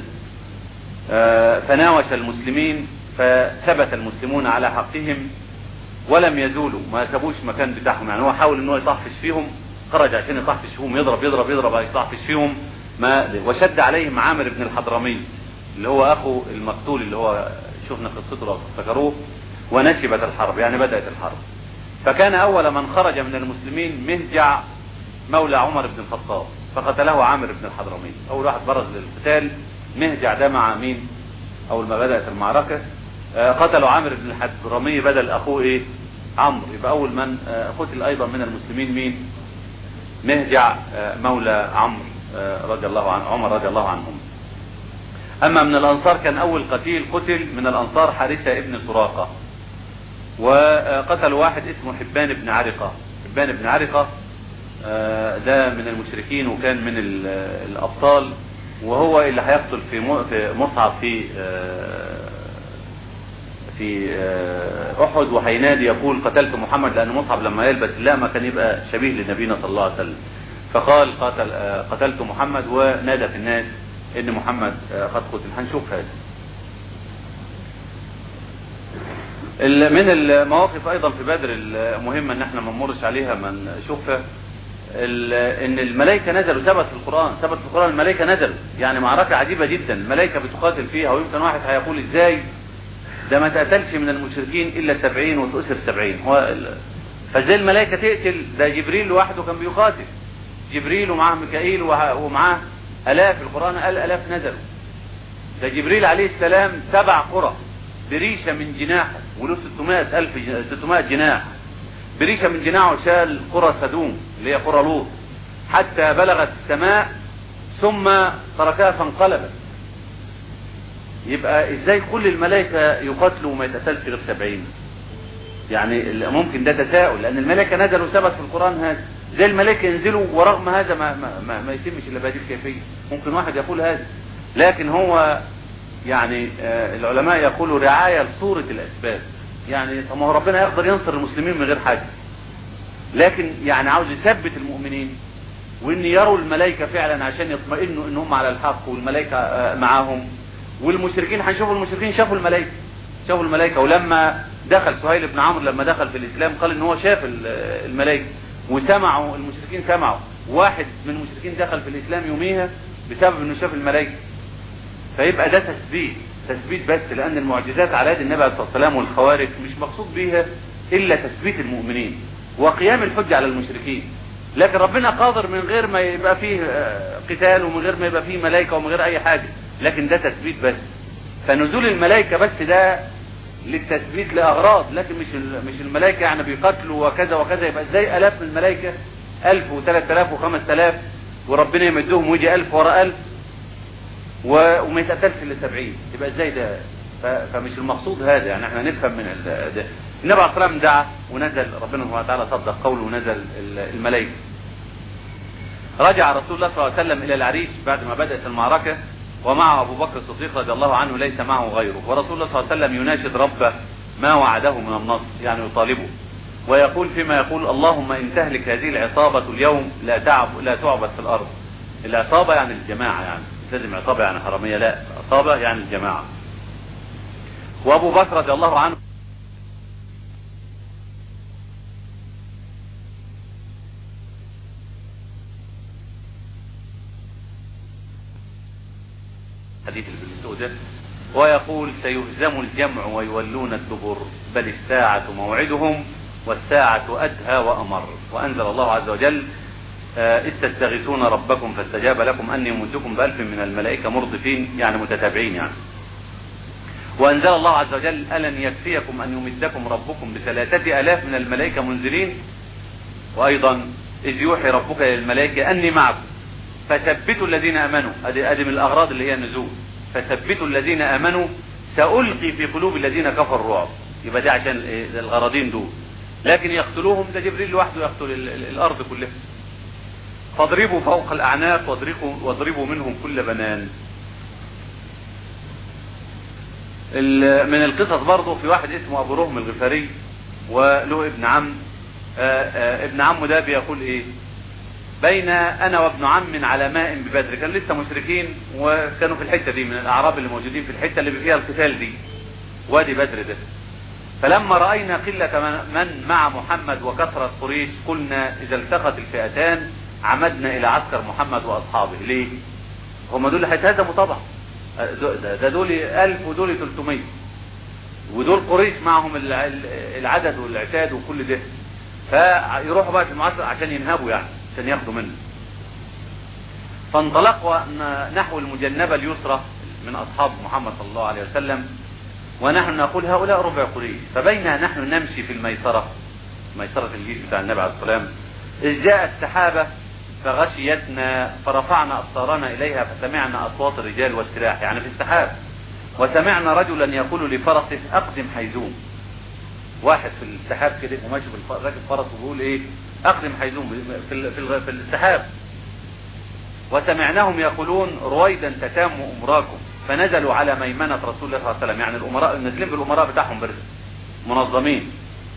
فناوش المسلمين فثبت المسلمون على حقهم ولم يزولوا ما سابوش مكان بتاعهم يعني هو حاول ان هو يطحفش فيهم خرج عشان يطحفش فيهم يضرب يضرب يضرب يطحفش فيهم ما وشد عليهم عامر بن الحضرمي اللي هو اخو المقتول اللي هو شفنا قصته لو تفتكروه ونشبت الحرب يعني بدات الحرب فكان اول من خرج من المسلمين مهجع مولى عمر بن الخطاب فقتله عامر بن الحضرمي اول واحد برز للقتال مهجع ده مع مين اول ما بدات المعركه آه قتلوا عامر بن الحضرمي بدل اخوه ايه عمرو يبقى اول من آه قتل ايضا من المسلمين مين مهجع آه مولى عمرو رضي الله عنه عمر رضي الله عنهم اما من الانصار كان اول قتيل قتل من الانصار حارثه ابن سراقه وقتل واحد اسمه حبان بن عرقه حبان بن عرقه ده من المشركين وكان من الابطال وهو اللي هيقتل في في مصعب في في احد وهينادي يقول قتلت محمد لان مصعب لما يلبس اللامه كان يبقى شبيه لنبينا صلى الله عليه وسلم فقال قتل قتلت محمد ونادى في الناس ان محمد قد قتل هنشوف هذا من المواقف ايضا في بدر المهمه ان احنا ما نمرش عليها ما نشوفها ان الملائكه نزلوا ثبت في القران ثبت في القران الملائكه نزلوا يعني معركه عجيبه جدا الملائكه بتقاتل فيها ويمكن واحد هيقول ازاي ده ما تقتلش من المشركين الا سبعين وتؤسر سبعين هو فازاي الملائكه تقتل ده جبريل لوحده كان بيقاتل جبريل ومعاه ميكائيل ومعاه الاف القران قال الاف نزلوا ده جبريل عليه السلام سبع قرى بريشه من جناحه وله 600 الف 600 جناح بريشه من جناحه شال قرى سدوم اللي هي قرى لوط حتى بلغت السماء ثم تركها فانقلبت يبقى ازاي كل الملائكة يقاتلوا وما يتقتلش غير سبعين يعني ممكن ده تساؤل لان الملائكة نزلوا ثبت في القرآن هذا زي الملائكة ينزلوا ورغم هذا ما, ما, ما, ما يتمش الا بهذه الكيفية ممكن واحد يقول هذا لكن هو يعني آه العلماء يقولوا رعاية لصورة الاسباب يعني طب ما هو ربنا يقدر ينصر المسلمين من غير حاجة لكن يعني عاوز يثبت المؤمنين وان يروا الملائكة فعلا عشان يطمئنوا ان هم على الحق والملائكة آه معاهم والمشركين هنشوفوا المشركين شافوا الملائكة شافوا الملائكة ولما دخل سهيل بن عمرو لما دخل في الاسلام قال ان هو شاف الملائكة وسمعوا المشركين سمعوا واحد من المشركين دخل في الاسلام يوميها بسبب انه شاف الملائكة فيبقى ده تثبيت تثبيت بس لان المعجزات على يد النبي عليه الصلاه والسلام والخوارج مش مقصود بيها الا تثبيت المؤمنين وقيام الحجه على المشركين لكن ربنا قادر من غير ما يبقى فيه قتال ومن غير ما يبقى فيه ملائكه ومن غير اي حاجه لكن ده تثبيت بس فنزول الملائكة بس ده للتثبيت لأغراض لكن مش مش الملائكة يعني بيقاتلوا وكذا وكذا يبقى ازاي آلاف من الملائكة ألف وثلاث آلاف وخمس آلاف وربنا يمدهم ويجي ألف ورا ألف وما يتقتلش إلا سبعين يبقى ازاي ده فمش المقصود هذا يعني احنا نفهم من ده النبي عليه الصلاة والسلام دعا ونزل ربنا سبحانه وتعالى صدق قوله ونزل الملائكة رجع رسول الله صلى الله عليه وسلم إلى العريش بعد ما بدأت المعركة ومعه أبو بكر الصديق رضي الله عنه ليس معه غيره ورسول الله صلى الله عليه وسلم يناشد ربه ما وعده من النصر يعني يطالبه ويقول فيما يقول اللهم إن تهلك هذه العصابة اليوم لا تعب لا تعبد في الأرض العصابة يعني الجماعة يعني مش لازم عصابة يعني حرامية لا عصابة يعني الجماعة وأبو بكر رضي الله عنه حديث البلوتو ده ويقول سيهزم الجمع ويولون الدبر بل الساعة موعدهم والساعة أدهى وأمر وأنزل الله عز وجل إذ تستغيثون ربكم فاستجاب لكم أني ممدكم بألف من الملائكة مرضفين يعني متتابعين يعني وأنزل الله عز وجل ألن يكفيكم أن يمدكم ربكم بثلاثة ألاف من الملائكة منزلين وأيضا إذ يوحي ربك للملائكة أني معكم فثبتوا الذين امنوا ادي ادي من الاغراض اللي هي النزول فثبتوا الذين امنوا سالقي في قلوب الذين كفروا الرعب يبقى ده عشان الغرضين دول لكن يقتلوهم ده جبريل لوحده يقتل الارض كلها فاضربوا فوق الاعناق واضربوا واضربوا منهم كل بنان من القصص برضه في واحد اسمه ابو رهم الغفاري وله ابن عم ابن عمه ده بيقول ايه بين انا وابن عم على ماء ببدر كانوا لسه مشركين وكانوا في الحته دي من الاعراب اللي موجودين في الحته اللي فيها القتال دي وادي بدر ده فلما راينا قله من مع محمد وكثره قريش قلنا اذا التقت الفئتان عمدنا الى عسكر محمد واصحابه ليه هم دول هيتهزموا طبعا ده دول 1000 ودول 300 ودول قريش معهم العدد والعتاد وكل ده فيروحوا بقى في المعسكر عشان ينهبوا يعني عشان ياخدوا منه فانطلقوا نحو المجنبة اليسرى من أصحاب محمد صلى الله عليه وسلم ونحن نقول هؤلاء ربع قريش فبينا نحن نمشي في الميسرة ميسرة الجيش بتاع النبي عليه الصلاة والسلام إذ جاءت سحابة فغشيتنا فرفعنا أبصارنا إليها فسمعنا أصوات الرجال والسلاح يعني في السحاب وسمعنا رجلا يقول لفرسه أقدم حيزوم واحد في السحاب كده وماشي راكب فرس وبيقول ايه اقدم حيزوم في في في السحاب وسمعناهم يقولون رويدا تتام امراكم فنزلوا على ميمنة رسول الله صلى الله عليه وسلم يعني الامراء نازلين بالامراء بتاعهم برد منظمين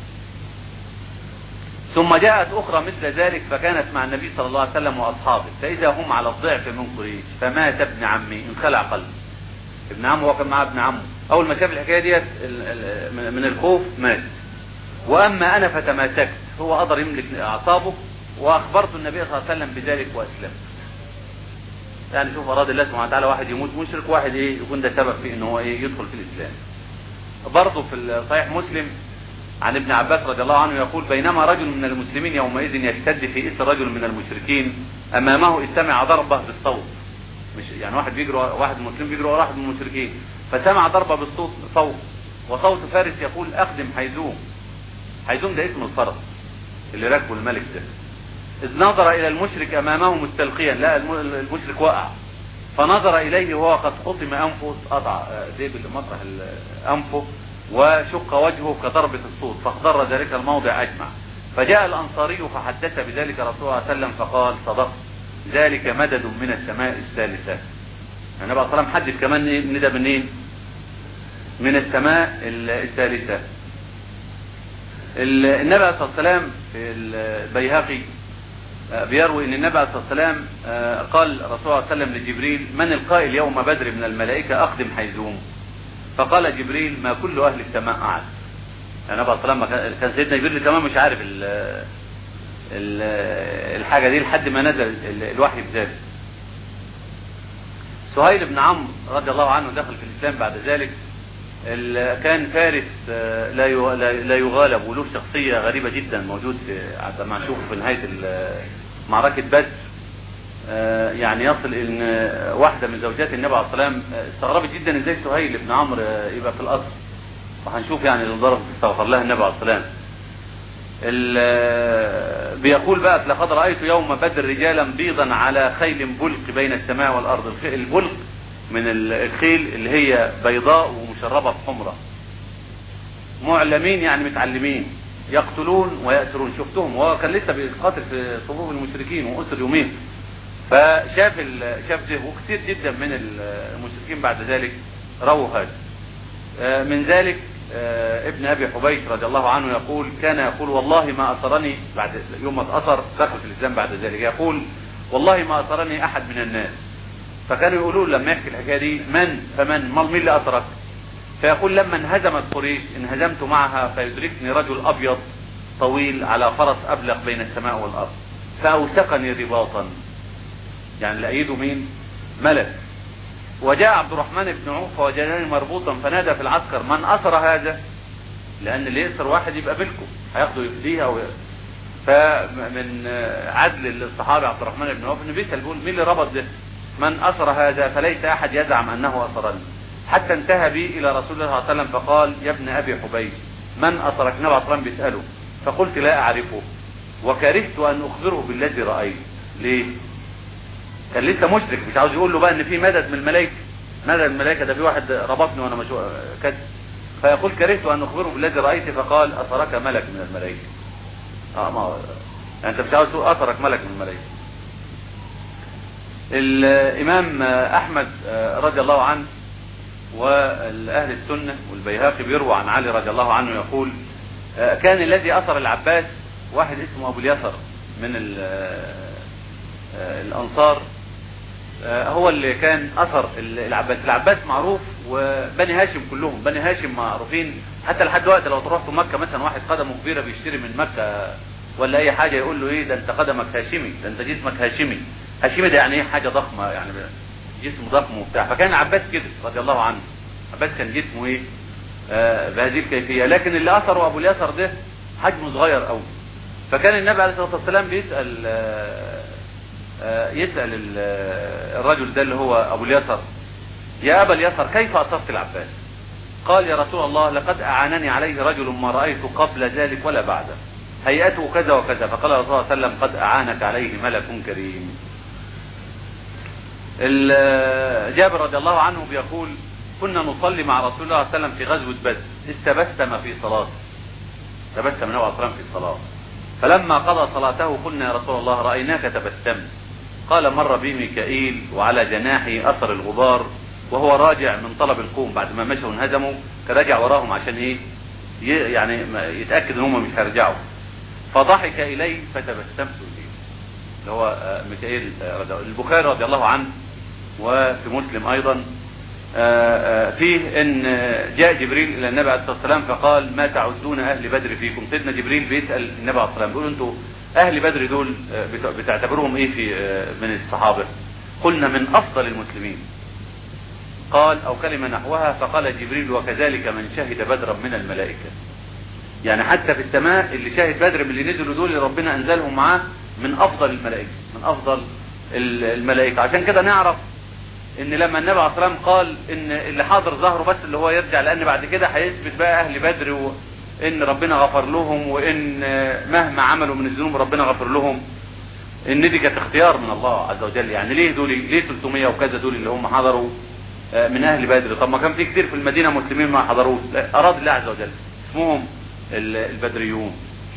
ثم جاءت اخرى مثل ذلك فكانت مع النبي صلى الله عليه وسلم واصحابه فاذا هم على الضعف من قريش فمات ابن عمي انخلع قلبه ابن عمه هو كان معاه ابن عمه اول ما شاف الحكايه ديت من الخوف مات واما انا فتماسكت هو قدر يملك اعصابه واخبرت النبي صلى الله عليه وسلم بذلك واسلمت يعني شوف اراد الله سبحانه وتعالى واحد يموت مشرك واحد ايه يكون ده سبب في ان هو ايه يدخل في الاسلام برضه في صحيح مسلم عن ابن عباس رضي الله عنه يقول بينما رجل من المسلمين يومئذ يشتد في اثر رجل من المشركين امامه استمع ضربه بالصوت مش يعني واحد بيجري واحد مسلم بيجري ورا واحد من المشركين فسمع ضربه بالصوت صوت وصوت فارس يقول اقدم حيزوم حيزوم ده اسم الفرس اللي راكبه الملك ده إذ نظر إلى المشرك أمامه مستلقيا لا المشرك وقع فنظر إليه وهو قد خطم أنفه قطع ديب مطرح أنفه وشق وجهه كضربة الصوت فاخضر ذلك الموضع أجمع فجاء الأنصاري فحدث بذلك رسول الله صلى الله عليه وسلم فقال صدقت ذلك مدد من السماء الثالثة يعني النبي صلى الله عليه وسلم حدث كمان ندى منين من السماء الثالثة النبي عليه الصلاه والسلام في البيهقي بيروي ان النبي عليه الصلاه والسلام قال رسول الله صلى الله عليه وسلم لجبريل من القائل يوم بدر من الملائكه اقدم حيزوم فقال جبريل ما كل اهل السماء اعلم يعني النبي عليه الصلاه والسلام كان سيدنا جبريل كمان مش عارف ال ال الحاجه دي لحد ما نزل الوحي بذلك سهيل بن عمرو رضي الله عنه دخل في الاسلام بعد ذلك كان فارس لا لا يغالب وله شخصية غريبة جدا موجود في ما نشوفه في نهاية معركة بدر آه، يعني يصل ان واحدة من زوجات النبي عليه الصلاة والسلام آه، استغربت جدا ازاي سهيل بن عمرو آه، يبقى في القصر وهنشوف يعني الضرب استغفر لها النبي عليه الصلاة والسلام ال- بيقول بقى لقد رأيت يوم بدر رجالا بيضا على خيل بلق بين السماء والأرض الخ- البلق من ال- الخيل اللي هي بيضاء ومشربة بحمرة معلمين يعني متعلمين يقتلون ويأسرون شفتهم وهو كان لسه بيقاتل في صفوف المشركين وأسر يومين فشاف ال- شاف ده وكثير جدا من المشركين بعد ذلك رووا هذا آه، من ذلك آه، ابن ابي حبيش رضي الله عنه يقول كان يقول والله ما اثرني بعد يوم ما اتاثر دخل في الاسلام بعد ذلك يقول والله ما اثرني احد من الناس فكانوا يقولون لما يحكي الحكايه دي من فمن ما مين اللي اثرك فيقول لما انهزمت قريش انهزمت معها فيدركني رجل ابيض طويل على فرس ابلغ بين السماء والارض فاوثقني رباطا يعني لقيته مين ملك وجاء عبد الرحمن بن عوف فوجدني مربوطا فنادى في العسكر من اثر هذا لان اللي يأسر واحد يبقى بلكم هياخده يفديه او فمن عدل الصحابي عبد الرحمن بن عوف انه بيسال بيقول مين اللي ربط ده من اثر هذا فليس احد يزعم انه اثرني حتى انتهى بي الى رسول الله صلى الله عليه وسلم فقال يا ابن ابي حبيش من اثرك النبي عليه الصلاه والسلام بيساله فقلت لا اعرفه وكرهت ان اخبره بالذي رايت ليه كان لسه مشرك مش عاوز يقول له بقى ان في مدد من الملائكه مدد من الملائكه ده في واحد ربطني وانا مش كده فيقول كرهت ان اخبره بالذي رايت فقال اثرك ملك من الملائكه اه ما هو- يعني انت مش عاوز تقول اثرك ملك من الملائكه الامام احمد رضي الله عنه واهل السنه والبيهقي بيروى عن علي رضي الله عنه يقول كان الذي اثر العباس واحد اسمه ابو اليسر من ال- الانصار هو اللي كان اثر العباس العباس معروف وبني هاشم كلهم بني هاشم معروفين حتى لحد دلوقتي لو تروح مكه مثلا واحد قدمه كبيره بيشتري من مكه ولا اي حاجه يقول له ايه ده انت قدمك هاشمي ده انت جسمك هاشمي هاشمي ده يعني ايه حاجه ضخمه يعني جسم ضخم وبتاع فكان العباس كده رضي الله عنه العباس كان جسمه ايه آه بهذه الكيفيه لكن اللي اثره ابو اليسر ده حجمه صغير قوي فكان النبي عليه الصلاه والسلام بيسال آه آه يسال ال- آه، الرجل ده اللي هو ابو اليسر يا ابا اليسر كيف اثرت العباس قال يا رسول الله لقد اعانني عليه رجل ما رايت قبل ذلك ولا بعده هيئته كذا وكذا فقال الرسول صلى الله عليه وسلم قد اعانك عليه ملك كريم ال- جابر رضي الله عنه بيقول كنا نصلي مع رسول الله صلى الله عليه وسلم في غزوة بدر استبسم في صلاته تبسم النبي عليه الصلاة والسلام في الصلاة فلما قضى صلاته قلنا يا رسول الله رأيناك تبسمت قال مر بي ميكائيل وعلى جناحه أثر الغبار وهو راجع من طلب القوم بعد ما مشوا وانهزموا كان راجع وراهم عشان ايه ي- يعني ما- يتأكد ان هم مش هيرجعوا فضحك إليه فتبسمت إليه اللي هو آه، ميكائيل آه، رضي- البخاري رضي الله عنه وفي مسلم ايضا آه، آه، فيه ان آه، جاء جبريل الى النبي عليه الصلاه والسلام فقال ما تعدون اهل بدر فيكم سيدنا جبريل بيسال النبي عليه الصلاه والسلام بيقول انتوا اهل بدر دول آه، بت- بتعتبروهم ايه في آه، من الصحابه قلنا من افضل المسلمين قال او كلمه نحوها فقال جبريل وكذلك من شهد بدرا من الملائكه يعني حتى في السماء اللي شاهد بدر من اللي نزلوا دول اللي ربنا انزلهم معاه من افضل الملائكه من افضل ال- الملائكه عشان كده نعرف ان لما النبي عليه الصلاه والسلام قال ان اللي حاضر ظهره بس اللي هو يرجع لان بعد كده هيثبت بقى اهل بدر وان ربنا غفر لهم وان مهما عملوا من الذنوب ربنا غفر لهم ان دي كانت اختيار من الله عز وجل يعني ليه دول ليه 300 وكذا دول اللي هم حضروا آه، من اهل بدر طب ما كان في كتير في المدينه مسلمين ما حضروش لا، اراد الله عز وجل اسمهم ال- البدريون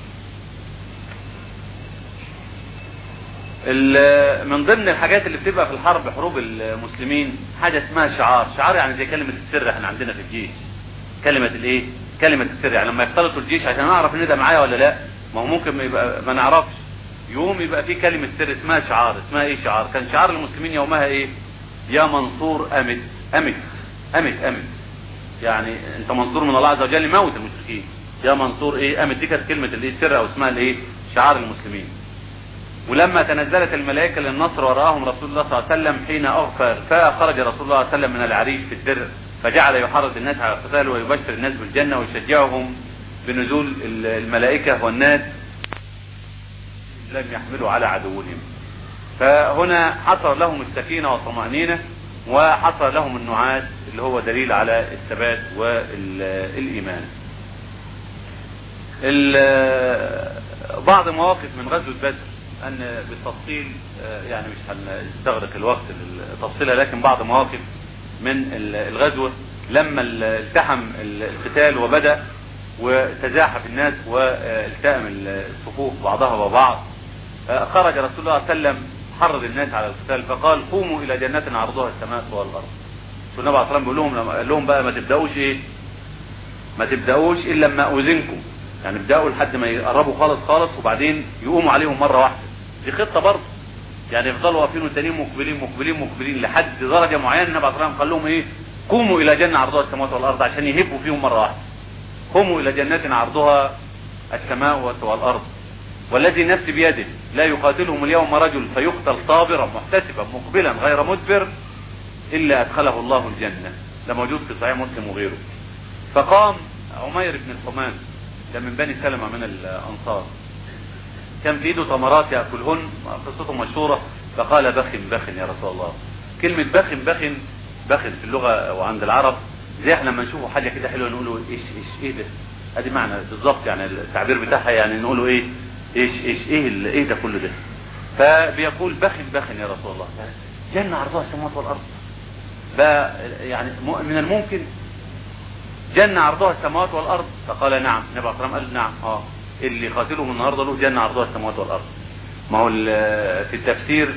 ال- من ضمن الحاجات اللي بتبقى في الحرب حروب المسلمين حاجه اسمها شعار شعار يعني زي كلمه السر احنا عندنا في الجيش كلمه الايه كلمه السر يعني لما يختلطوا الجيش عشان اعرف ان ده معايا ولا لا ما هو ممكن ما يبقى ما نعرفش يوم يبقى في كلمه سر اسمها شعار اسمها ايه شعار كان شعار المسلمين يومها ايه يا منصور امت امت امت امت يعني انت منصور من الله عز وجل موت المشركين يا منصور ايه امت دي كانت كلمه الايه السر او اسمها الايه شعار المسلمين ولما تنزلت الملائكة للنصر ورآهم رسول الله صلى الله عليه وسلم حين أغفر فخرج رسول الله صلى الله عليه وسلم من العريش في الدر فجعل يحرض الناس على القتال ويبشر الناس بالجنة ويشجعهم بنزول الملائكة والناس لم يحملوا على عدوهم فهنا حصل لهم السكينة والطمأنينة وحصل لهم النعاس اللي هو دليل على الثبات والإيمان بعض مواقف من غزوة بدر أن بالتفصيل يعني مش هنستغرق الوقت لتفصيلها لكن بعض مواقف من الغزوة لما التحم القتال وبدأ وتزاحف الناس والتأم الصفوف بعضها ببعض خرج رسول الله صلى الله عليه وسلم حرض الناس على القتال فقال قوموا الى جنة عرضها السماء والارض النبي عليه الصلاه بيقول لهم قال لهم بقى ما تبداوش ايه ما تبداوش الا لما اذنكم يعني ابداوا لحد ما يقربوا خالص خالص وبعدين يقوموا عليهم مره واحده دي خطه برضه يعني يفضلوا واقفين والتانيين مقبلين مقبلين مقبلين لحد درجه معينه النبي عليه الصلاه قال لهم ايه قوموا الى جنة عرضها السماوات والارض عشان يهبوا فيهم مره واحده قوموا الى جنات عرضها السماء والارض والذي نفسي بيده لا يقاتلهم اليوم رجل فيقتل صابرا محتسبا مقبلا غير مدبر الا ادخله الله الجنة ده موجود في صحيح مسلم وغيره فقام عمير بن الحمام ده من بني سلمة من الانصار كان في ايده تمرات ياكلهن قصته مشهوره فقال بخن بخن يا رسول الله كلمه بخن بخن بخن في اللغه وعند العرب زي احنا لما نشوفوا حاجه كده حلوه نقولوا ايش ايش ايه ده ادي معنى بالظبط يعني التعبير بتاعها يعني نقولوا ايه ايش ايش ايه ال- ايه ده كله ده فبيقول بخن بخن يا رسول الله جنة عرضها السماوات والارض بقى يعني م- من الممكن جنة عرضها السماوات والارض فقال نعم النبي عليه الصلاه والسلام قال نعم اه اللي قاتلهم النهارده له جنة عرضها السماوات والارض ما هو ال- في التفسير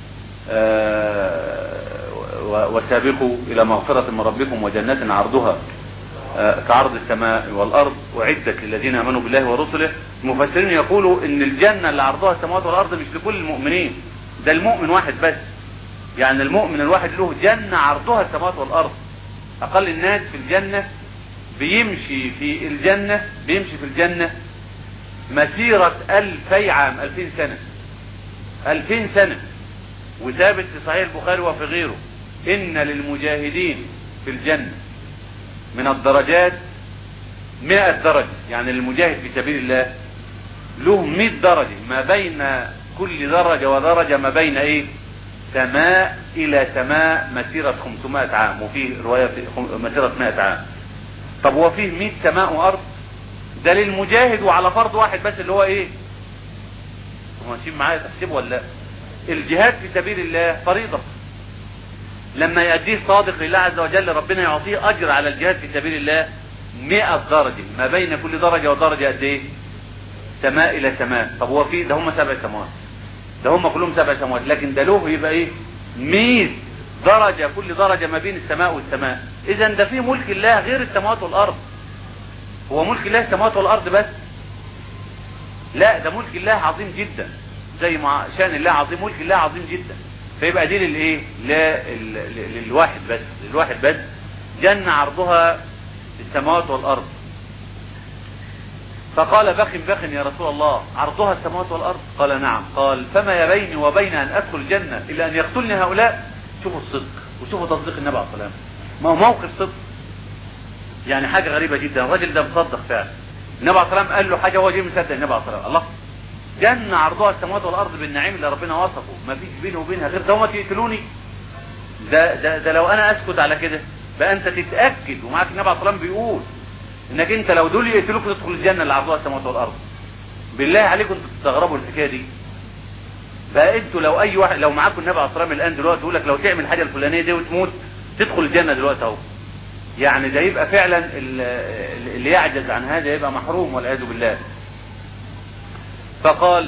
آه، و- وسابقوا الى مغفرة من ربكم وجنة عرضها آه، كعرض السماء والارض اعدت للذين امنوا بالله ورسله المفسرين يقولوا ان الجنه اللي عرضها السماوات والارض مش لكل المؤمنين ده المؤمن واحد بس يعني المؤمن الواحد له جنه عرضها السماوات والارض اقل الناس في الجنه بيمشي في الجنه بيمشي في الجنه مسيره الفي عام الفين سنه الفين سنه وثابت في صحيح البخاري وفي غيره ان للمجاهدين في الجنه من الدرجات مئة درجة يعني المجاهد في سبيل الله له مئة درجة ما بين كل درجة ودرجة ما بين ايه سماء الى سماء مسيرة 500 عام وفي رواية في خم- مسيرة 100 عام طب هو فيه 100 سماء وارض ده للمجاهد وعلى فرض واحد بس اللي هو ايه هم ماشيين معايا تحسبوا ولا لا الجهاد في سبيل الله فريضة لما يأديه صادق لله عز وجل ربنا يعطيه أجر على الجهاد في سبيل الله مئة درجة ما بين كل درجة ودرجة قد إيه سماء إلى سماء طب هو في ده هم سبع سماوات ده هم كلهم سبع سماوات لكن ده له يبقى إيه مئة درجة كل درجة ما بين السماء والسماء إذا ده في ملك الله غير السماوات والأرض هو ملك الله السماوات والأرض بس لا ده ملك الله عظيم جدا زي ما شان الله عظيم ملك الله عظيم جدا فيبقى دي للايه لا ال- ال- للواحد بس للواحد بس جنة عرضها السماوات والارض فقال بخن بخن يا رسول الله عرضها السماوات والارض قال نعم قال فما يا بيني وبين ان ادخل الجنة الا ان يقتلني هؤلاء شوفوا الصدق وشوفوا تصديق النبي عليه الصلاه والسلام ما هو موقف صدق يعني حاجة غريبة جدا الراجل ده مصدق فعلا النبي عليه الصلاه والسلام قال له حاجة هو جاي مصدق النبي عليه الصلاه والسلام الله جنة عرضها السماوات والارض بالنعيم اللي ربنا وصفه ما فيش بينه وبينها غير ده وما تقتلوني ده, ده, ده لو انا اسكت على كده بقى انت تتاكد ومعاك النبي عليه الصلاه والسلام بيقول انك انت لو دول يقتلوك تدخل الجنه اللي عرضها السماوات والارض بالله عليكم انتوا تستغربوا الحكايه دي بقى انتوا لو اي واحد لو معاكم النبي عليه الصلاه والسلام الان دلوقتي يقول لك لو تعمل الحاجه الفلانيه دي وتموت تدخل الجنه دلوقتي اهو يعني ده يبقى فعلا ال- اللي يعجز عن هذا يبقى محروم والعياذ بالله فقال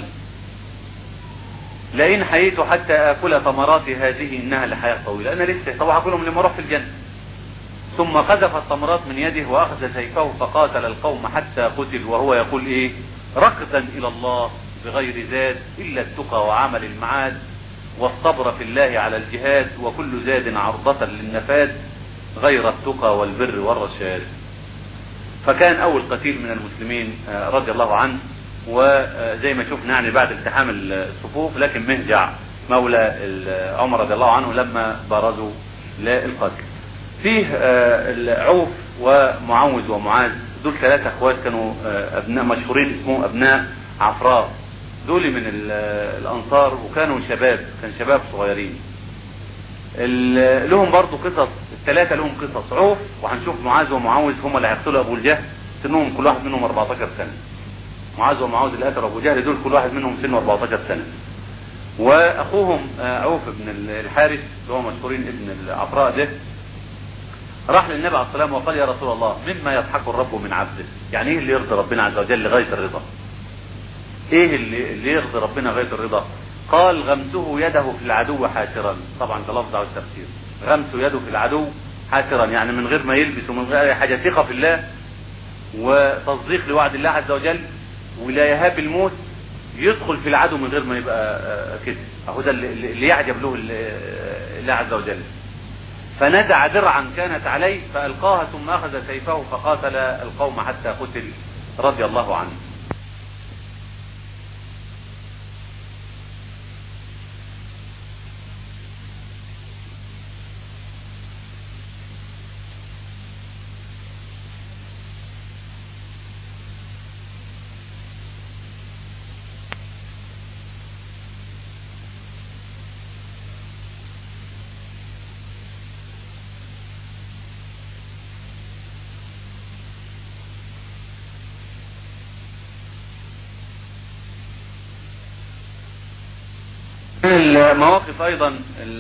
لئن حييت حتى اكل ثمرات هذه انها لحياه طويله انا لسه طبعا اكلهم لما اروح في الجنه ثم قذف الثمرات من يده واخذ سيفه فقاتل القوم حتى قتل وهو يقول ايه ركضا الى الله بغير زاد الا التقى وعمل المعاد والصبر في الله على الجهاد وكل زاد عرضة للنفاد غير التقى والبر والرشاد فكان اول قتيل من المسلمين آه، رضي الله عنه وزي ما شفنا يعني بعد التحام الصفوف لكن مهجع مولى ال- عمر رضي الله عنه لما بارزوا للقتل فيه آه، عوف ومعوذ ومعاذ دول ثلاثة اخوات كانوا آه، ابناء مشهورين اسمهم ابناء عفراء دول من ال- الانصار وكانوا شباب كان شباب صغيرين ال- لهم برضو قصص الثلاثة لهم قصص عوف وهنشوف معاذ ومعاوذ هم اللي هيقتلوا ابو الجهل سنهم كل واحد منهم 14 سنة معاذ ومعاوذ اللي قتلوا ابو جهل دول كل واحد منهم سنه 14 سنة واخوهم آه، عوف بن ال- الحارث اللي هو مشهورين ابن العفراء ده راح للنبي عليه الصلاه والسلام وقال يا رسول الله مما يضحك الرب من عبده يعني ايه اللي يرضي ربنا عز وجل لغايه الرضا ايه اللي, اللي يرضي ربنا غايه الرضا قال غمسه يده في العدو حاسرا طبعا ده لفظ على التفسير غمسه يده في العدو حاسرا يعني من غير ما يلبس ومن غير اي حاجه ثقه في الله وتصديق لوعد الله عز وجل ولا يهاب الموت يدخل في العدو من غير ما يبقى آه، كده اهو ده اللي, اللي يعجب له ال- آه، الله عز وجل فنزع درعا كانت عليه فألقاها ثم أخذ سيفه فقاتل القوم حتى قتل رضي الله عنه من المواقف ايضا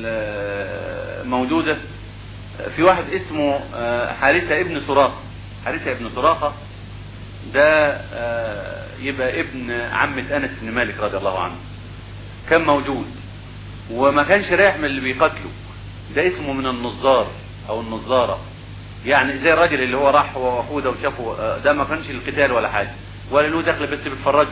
الموجودة في واحد اسمه آه، حارثة ابن سراقة حارثة ابن سراقة ده آه، يبقى ابن عمة انس بن مالك رضي الله عنه كان موجود وما كانش رايح من اللي بيقاتله ده اسمه من النظار او النظارة يعني زي الراجل اللي هو راح هو واخوه ده وشافه آه، ده ما كانش القتال ولا حاجة ولا له دخل بس بيتفرجوا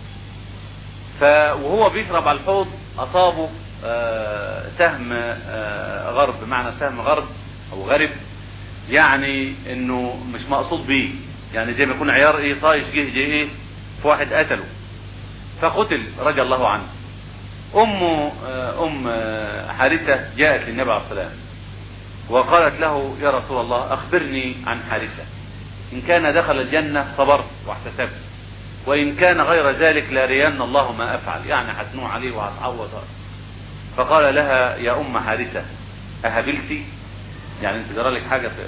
ف وهو بيشرب على الحوض اصابه آه، سهم آه، غرب معنى سهم غرب او غرب يعني انه مش مقصود بيه يعني زي ما يكون عيار ايه طايش جه جه ايه في واحد قتله فقتل رضي الله عنه امه آه، ام آه، حارثه جاءت للنبي عليه الصلاه والسلام وقالت له يا رسول الله اخبرني عن حارثه ان كان دخل الجنه صبرت واحتسبت وإن كان غير ذلك لارين الله ما أفعل يعني هتنوع عليه وهتعوض فقال لها يا أم حارثة أهبلتي يعني انت جرى لك حاجة في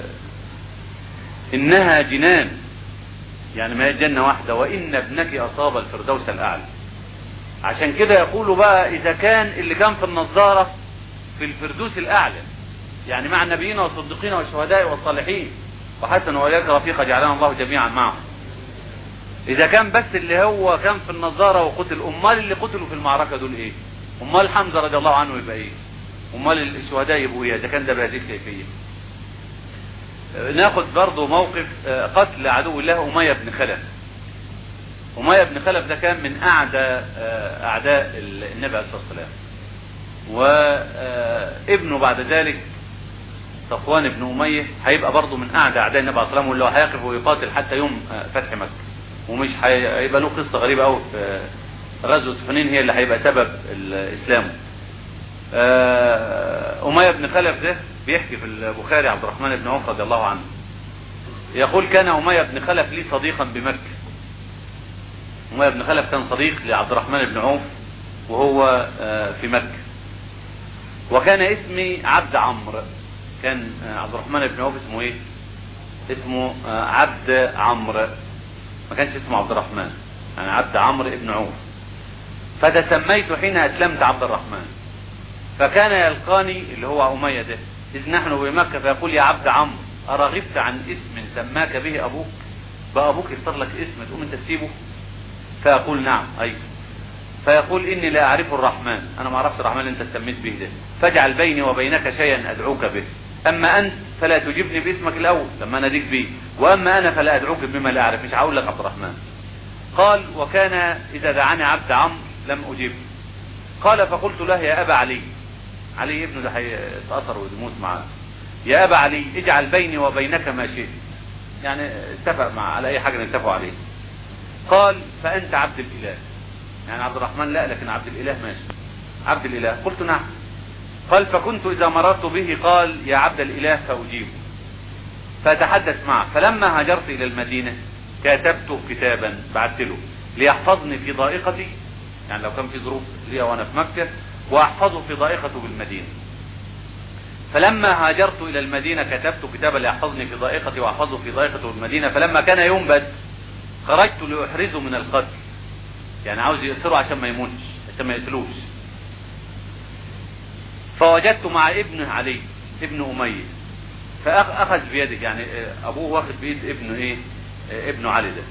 إنها جنان يعني ما هي جنة واحدة وإن ابنك أصاب الفردوس الأعلى عشان كده يقولوا بقى إذا كان اللي كان في النظارة في الفردوس الأعلى يعني مع النبيين والصديقين والشهداء والصالحين وحسن وإياك رفيقا جعلنا الله جميعا معهم اذا كان بس اللي هو كان في النظارة وقتل امال اللي قتلوا في المعركة دول ايه امال حمزة رضي الله عنه يبقى ايه امال الشهداء يبقوا ايه اذا كان ده بهذه الكيفية آه، ناخد برضه موقف آه، قتل عدو الله امية بن خلف امية بن خلف ده كان من اعدى آه، اعداء النبي عليه الصلاة والسلام وابنه بعد ذلك صفوان بن اميه هيبقى برضه من اعدى اعداء النبي عليه الصلاه والسلام واللي هو هيقف ويقاتل حتى يوم آه، فتح مكه ومش هي- هيبقى له قصه غريبه قوي في غزوه حنين هي اللي هيبقى سبب الاسلام آه، اميه بن خلف ده بيحكي في البخاري عبد الرحمن بن عوف رضي الله عنه يقول كان اميه بن خلف لي صديقا بمكه اميه بن خلف كان صديق لعبد الرحمن بن عوف وهو آه، في مكه وكان اسمي عبد عمرو كان آه، عبد الرحمن بن عوف اسمه ايه اسمه آه، عبد عمرو ما كانش اسمه عبد الرحمن يعني عبد عمرو بن عوف فتسميت حين اسلمت عبد الرحمن فكان يلقاني اللي هو اميه ده اذ نحن بمكه فيقول يا عبد عمرو ارغبت عن اسم سماك به ابوك بقى ابوك يختار لك اسم تقوم انت تسيبه فاقول نعم ايوه فيقول اني لا اعرف الرحمن انا ما اعرفش الرحمن اللي انت سميت به ده فاجعل بيني وبينك شيئا ادعوك به اما انت فلا تجبني باسمك الاول لما اناديك به واما انا فلا ادعوك بما لا اعرف مش هقول لك عبد الرحمن قال وكان اذا دعاني عبد عمرو لم اجبه قال فقلت له يا ابا علي علي ابنه ده هيتاثر ويموت معاه يا ابا علي اجعل بيني وبينك ما شئت يعني اتفق مع على اي حاجه نتفقوا عليه قال فانت عبد الاله يعني عبد الرحمن لا لكن عبد الاله ماشي عبد الاله قلت نعم قال فكنت اذا مررت به قال يا عبد الاله فاجيبه فاتحدث معه فلما هاجرت الى المدينه كاتبت كتابا بعت له ليحفظني في ضائقتي يعني لو كان في ظروف ليا وانا في مكة واحفظه في ضائقته بالمدينة فلما هاجرت الى المدينة كتبت كتابا ليحفظني في ضائقتي واحفظه في ضائقته بالمدينة فلما كان يوم بدر خرجت لاحرزه من القتل يعني عاوز يأسره عشان ما يموتش عشان ما يقتلوش فوجدت مع ابنه علي ابن أمية فأخذ بيده يعني أبوه واخد بيد ابنه إيه ابنه علي ده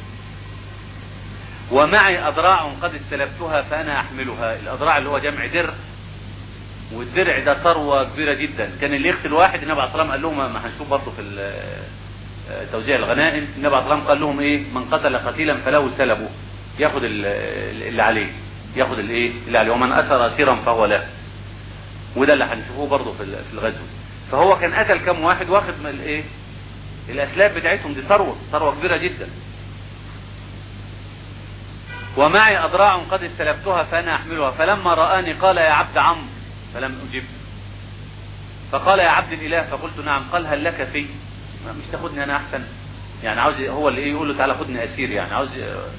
ومعي أذراع قد استلفتها فأنا أحملها الأذراع اللي هو جمع درع والدرع ده ثروة كبيرة جدا كان اللي يقتل واحد النبي عليه الصلاة والسلام قال لهم ما هنشوف برضه في توزيع الغنائم النبي عليه الصلاة والسلام قال لهم ايه من قتل قتيلا فله سلبه ياخد اللي عليه ياخد الايه اللي عليه ومن اثر اسيرا فهو له وده اللي هنشوفوه برضه في في الغزو فهو كان قتل كم واحد واخد من الايه الاسلاب بتاعتهم دي ثروه ثروه كبيره جدا ومعي اذراع قد استلفتها فانا احملها فلما رآني قال يا عبد عمرو فلم اجب فقال يا عبد الاله فقلت نعم قال هل لك في مش تاخدني انا احسن يعني عاوز هو اللي ايه يقول له تعالى خدني اسير يعني عاوز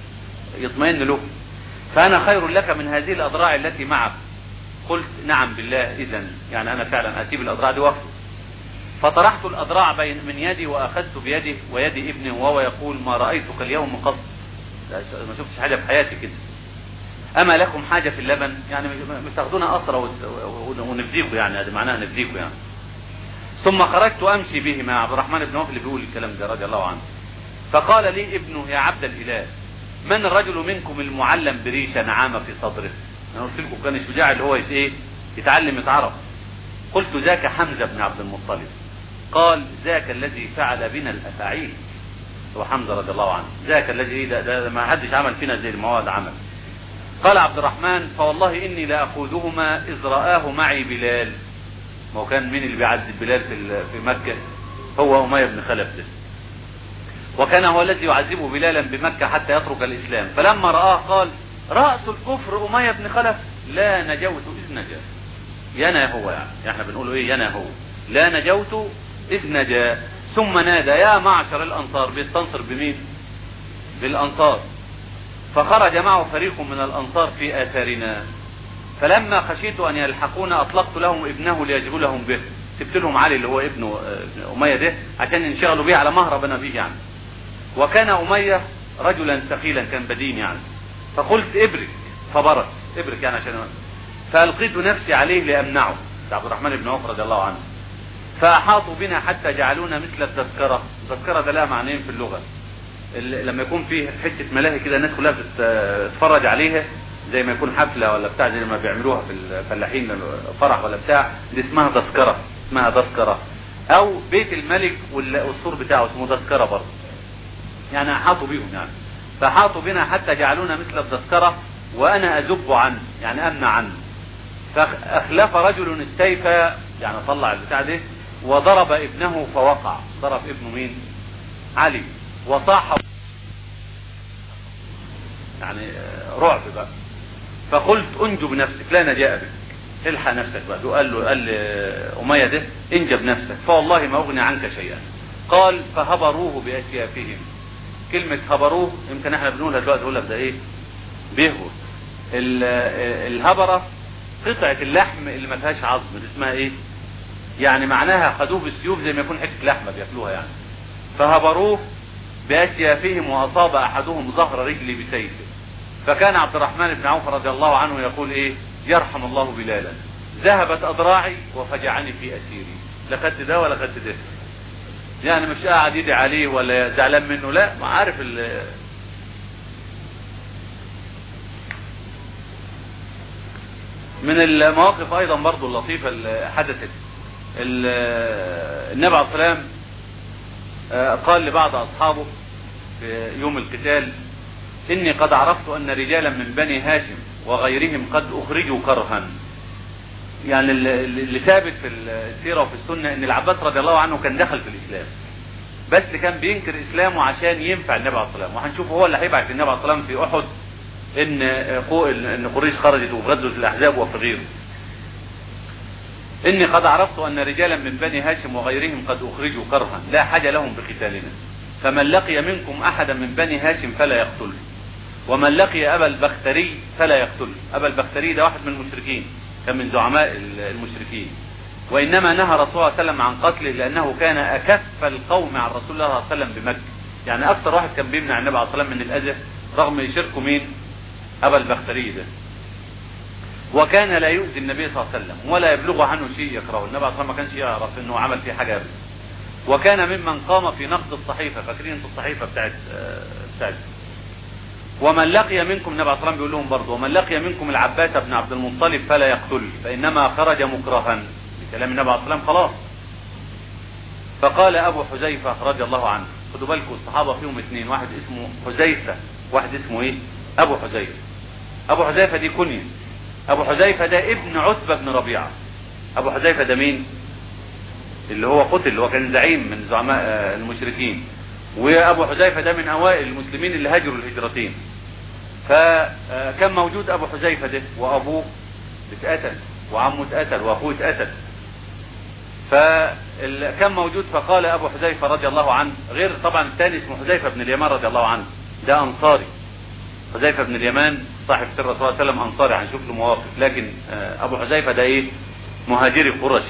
يطمئن له فانا خير لك من هذه الاذراع التي معك قلت نعم بالله اذا يعني انا فعلا اسيب الاذراع دي وقت فطرحت الاذراع بين من يدي واخذت بيده ويد ابنه وهو يقول ما رايتك اليوم قط ما شفتش حاجه في حياتي كده اما لكم حاجه في اللبن يعني مش تاخدونا اسرى ونفديكم يعني هذا معناها نفديكم يعني ثم خرجت امشي به مع عبد الرحمن بن عوف اللي بيقول الكلام ده رضي الله عنه فقال لي ابنه يا عبد الاله من الرجل منكم المعلم بريشه نعامه في صدره انا قلت لكم كان الشجاع اللي هو ايه يتعلم يتعرف قلت ذاك حمزه بن عبد المطلب قال ذاك الذي فعل بنا الافاعيل هو حمزه رضي الله عنه ذاك الذي ده, ده ما حدش عمل فينا زي المواد عمل قال عبد الرحمن فوالله اني لاخذهما اذ رآه معي بلال ما هو كان مين اللي بيعذب بلال في في مكه هو اميه بن خلف ده وكان هو الذي يعذب بلالا بمكه حتى يترك الاسلام فلما رآه قال رأس الكفر أمية بن خلف لا نجوت إذ نجا ينا هو يعني احنا بنقوله ايه ينا هو لا نجوت إذ نجا ثم نادى يا معشر الأنصار بيستنصر بمين بالأنصار فخرج معه فريق من الأنصار في آثارنا فلما خشيت أن يلحقونا أطلقت لهم ابنه ليشغلهم به سبت لهم علي اللي هو ابنه أمية ده عشان ينشغلوا به على مهرب به يعني وكان أمية رجلا ثقيلا كان بدين يعني فقلت ابرك فبرك ابرك يعني عشان فألقيت نفسي عليه لأمنعه عبد الرحمن بن عوف رضي الله عنه فأحاطوا بنا حتى جعلونا مثل التذكرة التذكرة ده لها معنيين في اللغة لما يكون في حتة ملاهي كده الناس كلها بتتفرج عليها زي ما يكون حفلة ولا بتاع زي ما بيعملوها في الفلاحين فرح ولا بتاع دي اسمها تذكرة اسمها تذكرة او بيت الملك والسور بتاعه اسمه تذكرة برضه يعني احاطوا بيهم يعني فحاطوا بنا حتى جعلونا مثل التذكرة وانا اذب عنه يعني امنع عنه فاخلف رجل السيف يعني طلع البتاع ده وضرب ابنه فوقع ضرب ابنه مين علي وصاح يعني رعب بقى فقلت انجب نفسك لا نجاء بك الحق نفسك بقى قال له قال أمية ده انجب نفسك فوالله ما أغني عنك شيئا قال فهبروه بأسيافهم كلمة هبروه يمكن احنا بنقولها دلوقتي يقول لك ده ايه بيهبر الهبرة قطعة اللحم اللي ما فيهاش عظم دي اسمها ايه يعني معناها خدوه بالسيوف زي ما يكون حتة لحمة بياكلوها يعني فهبروه بأسيافهم وأصاب أحدهم ظهر رجلي بسيفه فكان عبد الرحمن بن عوف رضي الله عنه يقول ايه يرحم الله بلالا ذهبت أذراعي وفجعني في أسيري لا خدت ده ولا خدت ده يعني مش قاعد يدعي عليه ولا زعلان منه لا ما عارف ال من المواقف ايضا برضو اللطيفة اللي حدثت النبي عليه السلام قال لبعض اصحابه في يوم القتال اني قد عرفت ان رجالا من بني هاشم وغيرهم قد اخرجوا كرها يعني اللي ثابت في السيره وفي السنه ان العباس رضي الله عنه كان دخل في الاسلام بس كان بينكر اسلامه عشان ينفع النبي عليه الصلاه والسلام وهنشوف هو اللي هيبعت النبي عليه الصلاه والسلام في احد ان ان قريش خرجت وفي غزوه الاحزاب وفي غيره اني قد عرفت ان رجالا من بني هاشم وغيرهم قد اخرجوا كرها لا حاجه لهم بقتالنا فمن لقي منكم احدا من بني هاشم فلا يقتله ومن لقي أبا البختري فلا يقتله أبا البختري ده واحد من المشركين كان من زعماء المشركين وإنما نهى رسول الله صلى الله عليه وسلم عن قتله لأنه كان أكف القوم عن رسول الله صلى الله عليه وسلم بمكة يعني أكثر واحد كان بيمنع النبي عليه الصلاة والسلام من الأذى رغم شركه مين أبا البختري ده وكان لا يؤذي النبي صلى الله عليه وسلم ولا يبلغ عنه شيء يكرهه النبي عليه الصلاة والسلام ما كانش يعرف انه عمل فيه حاجة ابدا وكان ممن قام في نقد الصحيفة فاكرين انتوا الصحيفة بتاعت بتاعت ومن لقي منكم النبي عليه الصلاة والسلام بيقول لهم برضه ومن لقي منكم العباس بن عبد المطلب فلا يقتل فإنما خرج مكرها بكلام النبي عليه الصلاة والسلام خلاص فقال أبو حذيفة رضي الله عنه خدوا بالكم الصحابة فيهم اثنين واحد اسمه حذيفة واحد اسمه ايه أبو حذيفة أبو حذيفة دي كنية أبو حذيفة ده ابن عتبة بن ربيعة أبو حذيفة ده مين اللي هو قتل اللي هو كان زعيم من زعماء المشركين وابو حذيفه ده من اوائل المسلمين اللي هاجروا الهجرتين فكان موجود ابو حذيفه ده وابوه اتقتل وعمه اتقتل واخوه اتقتل فكان موجود فقال ابو حذيفه رضي الله عنه غير طبعا الثاني اسمه حذيفه بن اليمان رضي الله عنه ده انصاري حذيفه بن اليمان صاحب سر رسول الله صلى الله عليه وسلم انصاري هنشوف له مواقف لكن ابو حذيفه ده ايه مهاجري قرشي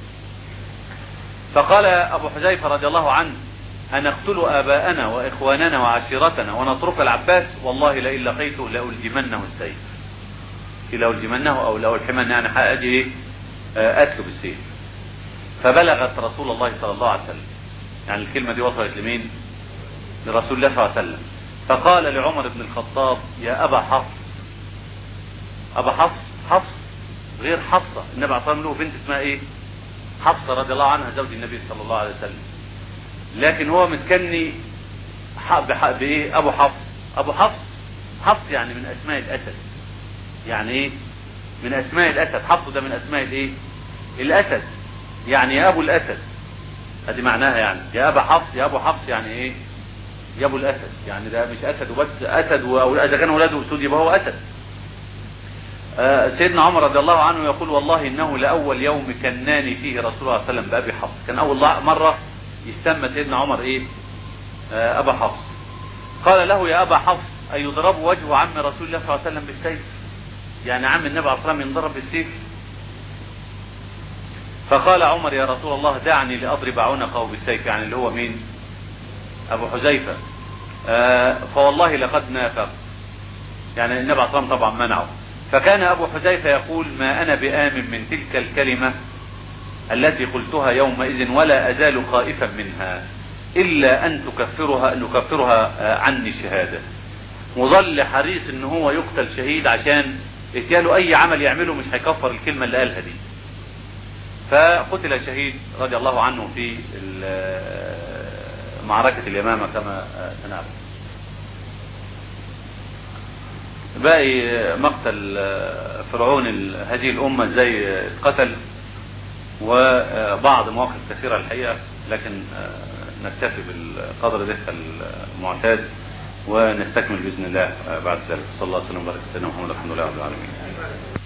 فقال أبو حذيفة رضي الله عنه أن نقتل آباءنا وإخواننا وعشيرتنا ونترك العباس والله لئن لقيته لألجمنه السيف لألجمنه أو لألحمنه يعني حاجة أتله بالسيف فبلغت رسول الله صلى الله عليه وسلم يعني الكلمة دي وصلت لمين لرسول الله صلى الله عليه وسلم فقال لعمر بن الخطاب يا أبا حفص أبا حفص حفص غير حفصة النبي عليه الصلاة والسلام له بنت اسمها إيه حفصة رضي الله عنها زوج النبي صلى الله عليه وسلم لكن هو متكني بايه ابو حفص ابو حفص حفص يعني من اسماء الاسد يعني ايه من اسماء الاسد حفص ده من اسماء الايه الاسد يعني يا ابو الاسد ادي معناها يعني يا ابا حفص يا ابو حفص يعني ايه يا ابو الاسد يعني ده مش اسد وبس اسد واذا كان اولاده اسود يبقى هو اسد سيدنا عمر رضي الله عنه يقول والله انه لاول يوم كناني فيه رسول الله صلى الله عليه وسلم بابي حفص كان اول مره يسمى سيدنا عمر ايه ابا حفص قال له يا ابا حفص ايضرب وجه عم رسول الله صلى الله عليه وسلم بالسيف يعني عم النبي عليه الصلاه والسلام ينضرب بالسيف فقال عمر يا رسول الله دعني لاضرب عنقه بالسيف يعني اللي هو مين ابو حذيفه آه فوالله لقد نافق يعني النبي عليه الصلاه والسلام طبعا منعه فكان أبو حذيفة يقول ما أنا بآمن من تلك الكلمة التي قلتها يومئذ ولا أزال خائفا منها إلا أن تكفرها نكفرها عني شهادة وظل حريص ان هو يقتل شهيد عشان اتياله اي عمل يعمله مش هيكفر الكلمة اللي قالها دي فقتل شهيد رضي الله عنه في معركة اليمامة كما سنعرف باقي مقتل فرعون هذه الأمة ازاي اتقتل وبعض مواقف كثيرة الحقيقة لكن نكتفي بالقدر ده المعتاد ونستكمل بإذن الله بعد ذلك صلى الله عليه وسلم وبارك سيدنا محمد الحمد لله رب العالمين